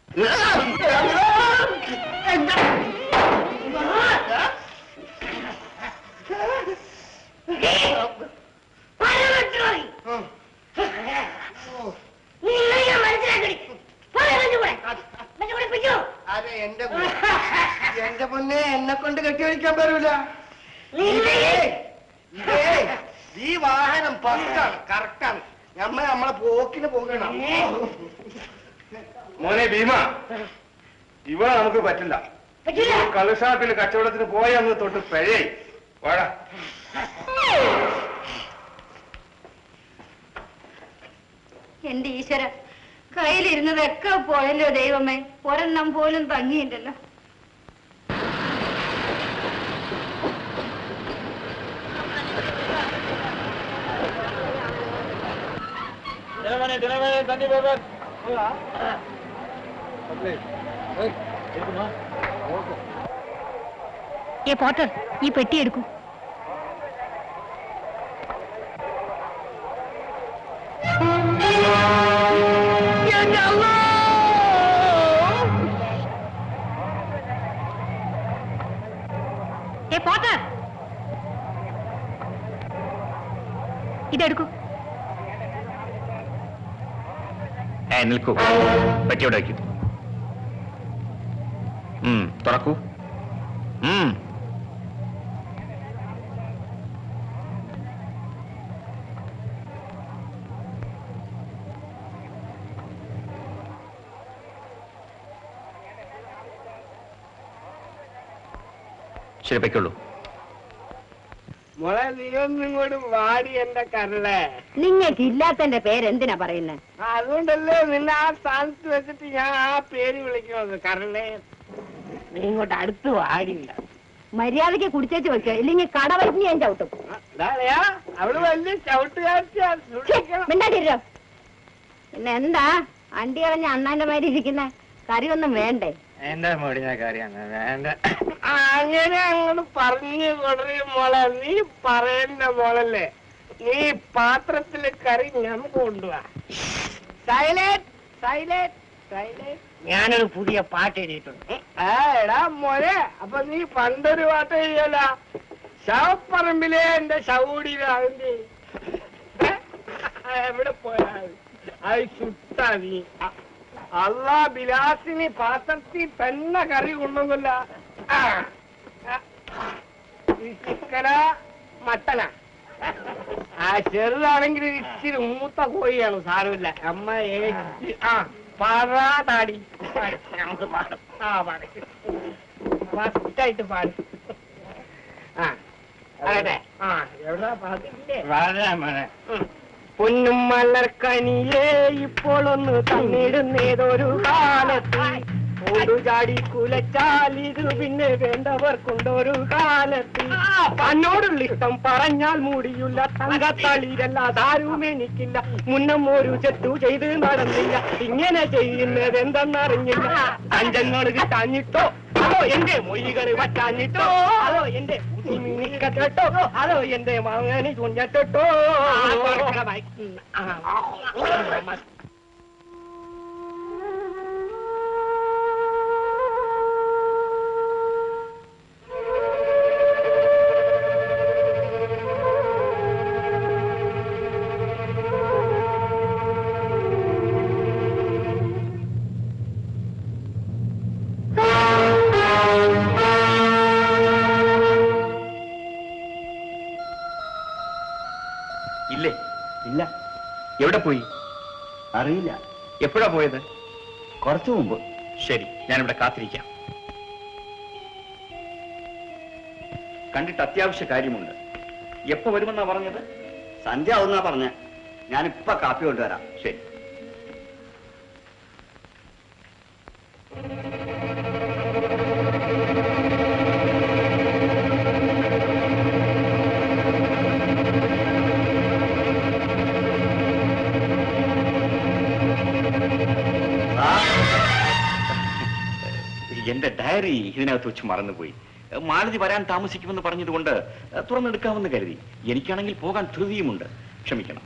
അതെ എന്റെ കു- എന്റെ പൊന്നെ എന്നെ കൊണ്ട് കെട്ടിവഴിക്കാൻ പറ്റൂല ഇതേ, ഈ വാഹനം പക്കാണ് കറക്റ്റാണ് നമ്മ നമ്മളെ പോക്കിന് പോകണം മോനെ ഭീമ ഇവിടെ നമുക്ക് പറ്റില്ല കളുഷാപ്പിൽ കച്ചവടത്തിന് പോയ അന്ന് തൊട്ട് പിഴയായി വാടാ എന്റെ ഈശ്വര കയ്യിലിരുന്നതൊക്കെ പോയല്ലോ ദൈവമേ ഒരെണ്ണം പോലും തങ്ങിയില്ലല്ലോ தினமணி தினமணி தண்ணி பேப்பர் ഏ പോട്ടർ ഈ പെട്ടി എടുക്കൂ ഏ പോട്ടർ ഇതെടുക്കൂ ഏ നിൽക്കൂ പറ്റിയോടെ വയ്ക്കൂ ഉം, തുറക്കൂ ഉം. ശരി പൊയ്ക്കോളൂ മോളെ നീ ഒന്നും ഇങ്ങോട്ട് വാടി എന്റെ കരളെ നിങ്ങൾക്ക് ഇല്ലാത്തന്റെ പേരെന്തിനാ പറയുന്നത് അതുകൊണ്ടല്ലേ നിന്നെ ആ സ്ഥാനത്ത് വെച്ചിട്ട് ഞാൻ ആ പേര് വിളിക്കുന്നത് കരളെ നീ ഇങ്ങോട്ട് അടുത്ത് വാടില്ല മര്യാദയ്ക്ക് കുടിച്ചേച്ച് വെക്കുക ഇല്ലെങ്കിൽ കടവഴിഞ്ഞ് ഞാൻ ചവിട്ടും ഇതാളെയാ അവള് വലിയ ചവിട്ടുകാഴ്ചയാ സൂക്ഷിക്കണം മിണ്ടാട്ടിരോ പിന്നെ എന്താ അണ്ടി കളഞ്ഞ അണ്ണാന്റെ മാതിരി ഇരിക്കുന്ന കറിയൊന്നും വേണ്ടേ എന്റെ മുടിഞ്ഞ കാര്യമാണ് വേണ്ട ആ, അങ്ങനെ അങ്ങോട്ട് പറഞ്ഞു കൊടുക്കും മോളെ നീ പറയേണ്ട മോളല്ലേ നീ പാത്രത്തില് കറി നമുക്ക് കൊണ്ടുപോവാ സൈലന്റ് സൈലന്റ് ഞാനൊരു പുതിയ പാട്ട് എഴുതിയിട്ടുണ്ട് ആ എടാ മോനെ അപ്പൊ നീ പണ്ടൊരു പാട്ട് എഴുതിയല്ല ശവപ്പറമ്പിലെ എന്റെ ശവൂടിയിലാവിന്റെ എവിടെ പോയാ അത് ചുട്ടാ നീ അ- അല്ലാ ബിലാസിന് പാത്രത്തിൽ തന്നെ കറി കൊണ്ടൊന്നുമില്ല ആ ആ. ഈ ചിക്കന മട്ടന ആ ചെറുതാണെങ്കിൽ ഇച്ചിരി മൂത്ത കോഴിയാണ് സാരമില്ല അമ്മ ഏറ്റ് ആ പാടാ താടി പാട്. നമുക്ക് പാടും ആ പാട് ഫസ്റ്റായിട്ട് പാട് ആ അതെ ആ എവിടാ പാട്ടില്ലേ പൊന്നും മലർക്കനിയേ ഇപ്പോൾ ഒന്ന് തന്നിടുന്നേതൊരു കാലത്ത് ചാടി കുലച്ചാൽ ഇത് പിന്നെ വേണ്ടവർക്കുണ്ടൊരു കാലത്ത് തന്നോടുള്ള ഇഷ്ടം പറഞ്ഞാൽ മൂടിയില്ല തങ്കത്തളിരല്ല ആരും എനിക്കില്ല മുന്നം ഒരു ചെറ്റു ചെയ്ത് നടന്നില്ല ഇങ്ങനെ ചെയ്യുന്നത് എന്തെന്നറിഞ്ഞില്ല കഞ്ചങ്ങൾ കിട്ടാഞ്ഞിട്ടോ അതോ എന്റെ മൊഴികൾ വറ്റാഞ്ഞിട്ടോ അതോ എന്റെ കേട്ടോ അതോ എന്റെ മകന് ചുഞ്ഞട്ടോ ഇല്ലേ ഇല്ല എവിടെ പോയി അറിയില്ല എപ്പോഴാ പോയത് കുറച്ചു മുമ്പ് ശരി ഞാനിവിടെ കാത്തിരിക്കാം കണ്ടിട്ട് അത്യാവശ്യ കാര്യമുണ്ട് എപ്പോ വരുമെന്നാ പറഞ്ഞത് സന്ധ്യ ആവുന്നാ പറഞ്ഞ ഞാനിപ്പൊ കാപ്പി കൊണ്ടുവരാം ശരി എന്റെ ഡയറി ഇതിനകത്ത് വെച്ച് മറന്നുപോയി മാലതി വരാൻ താമസിക്കുമെന്ന് പറഞ്ഞതുകൊണ്ട് തുറന്നെടുക്കാമെന്ന് കരുതി എനിക്കാണെങ്കിൽ പോകാൻ ധൃതിയുമുണ്ട് ക്ഷമിക്കണം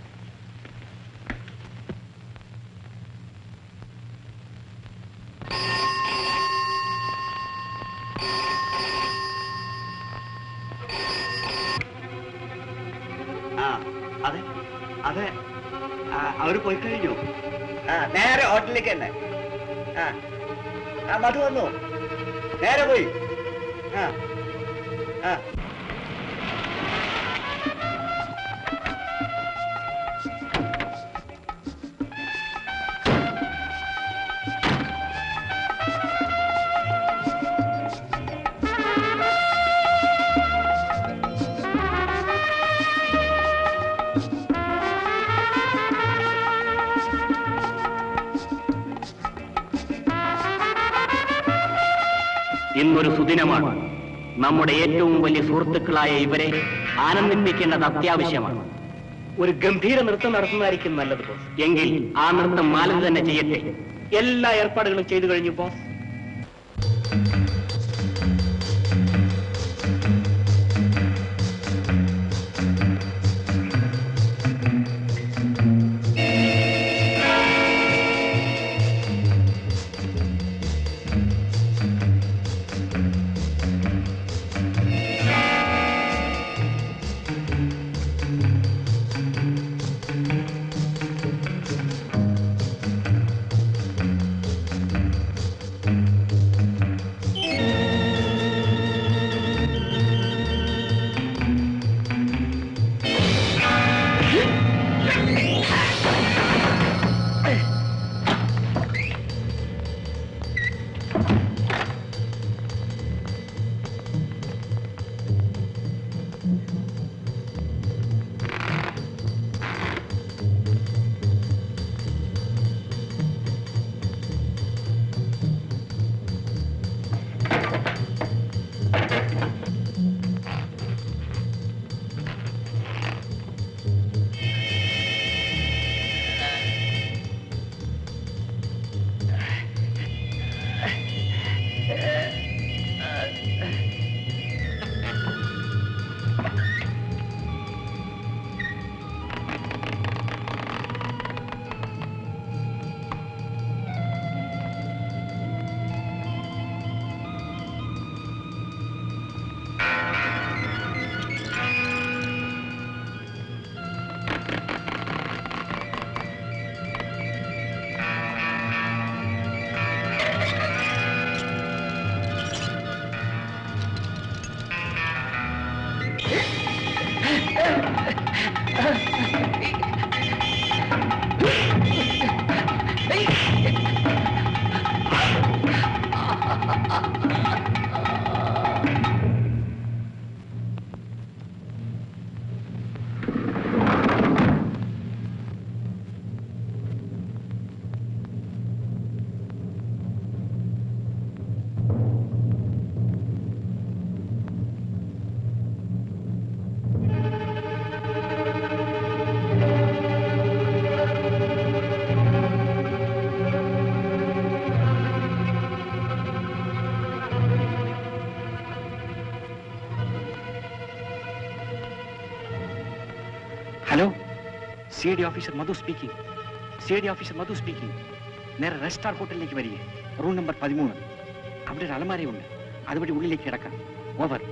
ആ അതെ അതെ ആ, അവര് പോയി കഴിഞ്ഞു ആ നേരെ ഹോട്ടലിലേക്ക് തന്നെ ആ ആ മധു വന്നു നേരെ പോയി ആ ആ ഇന്നൊരു സുദിനമാണ് നമ്മുടെ ഏറ്റവും വലിയ സുഹൃത്തുക്കളായ ഇവരെ ആനന്ദിപ്പിക്കേണ്ടത് അത്യാവശ്യമാണ് ഒരു ഗംഭീര നൃത്തം നടത്തുന്നതായിരിക്കും നല്ലത് ബോസ് എങ്കിൽ ആ നൃത്തം മാലതി തന്നെ ചെയ്യട്ടെ എല്ലാ ഏർപ്പാടുകളും ചെയ്തു കഴിഞ്ഞു boss hello C D officer Madhu speaking C D officer Madhu speaking നേരെ റെസ്റ്റാർ ഹോട്ടലിലേക്ക് വരിക റൂം നമ്പർ പതിമൂന്ന് അവിടെ ഒരു അലമാരയുണ്ട് അതുവഴി ഉള്ളിലേക്ക് കിടക്കാം ഓവർ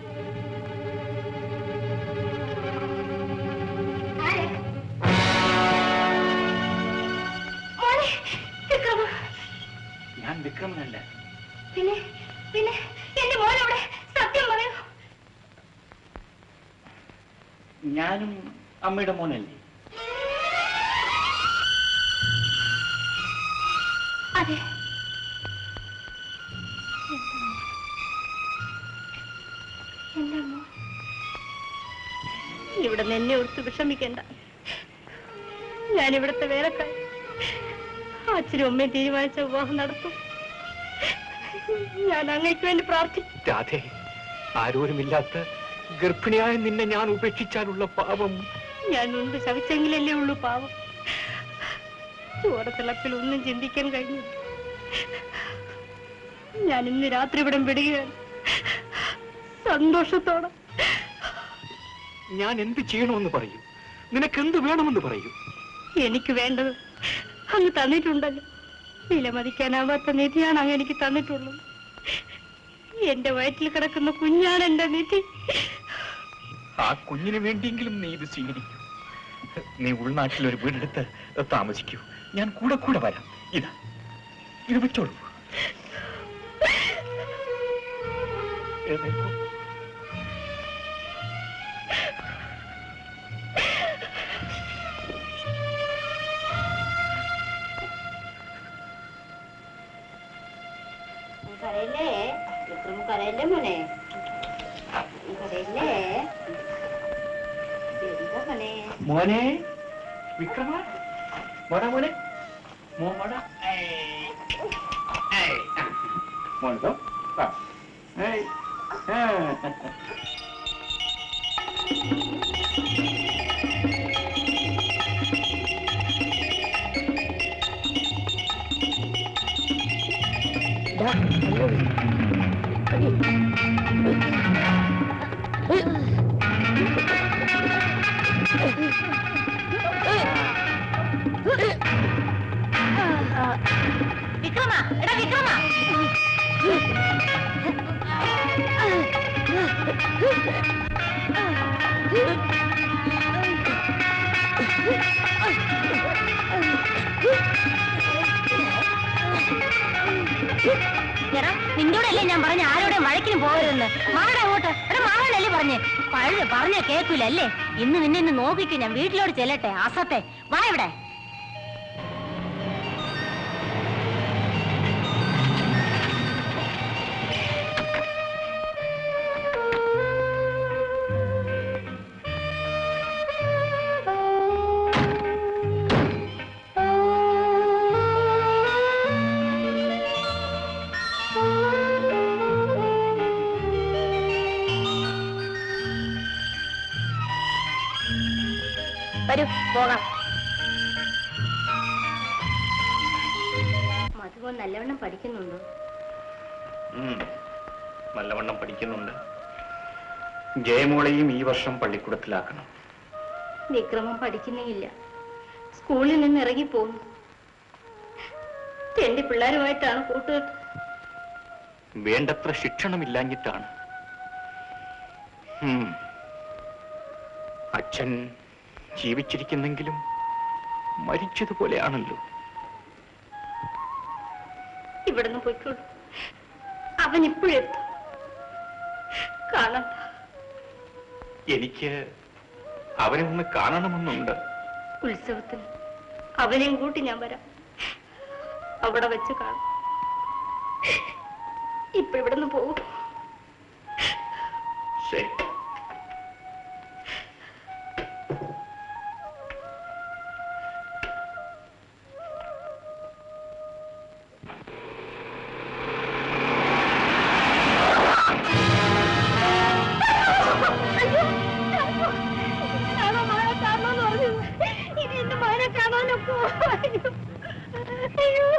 മോനെ വിക്രമ ഞാൻ വിക്രമനല്ല പിന്നെ പിന്നെ എന്റെ മോനവിടെ സത്യം പറയൂ ഞാനും അമ്മയുടെ മോനല്ലേ അതെ എന്റെ മോൻ ഇവിടെ നിന്ന് എന്നെ ഓർത്ത് വിഷമിക്കണ്ട ഞാൻ ഇവിടുത്തെ വേലക്കാരി അച്ഛനും അമ്മയും തീരുമാനിച്ച വിവാഹം നടത്തും ഞാൻ അങ്ങയ്ക്ക് വേണ്ടി പ്രാർത്ഥിക്കും രാധേ ആരോരുമില്ലാത്ത ഗർഭിണിയായ നിന്നെ ഞാൻ ഉപേക്ഷിച്ചാലുള്ള പാപം ഞാൻ മുൻപ് ശവിച്ചെങ്കിലല്ലേ ഉള്ളൂ പാവം ചോരത്തിളപ്പിൽ ഒന്നും ചിന്തിക്കാൻ കഴിഞ്ഞു ഞാൻ ഇന്ന് രാത്രി ഇവിടെ വിടുകയാണ് സന്തോഷത്തോടെ ഞാൻ എന്ത് ചെയ്യണമെന്ന് പറയൂ നിനക്ക് എന്ത് വേണമെന്ന് പറയൂ എനിക്ക് വേണ്ടത് അങ്ങ് തന്നിട്ടുണ്ടല്ലോ വിലമതിക്കാനാവാത്ത നിധിയാണ് അങ്ങ് എനിക്ക് തന്നിട്ടുള്ളത് എന്റെ വയറ്റിൽ കിടക്കുന്ന കുഞ്ഞാണ് എന്റെ നിധി ആ കുഞ്ഞിന് വേണ്ടിയെങ്കിലും നീ ഇത് സ്വീകരിക്കൂ നീ ഉൾനാട്ടിൽ ഒരു വീടെടുത്ത് താമസിക്കൂ ഞാൻ കൂടെ കൂടെ വരാം ഇതാ ഇത് വെച്ചോളൂ എഴുന്നേൽക്കൂ. കരയില്ലേ വിക്രം കരയില്ലേ മോനെ കരയില്ലേ എന്താ മോനെ മോനെ വിക്രമ മോടാ മോനെ മോ മോടാ മോനോ ആ ഏയ് ആ വിക്രമ എടാ വിക്രമ എടാ നിന്നോടല്ലേ ഞാൻ പറഞ്ഞ ആരോടെ വഴക്കിന് പോകരുതെന്ന് മാടാ അങ്ങോട്ട് എടാ മാവാനല്ലേ പറഞ്ഞേ പഴയ പറഞ്ഞ കേൾക്കൂലല്ലേ ഇന്ന് നിന്നെ ഇന്ന് നോക്കിക്കോ ഞാൻ വീട്ടിലോട്ട് ചെല്ലട്ടെ അസത്തെ വാ ഇവിടെ വരൂ പോകാം മധുവൻ നല്ലവണ്ണം പഠിക്കുന്നുണ്ടോ ഉം. നല്ലവണ്ണം പഠിക്കുന്നുണ്ട് ജയമോളെയും ഈ വർഷം പള്ളിക്കൂടത്തിലാക്കണം വിക്രമം പഠിക്കുന്നില്ല സ്കൂളിൽ നിന്ന് ഇറങ്ങി പോകുന്നു എന്റെ പിള്ളേരുമായിട്ടാണ് കൂട്ടുകെട്ട് വേണ്ടത്ര ശിക്ഷണമില്ലാഞ്ഞിട്ടാണ് ഉം. അച്ഛൻ ജീവിച്ചിരിക്കുന്നെങ്കിലും മരിച്ചതുപോലെയാണല്ലോ ഇവിടുന്ന് പോയിക്കോളൂ അവൻ ഇപ്പോഴെത്തും കാണാം എനിക്ക് അവനെ ഒന്ന് കാണണമെന്നുണ്ട് ഉത്സവത്തിന് അവനെയും കൂട്ടി ഞാൻ വരാം അവിടെ വെച്ച് കാണാം ഇപ്പൊ ഇവിടുന്ന് പോകും ശരി ഞാനോ മകനെ കാണണമെന്ന് പറഞ്ഞു ഇനി എന്റെ മകനെ കാണാനൊക്കെ അയ്യോ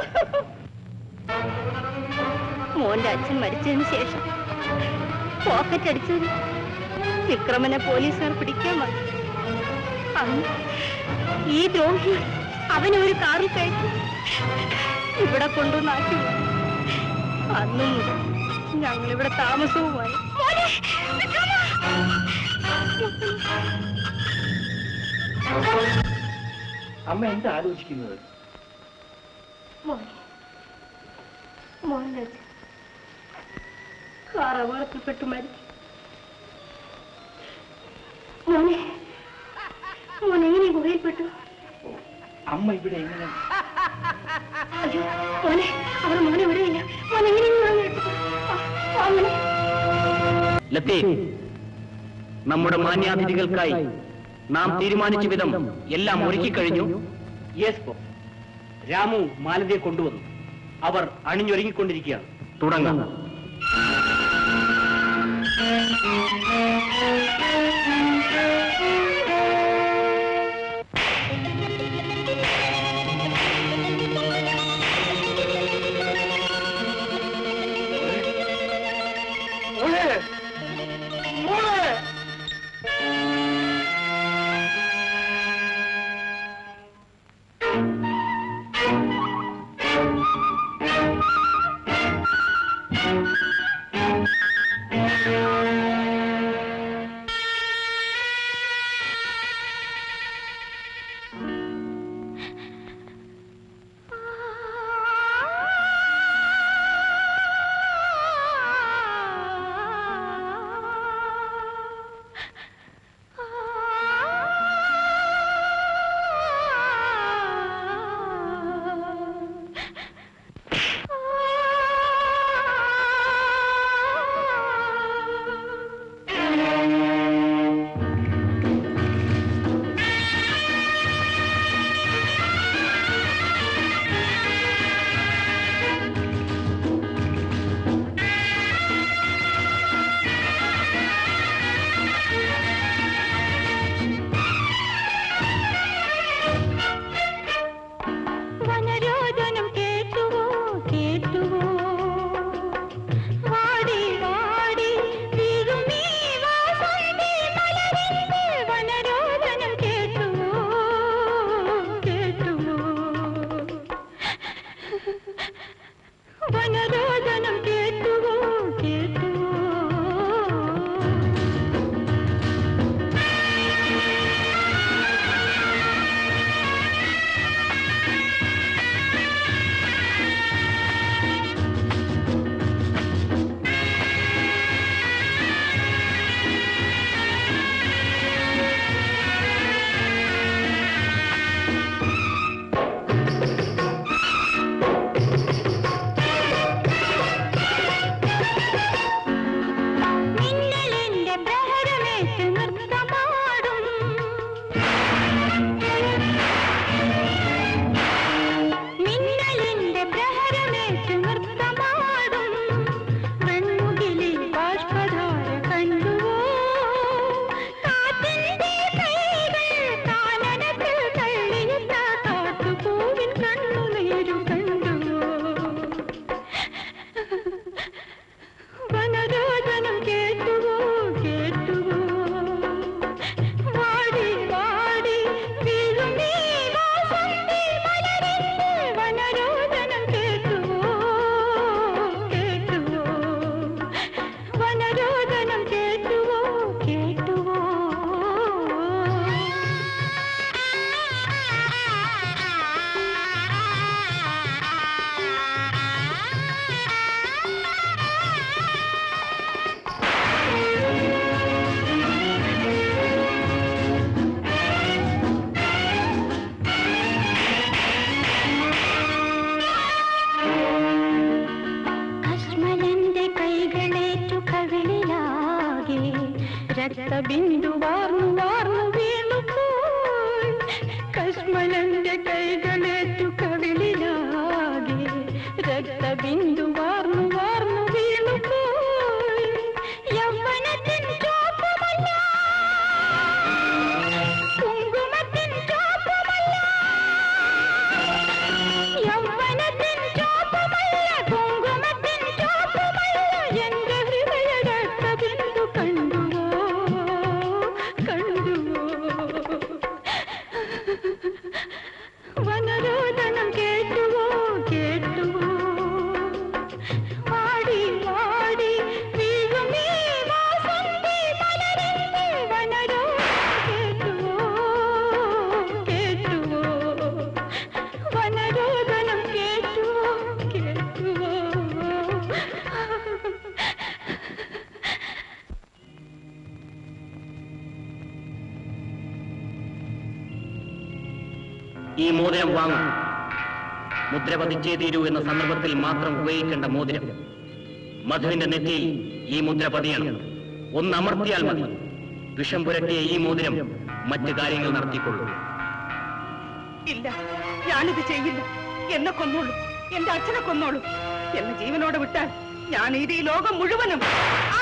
മോന്റെ അച്ഛൻ മരിച്ചതിന് ശേഷം പോക്കറ്റ് അടിച്ചത് വിക്രമനെ പോലീസുകാർ പിടിക്കാൻ വന്നു അന്ന് ഈ ദ്രോഹി അവനെ ഒരു കാറിൽ കയറ്റി ഇവിടെ കൊണ്ടുവന്നാക്കി അന്നും മുതൽ ഞങ്ങളിവിടെ താമസവുമായി മോനെ, വിക്രമ! അമ്മ എന്താ ആലോചിക്കുന്നത് മോനെ മോന്റെ അച്ഛൻ കാർ അപകടത്തിൽപ്പെട്ട് മരിച്ചു മോനെ മോനെ എങ്ങനെ ഗുഹയിൽപ്പെട്ടു അമ്മ ഇവിടെ എങ്ങനെ അയ്യോ മോനെ അവർ മോനെ ഇവിടെയില്ല മോനെ എങ്ങനെയെങ്കിലും മോനെ ലത്തീഫ് നമ്മുടെ മാന്യാതിഥികൾക്കായി നാം തീരുമാനിച്ച വിധം എല്ലാം ഒരുക്കി കഴിഞ്ഞു യെസ് ബോ രാമു മാലതിയെ കൊണ്ടുവന്നു അവർ അണിഞ്ഞൊരുങ്ങിക്കൊണ്ടിരിക്കുകയാണ് തുടങ്ങാം മോളെ മോളെ രക്തബിന്ദു വാർന്നു വാർന്നു വീണുപോയി കശ്മലന്റെ കൈകളേറ്റു കവിളിലാകെ രക്തബിന്ദു വാർന്നു വാർന്നു വീണുപോയി യൗവനത്തിൻ ചോപ്പമല്ല കുങ്കുമത്തിൻ ചോപ്പമല്ല യൗവനത്തിൻ ചോപ്പമല്ല കുങ്കുമത്തിൻ ചോപ്പമല്ല എന്റെ ഹൃദയ രക്തബിന്ദു കണ്ടുവോ കണ്ടുവോ വനരോദനം കേട്ടുവോ കേട്ടുവോ വാടി വാടി വീഴുമീ വാസന്തി മലരിന്റെ വനരോദനം കേട്ടുവോ കേട്ടുവോ വനരോദനം കേട്ടുവോ കേട്ടുവോ ഈ മോതിരം വാങ്ങും മുദ്ര പതിച്ചേ തീരൂ എന്ന സന്ദർഭത്തിൽ മാത്രം ഉപയോഗിക്കേണ്ട മോതിരം മധുവിന്റെ നെറ്റിയിൽ ഈ മുദ്ര പതിയണം ഒന്ന് അമർത്തിയാൽ മതി വിഷം പുരട്ടിയ ഈ മോതിരം മറ്റു കാര്യങ്ങൾ നടത്തിക്കൊള്ളൂ ഇല്ല ഞാനിത് ചെയ്യില്ല എന്നെ കൊന്നോളൂ എന്റെ അച്ഛനെ കൊന്നോളൂ എന്നെ ജീവനോടെ വിട്ടാൽ ഞാൻ ഇത് ഈ ലോകം മുഴുവനും ആ!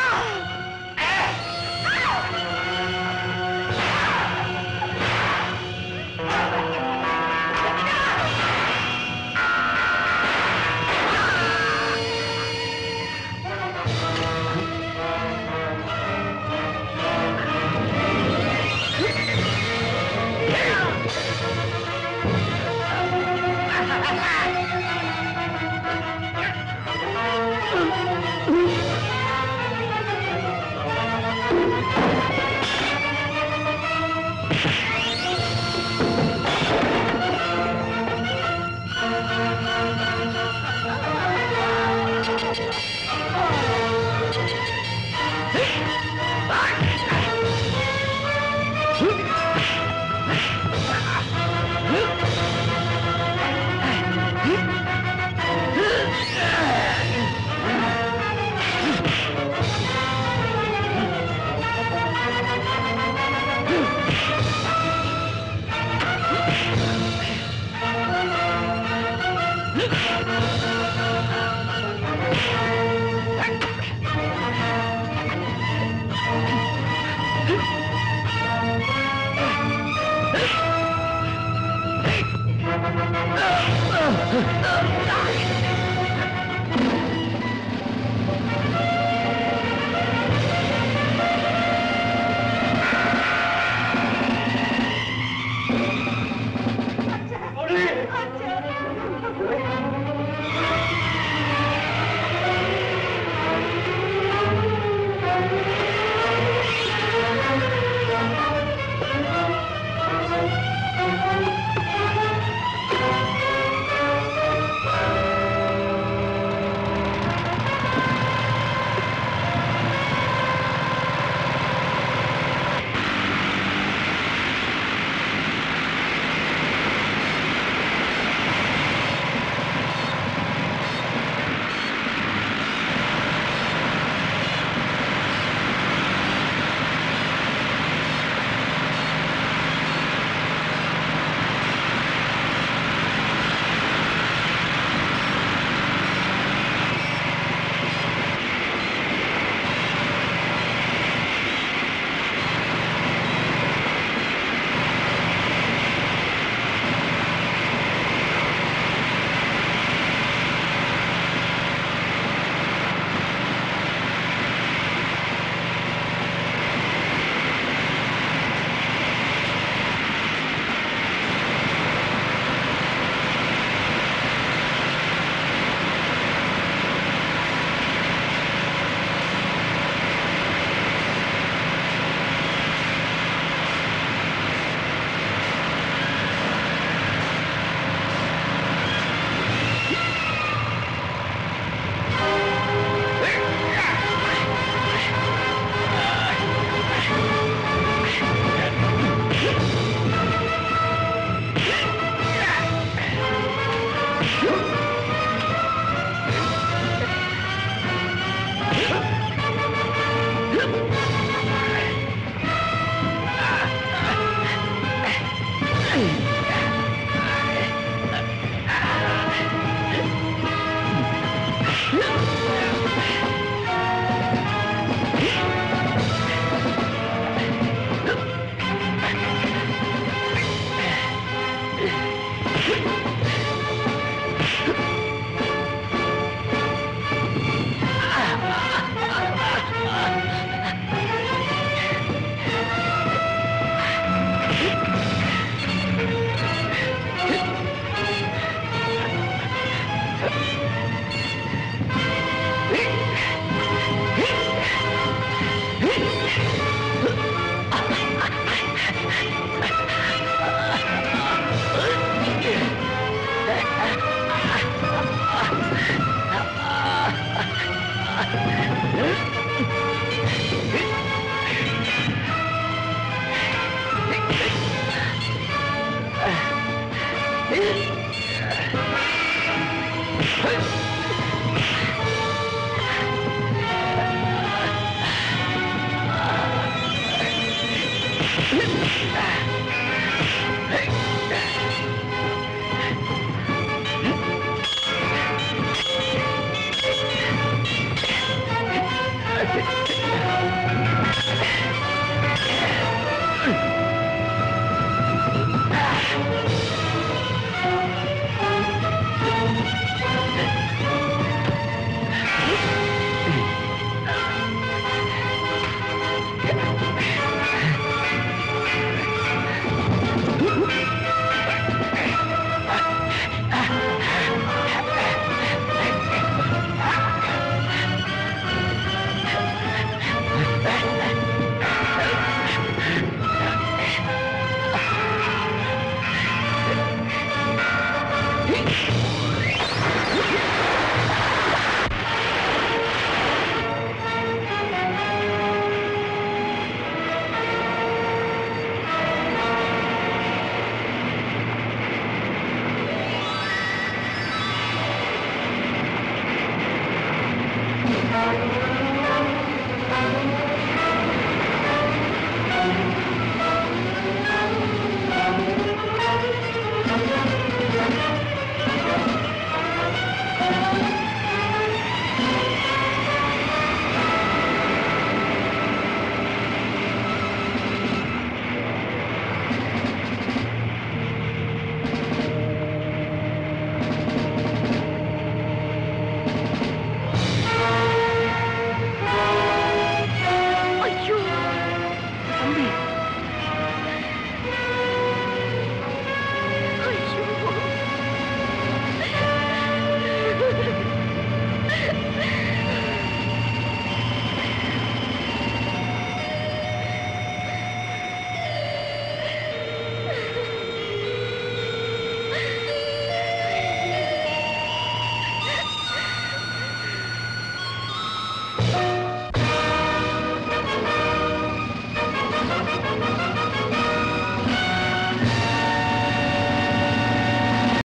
Hey!